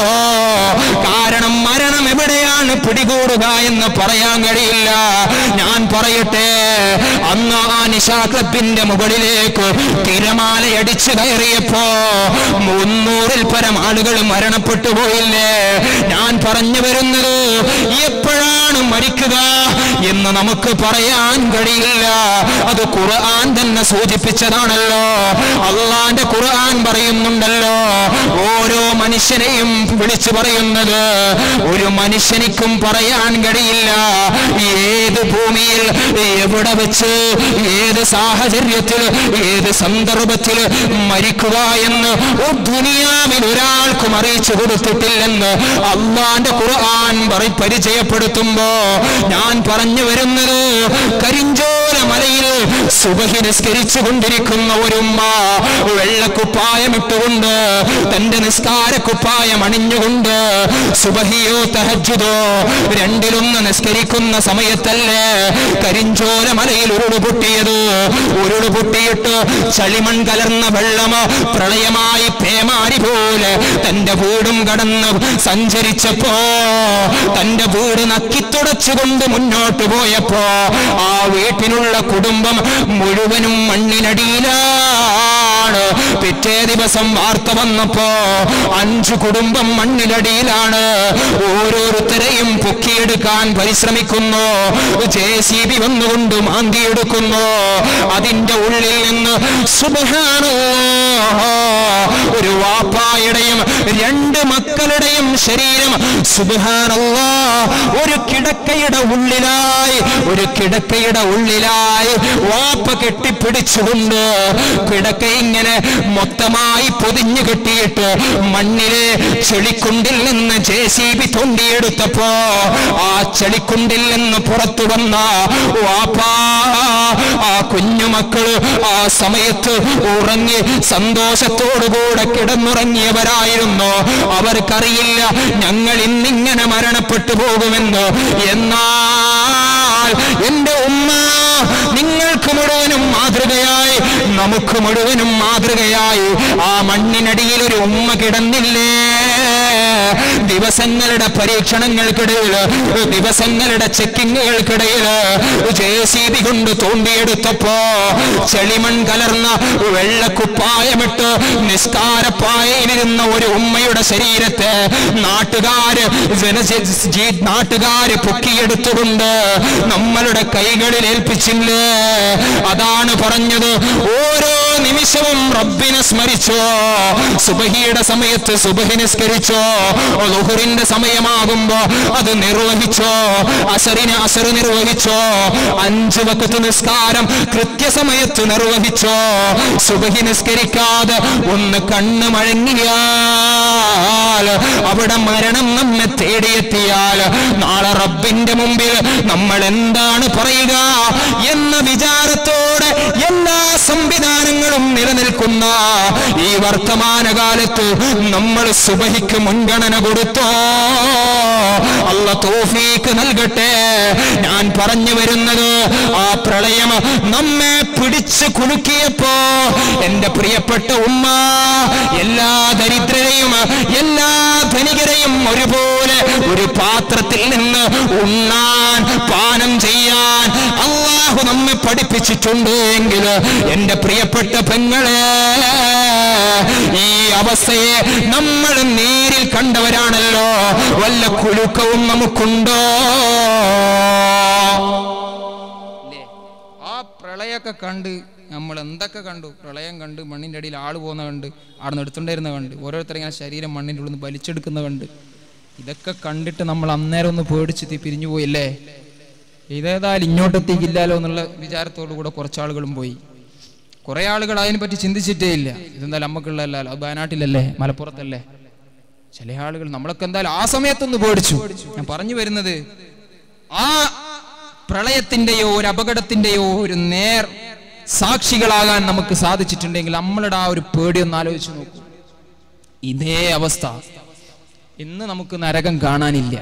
കാരണം മരണം എവിടെയാണ് പിടികൂടുക എന്ന് പറയാൻ കഴിയില്ല ഞാൻ പറയട്ടെ അന്ന് ആ നിശാ ക്ലബിന്റെ മുകളിലേക്ക് തിരമാലയടിച്ചു കയറിയപ്പോ മുന്നൂറിൽ പരം ആളുകൾ മരണപ്പെട്ടു പോയില്ലേ ഞാൻ പറഞ്ഞു വരുന്നത് എപ്പോഴാണ് മരിക്കുക എന്ന് നമുക്ക് പറയാൻ കഴിയില്ല അത് ഖുർആൻ തന്നെ സൂചിപ്പിച്ചതാണല്ലോ അള്ളാന്റെ ഖുർആൻ പറയുന്നുണ്ടല്ലോ ഓരോ മനുഷ്യനെയും വിളിച്ചു പറയുന്നത് ഒരു മനുഷ്യനിക്കും പറയാൻ കഴിയില്ല ഏത് ഭൂമിയിൽ എവിടെ വെച്ച് ഏത് സാഹചര്യത്തിൽ ഏത് സന്ദർഭത്തിൽ മരിക്കുക എന്ന് ഒരു ദുനിയാവിൽ ഒരാൾക്കും അറിയിച്ചു കൊടുത്തിട്ടില്ലെന്ന് അള്ളാന്റെ ഖുർആൻ പറ- പരിചയപ്പെടുത്തുമ്പോ ഞാൻ പറഞ്ഞു വരുന്നത് കരിഞ്ചോല മലയിൽ സുബഹി നിസ്കരിച്ചു കൊണ്ടിരിക്കുന്ന ഒരുമ്മ വെള്ളക്കുപ്പായമിട്ടുകൊണ്ട് തന്റെ നിസ്കാര കുപ്പായം അണിഞ്ഞുകൊണ്ട് സുബഹിയോ തഹജുദോ രണ്ടിലൊന്ന് നിസ്കരിക്കുന്ന സമയത്തല്ലേ കരിഞ്ചോല മലയിൽ ഉരുള് പൊട്ടിയത് ഉരുള് പൊട്ടിയിട്ട് ചളിമൺ കലർന്ന വെള്ളം പ്രളയമായി പേമാരി പോലെ തന്റെ വീടും കടന്ന് സഞ്ചരിച്ചപ്പോ തന്റെ വീട് നക്കിത്തുടച്ചുകൊണ്ട് മുന്നോട്ട് പോയപ്പോ ആ വീട്ടിലുള്ള കുടുംബം മുഴുവനും മണ്ണിനടിയിലാണ് പിറ്റേ ദിവസം വാർത്ത വന്നപ്പോ അഞ്ചു കുടുംബം മണ്ണിനടിയിലാണ് ഓരോരുത്തരെയും പൊക്കിയെടുക്കാൻ പരിശ്രമിക്കുന്നു ജെ സി ബി വന്നുകൊണ്ട് മാന്തിയെടുക്കുന്നു അതിന്റെ ഉള്ളിൽ നിന്ന് സുബഹാനോ ഒരു വാപ്പായുടെയും രണ്ട് മക്കളുടെയും ശരീരം സുബഹാനല്ലാ ഒരു കിടക്കയുടെ ഉള്ളിലായി ഒരു കിടക്കയുടെ ഉള്ളിലായി വാപ്പ കെട്ടിപ്പിടിച്ചുകൊണ്ട് കിടക്ക ഇങ്ങനെ മൊത്തമായി പൊതിഞ്ഞു കെട്ടിയിട്ട് മണ്ണിലെ ചെളിക്കുണ്ടിൽ നിന്ന് ജെ സി ബി തൊണ്ടിയെടുത്തപ്പോ ആ ചെളിക്കുണ്ടിൽ നിന്ന് പുറത്തു വന്ന വാപ്പാ ആ കുഞ്ഞുമക്കള് ആ സമയത്ത് ഉറങ്ങി സന്തോഷത്തോടുകൂടെ കിടന്നുറങ്ങിയവരായിരുന്നു അവർക്കറിയില്ല ഞങ്ങൾ ഇന്നിങ്ങനെ മരണപ്പെട്ടു പോകുമെന്ന് എന്നാൽ എന്റെ ഉമ്മ നിങ്ങൾക്ക് മുഴുവനും മാതൃകയായി നമുക്ക് മുഴുവനും മാതൃകയായി ആ മണ്ണിനടിയിൽ ഒരു ഉമ്മ കിടന്നില്ലേ ദിവസങ്ങളുടെ പരീക്ഷണങ്ങൾക്കിടയിൽ ദിവസങ്ങളുടെ ചെക്കിങ്ങുകൾക്കിടയിൽ ജെ സി ബി കൊണ്ട് തോണ്ടിയെടുത്തപ്പോ ചെളിമൺ കലർന്ന വെള്ളക്കുപ്പായമിട്ട് നിസ്കാരപ്പായയിലിരുന്ന ഒരു ഉമ്മയുടെ ശരീരത്തെ നാട്ടുകാര് ജന- ജി- നാട്ടുകാര് പൊക്കിയെടുത്തുകൊണ്ട് നമ്മളുടെ കൈകളിൽ ഏൽപ്പിച്ചില്ലേ അതാണ് പറഞ്ഞത് ഓരോ നിമിഷവും റബ്ബിനെ സ്മരിച്ചോ സുബഹിയുടെ സമയത്ത് സുബഹി നിസ്കരിച്ചോ ലുഹുറിന്റെ സമയമാകുമ്പോ അത് നിർവഹിച്ചോ അസറിന് അസർ നിർവഹിച്ചോ അഞ്ച് വക്കത്ത് നിസ്കാരം കൃത്യസമയത്ത് നിർവഹിച്ചോ സുബഹി നിസ്കരിക്കാതെ ഒന്ന് കണ്ണ് മഴങ്ങിയാൽ അവിടെ മരണം നമ്മെ തേടിയെത്തിയാൽ നാളെ റബ്ബിന്റെ മുമ്പിൽ നമ്മൾ എന്താണ് പറയുക എന്ന വിചാരത്തോടെ എല്ലാ സംവിധാനങ്ങളും നിലനിൽക്കുന്ന ഈ വർത്തമാനകാലത്ത് നമ്മൾ സുബഹിക്ക് മുൻഗണന കൊടുത്തോ അല്ല തോഫീക്ക് നൽകട്ടെ ഞാൻ പറഞ്ഞു വരുന്നത് ആ പ്രളയം നമ്മെ പിടിച്ച് കുലുക്കിയപ്പോ എന്റെ പ്രിയപ്പെട്ട ഉമ്മ എല്ലാ ദരിദ്രരെയും എല്ലാ ധനികരെയും ഒരുപോലെ ഒരു പാത്രത്തിൽ നിന്ന് ഉണ്ണാൻ പാനം ചെയ്യാൻ അള്ളാഹു അള്ളാഹു നമ്മെ പഠിപ്പിച്ചിട്ടുണ്ട് എങ്കിൽ എന്റെ പ്രിയപ്പെട്ട പെങ്ങളെ ഈ അവസ്ഥയെ നമ്മൾ നേരിൽ കണ്ടവരാണല്ലോ വല്ല കുലുക്കവും നമുക്കുണ്ടോ അല്ലേ ആ പ്രളയമൊക്കെ കണ്ട് നമ്മൾ എന്തൊക്കെ കണ്ടു പ്രളയം കണ്ട് മണ്ണിൻ്റെ അടിയിൽ ആള് പോകുന്ന കണ്ട് അവിടെ നിന്ന് എടുത്തുകൊണ്ടിരുന്ന കണ്ട് ഓരോരുത്തർ ഇങ്ങനെ ശരീരം മണ്ണിൻ്റെ ഉള്ളിൽ നിന്ന് വലിച്ചെടുക്കുന്ന കണ്ട് ഇതൊക്കെ കണ്ടിട്ട് നമ്മൾ അന്നേരം ഒന്ന് പേടിച്ച് തി- പിരിഞ്ഞു പോയില്ലേ ഇതേതായാലും ഇങ്ങോട്ടെത്തിക്കില്ലല്ലോ എന്നുള്ള വിചാരത്തോടു കൂടെ കുറച്ചാളുകളും പോയി കുറേ ആളുകൾ അതിനെപ്പറ്റി ചിന്തിച്ചിട്ടേ ഇല്ല ഇതെന്തായാലും നമുക്കുള്ളതല്ലോ അത് വയനാട്ടിലല്ലേ മലപ്പുറത്തല്ലേ ചില ആളുകൾ നമ്മളൊക്കെ എന്തായാലും ആ സമയത്തൊന്ന് പേടിച്ചു ഞാൻ പറഞ്ഞു വരുന്നത് ആ പ്രളയത്തിന്റെയോ ഒരു അപകടത്തിന്റെയോ ഒരു നേർ സാക്ഷികളാകാൻ നമുക്ക് സാധിച്ചിട്ടുണ്ടെങ്കിൽ നമ്മളുടെ ആ ഒരു പേടി ഒന്ന് ആലോചിച്ച് നോക്കൂ ഇതേ അവസ്ഥ ഇന്ന് നമുക്ക് നരകം കാണാനില്ല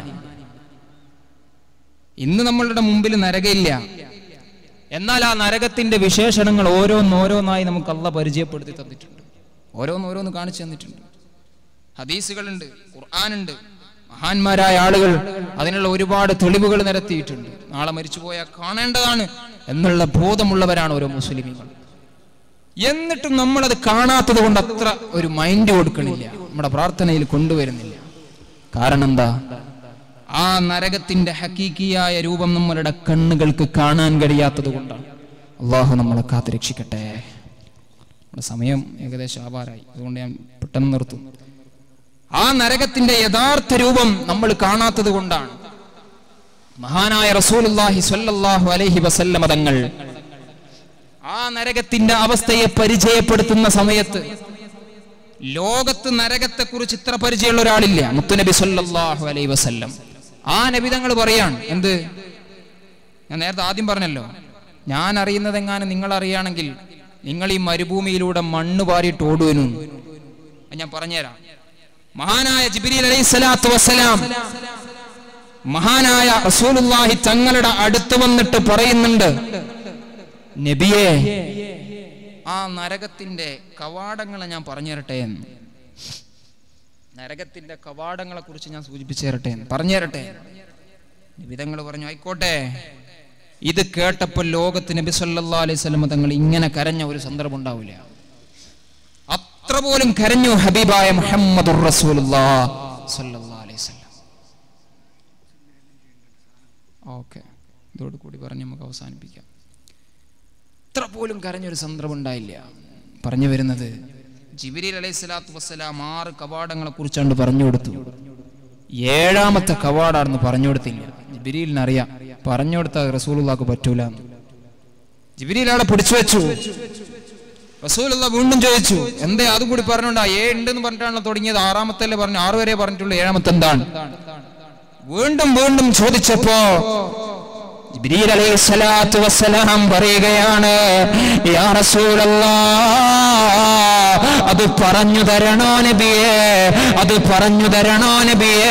ഇന്ന് നമ്മളുടെ മുമ്പിൽ നരകമില്ല എന്നാൽ ആ നരകത്തിന്റെ വിശേഷണങ്ങൾ ഓരോന്നോരോന്നായി നമുക്ക് അല്ല പരിചയപ്പെടുത്തി തന്നിട്ടുണ്ട് ഓരോന്നോരോന്ന് കാണിച്ചു തന്നിട്ടുണ്ട് ഹദീസുകളുണ്ട് ഖുർആാനുണ്ട് മഹാന്മാരായ ആളുകൾ അതിനുള്ള ഒരുപാട് തെളിവുകൾ നിരത്തിയിട്ടുണ്ട് നാളെ മരിച്ചുപോയാൽ കാണേണ്ടതാണ് എന്നുള്ള ബോധമുള്ളവരാണ് ഓരോ മുസ്ലിമുകൾ എന്നിട്ടും നമ്മളത് കാണാത്തത് കൊണ്ട് അത്ര ഒരു മൈൻഡ് കൊടുക്കണില്ല നമ്മുടെ പ്രാർത്ഥനയിൽ കൊണ്ടുവരുന്നില്ല കാരണം എന്താ ആ നരകത്തിന്റെ ഹക്കീക്കിയായ രൂപം നമ്മളുടെ കണ്ണുകൾക്ക് കാണാൻ കഴിയാത്തത് കൊണ്ടാണ് അള്ളാഹു നമ്മളെ കാത്തുരക്ഷിക്കട്ടെ നമ്മുടെ സമയം ഏകദേശം ആവാറായി അതുകൊണ്ട് ഞാൻ പെട്ടെന്ന് നിർത്തും ആ നരകത്തിന്റെ യഥാർത്ഥ രൂപം നമ്മൾ കാണാത്തത് കൊണ്ടാണ് മഹാനായ റസൂലുള്ളാഹി സ്വല്ലല്ലാഹു അലൈഹി വസല്ലമ തങ്ങൾ ആ നരകത്തിന്റെ അവസ്ഥയെ പരിചയപ്പെടുത്തുന്ന സമയത്ത് ലോകത്ത് നരകത്തെ കുറിച്ച് ഇത്ര പരിചയമുള്ള ഒരാളില്ല മുത്തുനബി സല്ലല്ലാഹു അലൈഹി വസല്ലം ആ നബി തങ്ങൾ പറയാണ് എന്ത് ഞാൻ നേരത്തെ ആദ്യം പറഞ്ഞല്ലോ ഞാൻ അറിയുന്നത് എങ്ങാനും നിങ്ങൾ അറിയുകയാണെങ്കിൽ നിങ്ങൾ ഈ മരുഭൂമിയിലൂടെ മണ്ണ് പാറിയിട്ട് ഓടുവനു ഞാൻ പറഞ്ഞുതരാം മഹാനായ ജിബ്രീൽ അലൈഹി സ്വലാത്തു വസ്സലാം മഹാനായ റസൂലുള്ളാഹി തങ്ങളുടെ അടുത്ത് വന്നിട്ട് പറയുന്നുണ്ട് നബിയെ ആ നരകത്തിന്റെ കവാടങ്ങളെ ഞാൻ പറഞ്ഞു തരട്ടെ എന്ന് നരകത്തിന്റെ കവാടങ്ങളെ കുറിച്ച് ഞാൻ സൂചിപ്പിച്ചു തരട്ടെ എന്ന് പറഞ്ഞു തരട്ടെ വിധങ്ങൾ പറഞ്ഞു ആയിക്കോട്ടെ ഇത് കേട്ടപ്പോൾ ലോകത്ത് നബി സല്ലല്ലാഹു അലൈഹി വസല്ലം തങ്ങൾ ഇങ്ങനെ കരഞ്ഞ ഒരു സന്ദർഭം ഉണ്ടാവില്ല അത്ര പോലും കരഞ്ഞു ഹബീബായ മുഹമ്മദുർ റസൂലുള്ളാഹ് സല്ലല്ലാഹു അലൈഹി വസല്ലം ഓക്കെ ഇതോട് കൂടി പറഞ്ഞ് നമുക്ക് അവസാനിപ്പിക്കാം ഇത്ര പോലും കരഞ്ഞൊരു സന്ദർഭം ഉണ്ടായില്ല പറഞ്ഞു വരുന്നത് ജിബിരി അലൈഹി സ്വലാത്തു വസ്സലാം ആറ് കവാടങ്ങളെ കുറിച്ചാണ്ട് പറഞ്ഞു കൊടുത്തു ഏഴാമത്തെ കവാടാണെന്ന് പറഞ്ഞു കൊടുത്തില്ല ജിബിരിലിനറിയാം പറഞ്ഞു കൊടുത്ത റസൂലുള്ളാക്ക് പറ്റൂല ജിബിരിയിൽ അവിടെ പിടിച്ചു വെച്ചു റസൂലുള്ള വീണ്ടും ചോദിച്ചു എന്തേ അതും കൂടി പറഞ്ഞോണ്ടാ ഏ ഉണ്ടെന്ന് പറഞ്ഞിട്ടാണല്ലോ തുടങ്ങിയത് ആറാമത്തെ പറഞ്ഞു ആറ് വരെ പറഞ്ഞിട്ടുള്ളൂ ഏഴാമത്തെ എന്താണ് വീണ്ടും വീണ്ടും ചോദിച്ചപ്പോ ജിബ്രീൽ അലൈഹി സ്വലാത്തു വസ്സലാം പറയുകയാണ് യാ റസൂലല്ലാഹ് അത് പറഞ്ഞു തരണോ നബിയേ അത് പറഞ്ഞു തരണോ നബിയേ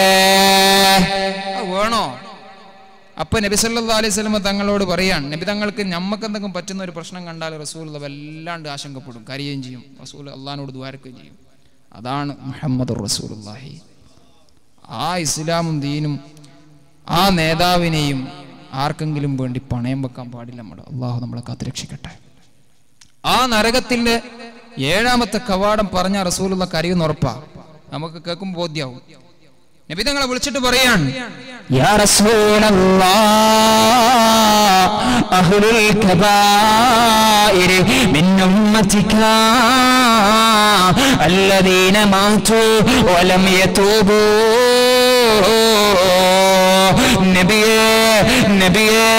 അത് വേണോ അപ്പൊ നബി സല്ലല്ലാഹു അലൈഹി വസല്ലം തങ്ങളോട് പറയാൻ നബി തങ്ങൾക്ക് ഞമ്മക്ക് എന്തെങ്കിലും പറ്റുന്ന ഒരു പ്രശ്നം കണ്ടാൽ റസൂൽ വല്ലാണ്ട് ആശങ്കപ്പെടും കരയുകയും ചെയ്യും റസൂൽ അള്ളഹാനോട് ദ്വാരക്കുകയും ചെയ്യും അതാണ് മുഹമ്മദ് റസൂലുള്ളാഹി ആ ഇസ്ലാമും ദീനും ആ നേതാവിനെയും ആർക്കെങ്കിലും വേണ്ടി പണയം വെക്കാൻ പാടില്ല നമ്മൾ അള്ളാഹു നമ്മളെ കാത്തുരക്ഷിക്കട്ടെ ആ നരകത്തിന്റെ ഏഴാമത്തെ കവാടം പറഞ്ഞ റസൂലുള്ള കരയുന്ന ഉറപ്പാ നമുക്ക് കേൾക്കുമ്പോൾ ബോധ്യാവും നബി തങ്ങളെ വിളിച്ചിട്ട് പറയാണ് യാ റസൂലല്ലാഹ് അഹ്ലുൽ കബായിരി മിൻ ഉമ്മതിക الذين ماتوا ولم يتوبوا നബിയേ നബിയേ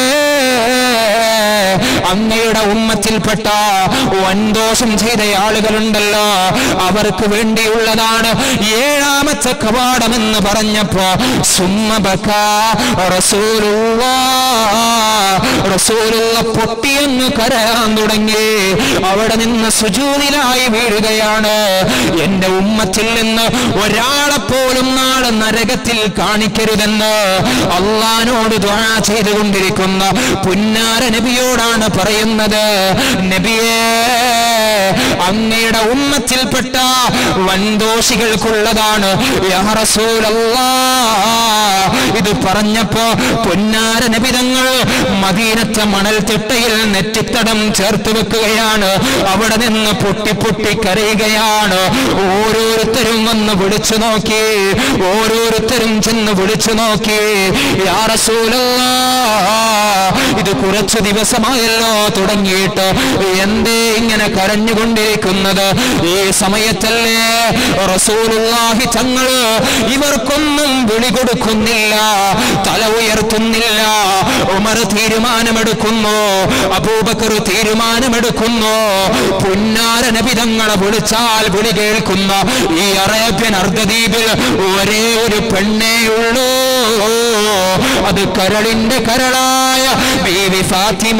അങ്ങയുടെ ഉമ്മത്തിൽപ്പെട്ട വൻദോഷം ചെയ്ത ആളുകളുണ്ടല്ലോ അവർക്ക് വേണ്ടിയുള്ളതാണ് ഏഴാമത്തെ കവാടമെന്ന് പറഞ്ഞപ്പോ സുമ്മബക്ക റസൂലുള്ള റസൂലുള്ള റസൂലുള്ള പൊട്ടിയെന്ന് കരയാൻ തുടങ്ങി അവിടെ നിന്ന് സുജൂതിലായി വീഴുകയാണ് എന്റെ ഉമ്മത്തിൽ നിന്ന് ഒരാളെ പോലും നാളെ നരകത്തിൽ കാണിക്കരുതെന്ന് അള്ളഹാനോട് ദ്വാ ചെയ്തുകൊണ്ടിരിക്കുന്ന പുന്നാര നബിയോടാണ് പറയുന്നത് നബിയേ അങ്ങയുടെ ഉമ്മത്തിൽപ്പെട്ട വൻദോഷികൾക്കുള്ളതാണ് യാ റസൂലല്ലാ. ഇത് പറഞ്ഞപ്പോ പൊന്നാര നബിതങ്ങൾ മദീനത്തെ മണൽത്തിട്ടയിൽ നെറ്റിത്തടം ചേർത്ത് വെക്കുകയാണ് അവിടെ നിന്ന് പൊട്ടി പൊട്ടി കരയുകയാണ് ഓരോരുത്തരും വന്ന് വിളിച്ചു നോക്കി ഓരോരുത്തരും ചെന്ന് വിളിച്ചു നോക്കി യാ റസൂലല്ലാ. ഇത് കുറച്ചു ദിവസമായല്ലോ തുടങ്ങിയിട്ട് എന്തേ ഇങ്ങനെ കരഞ്ഞുകൊണ്ടിരിക്കുന്നത് ഈ സമയത്തല്ലേ റസൂലുള്ളാഹി തങ്ങള് ഇവർക്കൊന്നും വിളി കൊടുക്കുന്നില്ല തല ഉയർത്തുന്നില്ല ഉമർ തീരുമാനമെടുക്കുന്നു അബൂബക്കർ തീരുമാനമെടുക്കുന്നു പുന്നാര നബിതങ്ങളെ വിളിച്ചാൽ വിളി കേൾക്കുന്ന ഈ അറേബ്യൻ അർദ്ധദ്വീപിൽ ഒരേ ഒരു പെണ്ണേ ഉള്ളൂ അത് കരളിന്റെ കരളായ ബീവി ഫാത്തിമ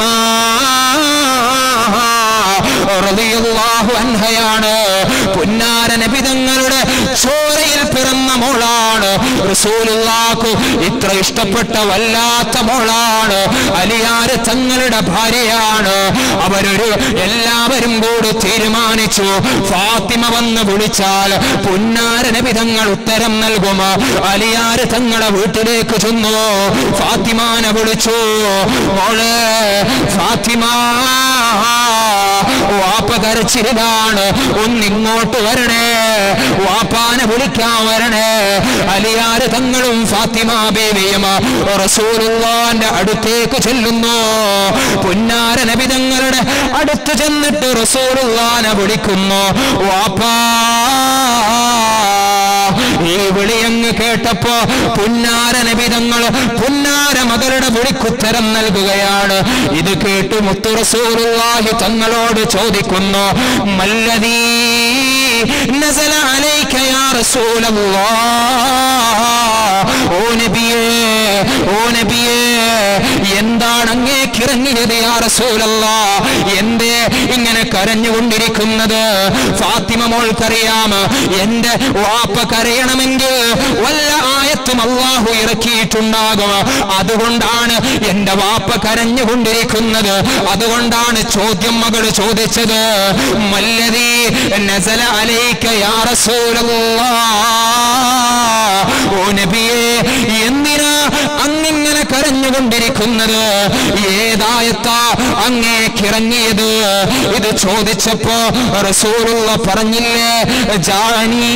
റളിയല്ലാഹു അൻഹയാണ് പുന്നാര നബിതങ്ങളുടെ ചോരയിൽ പിറന്ന മോളാണ് റസൂലുള്ളാഹു ഇത്ര ഇഷ്ടപ്പെട്ട വല്ലാത്ത മോളാണ് അലിയാര് തങ്ങളുടെ ഭാര്യയാണ് അവരൊരു എല്ലാവരും കൂടി തീരുമാനിച്ചു ഫാത്തിമ വന്ന് വിളിച്ചാൽ പുന്നാര നബിതങ്ങൾ ഉത്തരം നൽകും അലിയാര് തങ്ങളെ വീട്ടിലേക്ക് ചെന്നു ഫാത്തിമാനെ വിളിച്ചു മോളെ ഫാത്തിമ വാപ്പ കരച്ചിലാണ് ഒന്നിങ്ങോട്ട് വരണേ വാപ്പാനെ വിളിക്കാൻ വരണേ അലിയാര് തങ്ങളും ഫാത്തിമ ബേബിയും റസൂലുള്ളാന്റെ അടുത്തേക്ക് ചെല്ലുന്നു പുന്നാര നബി തങ്ങളുടെ അടുത്ത് ചെന്നിട്ട് റസൂലുള്ളാനെ വിളിക്കുന്നു വാപ്പാ ഈ വിളിയങ്ങ് കേട്ടപ്പോ പുന്നാര നബിതങ്ങൾ പുന്നാര മകളുടെ വിളിക്കുത്തരം നൽകുകയാണ് ഇത് കേട്ട് മുത്തു റസൂലുള്ളാഹി തങ്ങളോട് ചോദിക്കുന്നു മല്ലദീ നസല അലൈക യാ റസൂലല്ലാഹ് ഓ നബിയേ ഓ നബിയേ എന്താണ് അങ്ങേക്ക് ഇറങ്ങിയത് യാ റസൂലല്ലാ എന്തേ ഇങ്ങനെ കരഞ്ഞുകൊണ്ടിരിക്കുന്നത് ഫാത്തിമ മോൾക്കറിയാം എന്റെ വാപ്പ കരയണമെങ്കിൽ വല്ല ആയത്തും അള്ളാഹു ഇറക്കിയിട്ടുണ്ടാകും അതുകൊണ്ടാണ് എന്റെ വാപ്പ കരഞ്ഞുകൊണ്ടിരിക്കുന്നത് അതുകൊണ്ടാണ് ചോദ്യം മകൾ ചോദിച്ചത് മല്ലതി നസല അലൈക യാ റസൂലല്ലാഹ് ഓ നബിയേ എന്തിനാ അങ്ങിങ്ങനെ കരഞ്ഞുകൊണ്ടിരിക്കുന്നത് ഏതായത്താ അങ്ങേക്കിറങ്ങിയത് ഇത് ചോദിച്ചപ്പോ റസൂലുള്ള പറഞ്ഞില്ലേ ജാനീ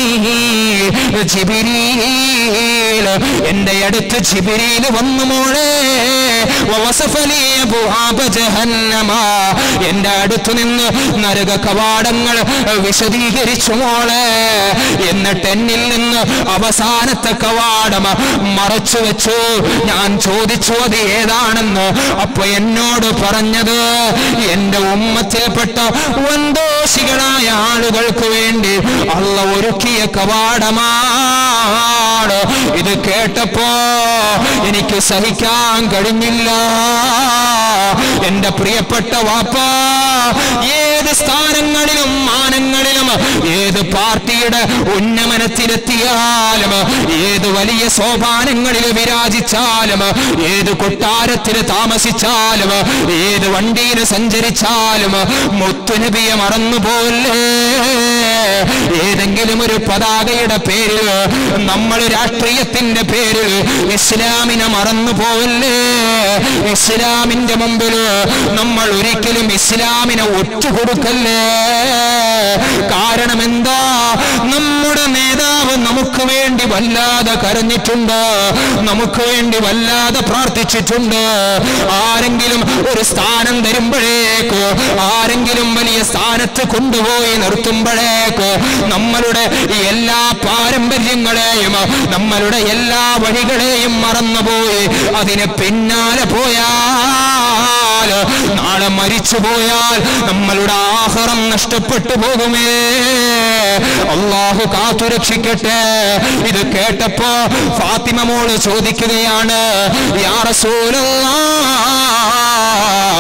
ജിബിരീൽ എന്റെ അടുത്ത് ജിബിരിയിൽ വന്നു മോളെ വസഫലി അബുആബ ജഹന്നമ എന്റെ അടുത്ത് നിന്ന് നരക കവാടങ്ങൾ വിശദീകരിച്ചു മോളെ എന്നിട്ട് എന്നിൽ നിന്ന് അവസാനത്തെ കവാടം മറച്ചു വെച്ചു ഞാൻ ചോദിച്ചു അത് ഏതാണെന്ന് അപ്പൊ എന്നോട് പറഞ്ഞത് എന്റെ ഉമ്മത്തിൽപ്പെട്ട വന്തോഷികളായ ആളുകൾക്ക് വേണ്ടി അള്ള ഒരുക്കിയ കവാടമാണ് ഇത് കേട്ടപ്പോ എനിക്ക് സഹിക്കാൻ കഴിഞ്ഞില്ല എന്റെ പ്രിയപ്പെട്ട വാപ്പ ഏത് സ്ഥാനങ്ങളിലും മാനങ്ങളിലും ഏത് പാർട്ടിയുടെ ഉന്നമനത്തിലെത്തിയാലും ഏത് വലിയ സോപാനങ്ങളിൽ വിരാജിച്ചാലും ഏത് കൊട്ടാരത്തിൽ താമസിച്ചാലും ഏത് വണ്ടിയിൽ സഞ്ചരിച്ചാലും മുത്തുനബിയെ മറന്നുപോലെ ഏതെങ്കിലും ഒരു പതാകയുടെ പേരിൽ നമ്മൾ രാഷ്ട്രീയത്തിന്റെ പേരിൽ ഇസ്ലാമിനെ മറന്നു പോവല്ലേ ഇസ്ലാമിന്റെ മുമ്പിൽ നമ്മൾ ഒരിക്കലും ഇസ്ലാമിനെ ഒറ്റുകൊടുക്കല്ലേ കാരണം എന്താ നമ്മുടെ നേതാവ് നമുക്ക് വേണ്ടി വല്ലാതെ കരഞ്ഞിട്ടുണ്ട് നമുക്ക് വേണ്ടി വല്ലാതെ പ്രാർത്ഥിച്ചിട്ടുണ്ട് ആരെങ്കിലും ഒരു സ്ഥാനം തരുമ്പോഴേക്ക് ആരെങ്കിലും വലിയ സ്ഥാനത്ത് കൊണ്ടുപോയി നിർത്തുമ്പോഴേക്ക് നമ്മളുടെ എല്ലാ പാരമ്പര്യങ്ങളെയും നമ്മളുടെ എല്ലാ വഴികളെയും മറന്നുപോയി അതിന് പിന്നാലെ പോയാൽ നാളെ മരിച്ചു പോയാൽ നമ്മളുടെ ആഹാരം നഷ്ടപ്പെട്ടു പോകുമേ അള്ളാഹു കാത്തുരക്ഷിക്കട്ടെ ഇത് കേട്ടപ്പോ ഫാത്തിമ മോള് ചോദിക്കുകയാണ് യാ റസൂലല്ലാഹ്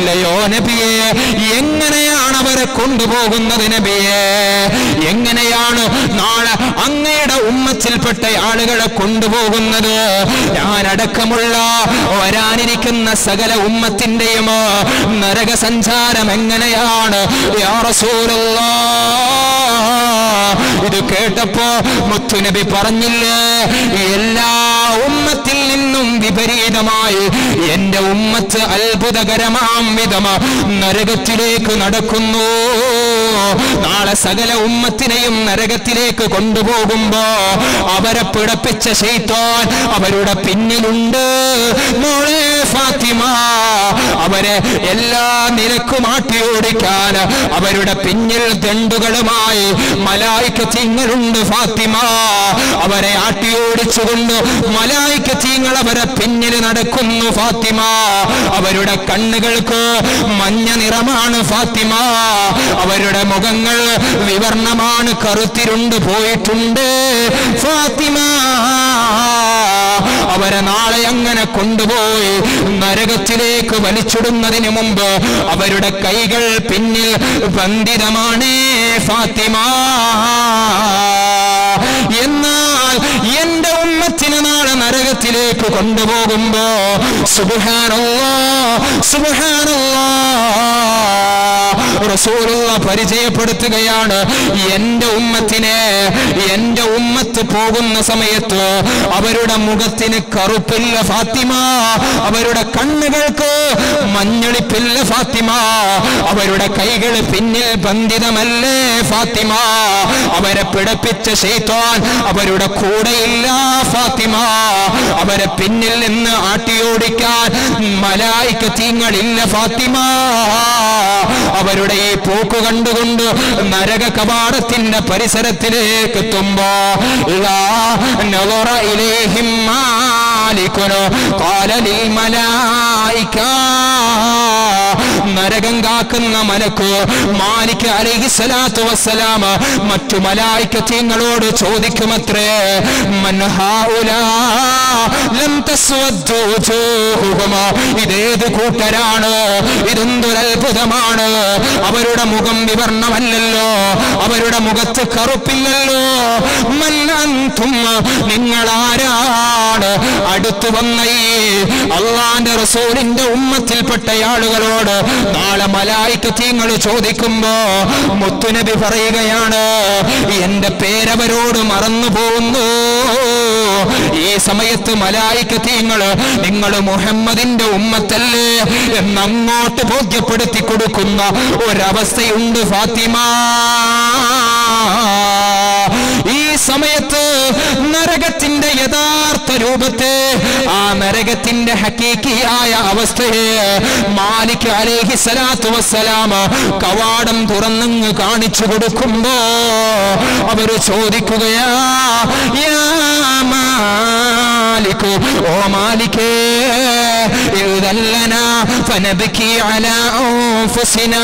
ഇല്ലയോ നബിയെ എങ്ങനെയാണ് അവരെ കൊണ്ടുപോകുന്നത് നബിയെ എങ്ങനെയാണ് നാളെ അങ്ങയുടെ ഉമ്മത്തിൽപ്പെട്ട ആളുകളെ കൊണ്ടുപോകുന്നത് ഞാൻ അടക്കമുള്ള വരാനിരിക്കുന്ന സകല ഉമ്മത്തിന്റെയും നരക സഞ്ചാരം എങ്ങനെയാണ് യാ റസൂലല്ലാഹ് ഇത് കേട്ടപ്പോ മുത്തുനബി പറഞ്ഞില്ലേ എല്ലാ ഉമ്മത്തിൽ നിന്നും വിപരീതമായി എന്റെ ഉമ്മത്ത് അത്ഭുതകരമാം വിധം നരകത്തിലേക്ക് നടക്കുന്നു നാളെ സകല ഉമ്മത്തിനെയും നരകത്തിലേക്ക് കൊണ്ടുപോകുമ്പോ അവരെ പിടപ്പിച്ച ശൈത്താൻ അവരുടെ പിന്നിലുണ്ട് മോളെ ഫാത്തിമ അവരെ എല്ലാ നിലക്കും ആട്ടിയോടിക്കാൻ അവരുടെ പിന്നിൽ ദണ്ടുകളുമായി മലായിക്ക തീങ്ങളുണ്ട് ഫാത്തിമ അവരെ ആട്ടിയോടിച്ചുകൊണ്ട് മലായിക്ക തീങ്ങൾ അവരെ പിന്നിൽ നടക്കുന്നു ഫാത്തിമ അവരുടെ കണ്ണുകൾക്ക് മഞ്ഞ നിറമാണ് ഫാത്തിമ അവരുടെ മുഖങ്ങൾ വിവർണമാണ് കറുത്തിരുണ്ട് പോയിട്ടുണ്ട് ഫാത്തിമ അവരെ നാളെ അങ്ങനെ കൊണ്ടുപോയി നരകത്തിലേക്ക് വലിച്ചിടുന്നതിന് മുമ്പ് അവരുടെ കൈകൾ പിന്നിൽ ബന്ധിതമാണ് ഫാത്തിമ എന്നാൽ എന്റെ ഉമ്മത്തിന് നാളെ നരകത്തിലേക്ക് കൊണ്ടുപോകുമ്പോ സുബാനല്ലോ സുബാനല്ലോ റസൂലുള്ള പരിചയപ്പെടുത്തുകയാണ് എന്റെ ഉമ്മത്തിനെ എന്റെ ഉമ്മത്ത് പോകുന്ന സമയത്ത് അവരുടെ മുഖത്തിന് കറുപ്പില്ല ഫാത്തിമ അവരുടെ കണ്ണുകൾക്ക് മഞ്ഞളിപ്പില്ല ഫാത്തിമ അവരുടെ കൈകൾ പിന്നിൽ ബന്ധിതമല്ലേ ഫാത്തിമ അവരെ പിടപ്പിച്ച ശൈത്താൻ അവരുടെ കൂടെയില്ല ഫാത്തിമ അവരെ പിന്നിൽ നിന്ന് ആട്ടിയോടിക്കാൻ മലായിക്ക തീങ്ങളില്ല ഫാത്തിമ അവരുടെ ഈ പോക്ക് കണ്ടുകൊണ്ട് നരക കവാടത്തിന്റെ പരിസരത്തിലേക്ക് എത്തുമ്പോ ഇതാ നളറ ഇലേഹിം മാലിക്കുനു قال للملائكة നരകം കാക്കുന്ന മലക്ക് മാലിക് അലൈഹി സ്വലാത്തു വസ്സലാം മറ്റു മലായിക്കത്യങ്ങളോട് ചോദിക്കുമത്രേ മൻ ഹാഉലാ ലം തസ്വദ്ദു വജൂഹുഹും ഇതേത് കൂട്ടരാണ് ഇതെന്തൊരു അത്ഭുതമാണ് അവരുടെ മുഖം വിവർണമല്ലല്ലോ അവരുടെ മുഖത്ത് കറുപ്പില്ലല്ലോ മൻ അൻതും നിങ്ങൾ ആരാണ് അടുത്തു വന്ന ഈ അള്ളാന്റെ റസൂലിന്റെ ഉമ്മത്തിൽപ്പെട്ട ആളുകളോട് നാളെ മലായിക്കത്യങ്ങൾ ചോദിക്കുമ്പോ മുത്തുനബി പറയുകയാണ് എന്റെ പേരവരോട് മറന്നു പോകുന്നു ഈ സമയത്ത് മലായിക്കത്യങ്ങൾ നിങ്ങൾ മുഹമ്മദിന്റെ ഉമ്മത്തല്ലേ എന്നങ്ങോട്ട് ബോധ്യപ്പെടുത്തി കൊടുക്കുന്ന ഒരവസ്ഥയുണ്ട് ഫാത്തിമ ഈ സമയത്ത് നരകത്തിന്റെ യഥാർത്ഥ രൂപത്തെ ആ നരകത്തിന്റെ ഹക്കീക്കിയായ അവസ്ഥയെ മാലിക് അലേഹി സ്വലാത്തു വസ്സലാം കവാടം തുറന്നങ്ങ് കാണിച്ചു കൊടുക്കുമ്പോ അവര് ചോദിക്കുകയാ യാ മാലിക് ഓ മാലിക്കേ എഴുതല്ലന ഫനബിക്കി അല അൻഫുസിനാ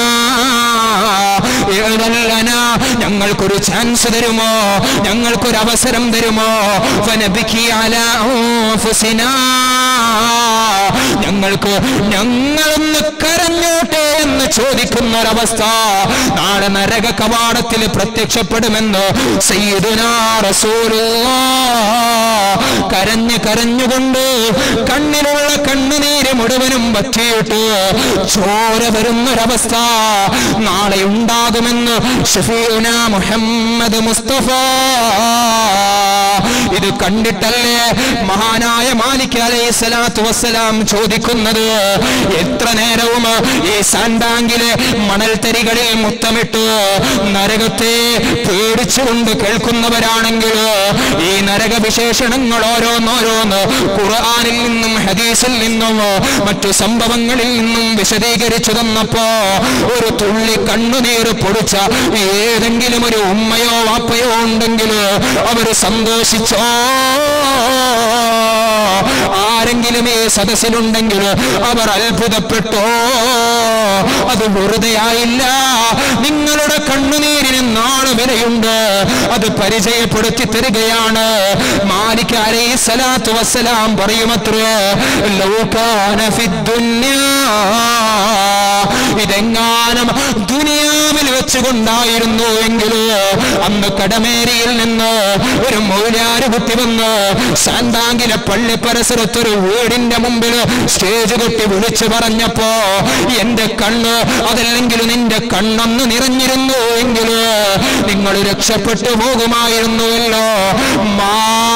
എഴുതല്ലന ഞങ്ങൾക്കൊരു ചാൻസ് തരുമോ ഞങ്ങൾക്കൊരു അവസരം തരുമോ ഫനബിക്കി അല അൻഫുസിനാ ഞങ്ങൾക്ക് ഞങ്ങളൊന്ന് കരഞ്ഞോട്ടെ എന്ന് ചോദിക്കുന്ന ഒരവസ്ഥ നാളെ നരക കവാടത്തിൽ പ്രത്യക്ഷപ്പെടുമെന്ന് സയ്യിദുനാ റസൂലുള്ളാഹ് കരഞ്ഞ് കരഞ്ഞുകൊണ്ട് കണ്ണിലുള്ള കണ്ണുനീര് മുഴുവനും പറ്റിയിട്ട് ചോര വരുന്നൊരവസ്ഥ നാളെ ഉണ്ടാകുമെന്ന് ഷഫീന മുഹമ്മദ് മുസ്തഫ ഇത് കണ്ടിട്ടല്ലേ മഹാനായ മാലിക് അലൈഹി സ്വലാത്തു വസ്സലാം ചോദിക്കുന്നത് എത്ര നേരവും ഈ സാൻഡാങ്കിലെ മണൽത്തരികളിൽ മുത്തമിട്ട് നരകത്തെ പേടിച്ചുകൊണ്ട് കേൾക്കുന്നവരാണെങ്കിൽ ഈ നരക വിശേഷണങ്ങൾ ഓരോന്നോരോന്ന് ഖുർആനിൽ നിന്നും ഹദീസിൽ നിന്നും മറ്റു സംഭവങ്ങളിൽ നിന്നും വിശദീകരിച്ചു തന്നപ്പോ ഒരു തുള്ളി കണ്ണുനീര് പൊടിച്ച ഏതെങ്കിലും ഒരു ഉമ്മയോ വാപ്പയോ ഉണ്ടെങ്കിൽ അവര് സന്തോഷിച്ചോ ആ ആരെങ്കിലും ഈ സദസ്സിലുണ്ടെങ്കിൽ അവർ അത്ഭുതപ്പെട്ടോ അത് വെറുതെയായില്ല നിങ്ങളുടെ കണ്ണുനീരിന് നാളെ വിലയുണ്ട് അത് പരിചയപ്പെടുത്തി തരികയാണ് മാലിക് അലൈഹി സ്വലാത്തു വസ്സലാം പറയുമത്രേ ലൗകാന ഫിദ്ദുന്യാ ഇതെങ്ങാനും ദുനിയാവിൽ വെച്ചുകൊണ്ടായിരുന്നു എങ്കിലോ അന്ന് കടമേരിയിൽ നിന്ന് ഒരു മൗലാര് കുട്ടി വന്ന് സാന്താങ്കിലെ പള്ളി പരിസരത്തൊരു വീടിന്റെ മുമ്പിൽ സ്റ്റേജ് കൊട്ടി വിളിച്ചു പറഞ്ഞപ്പോ എന്റെ കണ്ണ് അതല്ലെങ്കിൽ നിന്റെ കണ്ണൊന്ന് നിറഞ്ഞിരുന്നു എങ്കില് നിങ്ങൾ രക്ഷപ്പെട്ടു പോകുമായിരുന്നുവല്ലോ മാ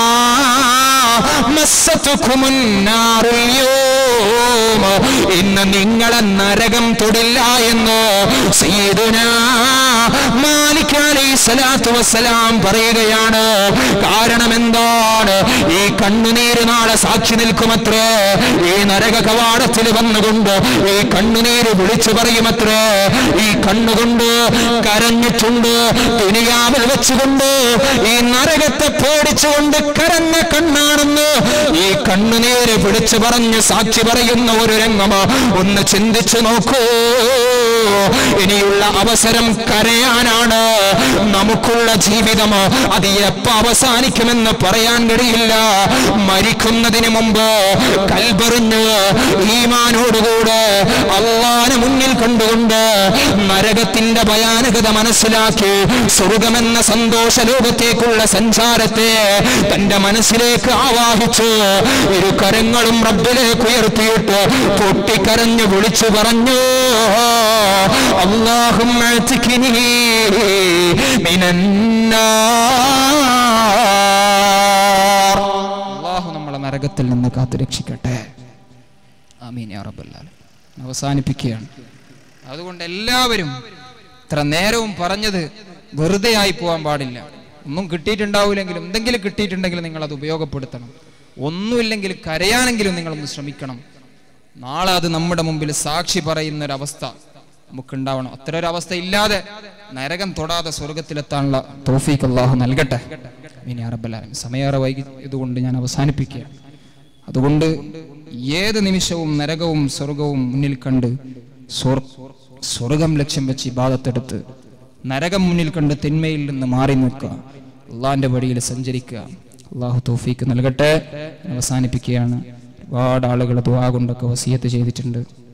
മസ്സത്തുക്കുമുന്നാറുല്യോമ ഇന്ന് നിങ്ങളെ നരകം തൊടില്ല എന്ന് സയ്യിദുന മാലിക് അലൈഹി സ്വലാത്തു വസ്സലാം പറയുകയാണ് കാരണം എന്താണ് ഈ കണ്ണുനീര് നാളെ സാക്ഷി നിൽക്കുമത്രേ ഈ നരക കവാടത്തിൽ വന്നുകൊണ്ട് ഈ കണ്ണുനീര് വിളിച്ചു പറയുമത്രേ ഈ കണ്ണുകൊണ്ട് കരഞ്ഞിട്ടുണ്ട് ദുനിയാവിൽ വെച്ചുകൊണ്ട് ഈ നരകത്തെ പേടിച്ചുകൊണ്ട് കരഞ്ഞ കണ്ണാണെന്ന് ഈ കണ്ണുനീര് വിളിച്ചു പറഞ്ഞ് സാക്ഷി പറയുന്ന ഒരു രംഗം ഒന്ന് ചിന്തിച്ചു നോക്കൂ ഇനിയുള്ള അവസരം കരയാനാണ് നമുക്കുള്ള ജീവിതം അത് എപ്പ അവസാനിക്കുമെന്ന് പറയാൻ കഴിയില്ല മരിക്കുന്നതിന് മുമ്പ് കൽപറിഞ്ഞ് ഈമാനോടുകൂടെ അള്ളാനെ മുന്നിൽ കണ്ടുകൊണ്ട് നരകത്തിന്റെ ഭയാനകത മനസ്സിലാക്കി സ്വർഗമെന്ന സന്തോഷ ലോകത്തേക്കുള്ള സഞ്ചാരത്തെ തന്റെ മനസ്സിലേക്ക് ആവാഹിച്ച് ഇരു കരങ്ങളും റബ്ബിലേക്ക് ഉയർത്തിയിട്ട് പൊട്ടിക്കരഞ്ഞ് വിളിച്ചു പറഞ്ഞു اللهم اعتقني من النار അള്ളാഹു നമ്മളെ നരകത്തിൽ നിന്ന് കാത്തു രക്ഷിക്കട്ടെ ആമീൻ യാ റബ്ബൽ ആലമീൻ. അവസാനിപ്പിക്കുകയാണ് അതുകൊണ്ട് എല്ലാവരും ഇത്ര നേരവും പറഞ്ഞത് വെറുതെ ആയി പോകാൻ പാടില്ല ഒന്നും കിട്ടിയിട്ടുണ്ടാവില്ലെങ്കിലും എന്തെങ്കിലും കിട്ടിയിട്ടുണ്ടെങ്കിൽ നിങ്ങൾ അത് ഉപയോഗപ്പെടുത്തണം ഒന്നുമില്ലെങ്കിൽ കരയാനെങ്കിലും നിങ്ങളൊന്ന് ശ്രമിക്കണം നാളെ അത് നമ്മുടെ മുമ്പിൽ സാക്ഷി പറയുന്ന ഒരു അവസ്ഥ നമുക്കുണ്ടാവണം അത്ര ഒരു അവസ്ഥ ഇല്ലാതെ നരകം തൊടാതെ സ്വർഗത്തിലെത്താനുള്ള തോഫീക്ക് അള്ളാഹു നൽകട്ടെ ഇനി അറബല്ലാലും സമയേറെ വൈകി ഇതുകൊണ്ട് ഞാൻ അവസാനിപ്പിക്കുകയാണ് അതുകൊണ്ട് ഏത് നിമിഷവും നരകവും സ്വർഗവും മുന്നിൽ കണ്ട് സ്വർ- സ്വർഗം ലക്ഷ്യം വെച്ച് ഇബാദത്തെടുത്ത് നരകം മുന്നിൽ കണ്ട് തിന്മയിൽ നിന്ന് മാറി നിൽക്കുക അള്ളാഹിന്റെ വഴിയിൽ സഞ്ചരിക്കുക അള്ളാഹു തൗഫീക്ക് നൽകട്ടെ അവസാനിപ്പിക്കുകയാണ് ഒരുപാട് ആളുകൾ ദുആ കൊണ്ടൊക്കെ വസിയത്ത് ചെയ്തിട്ടുണ്ട്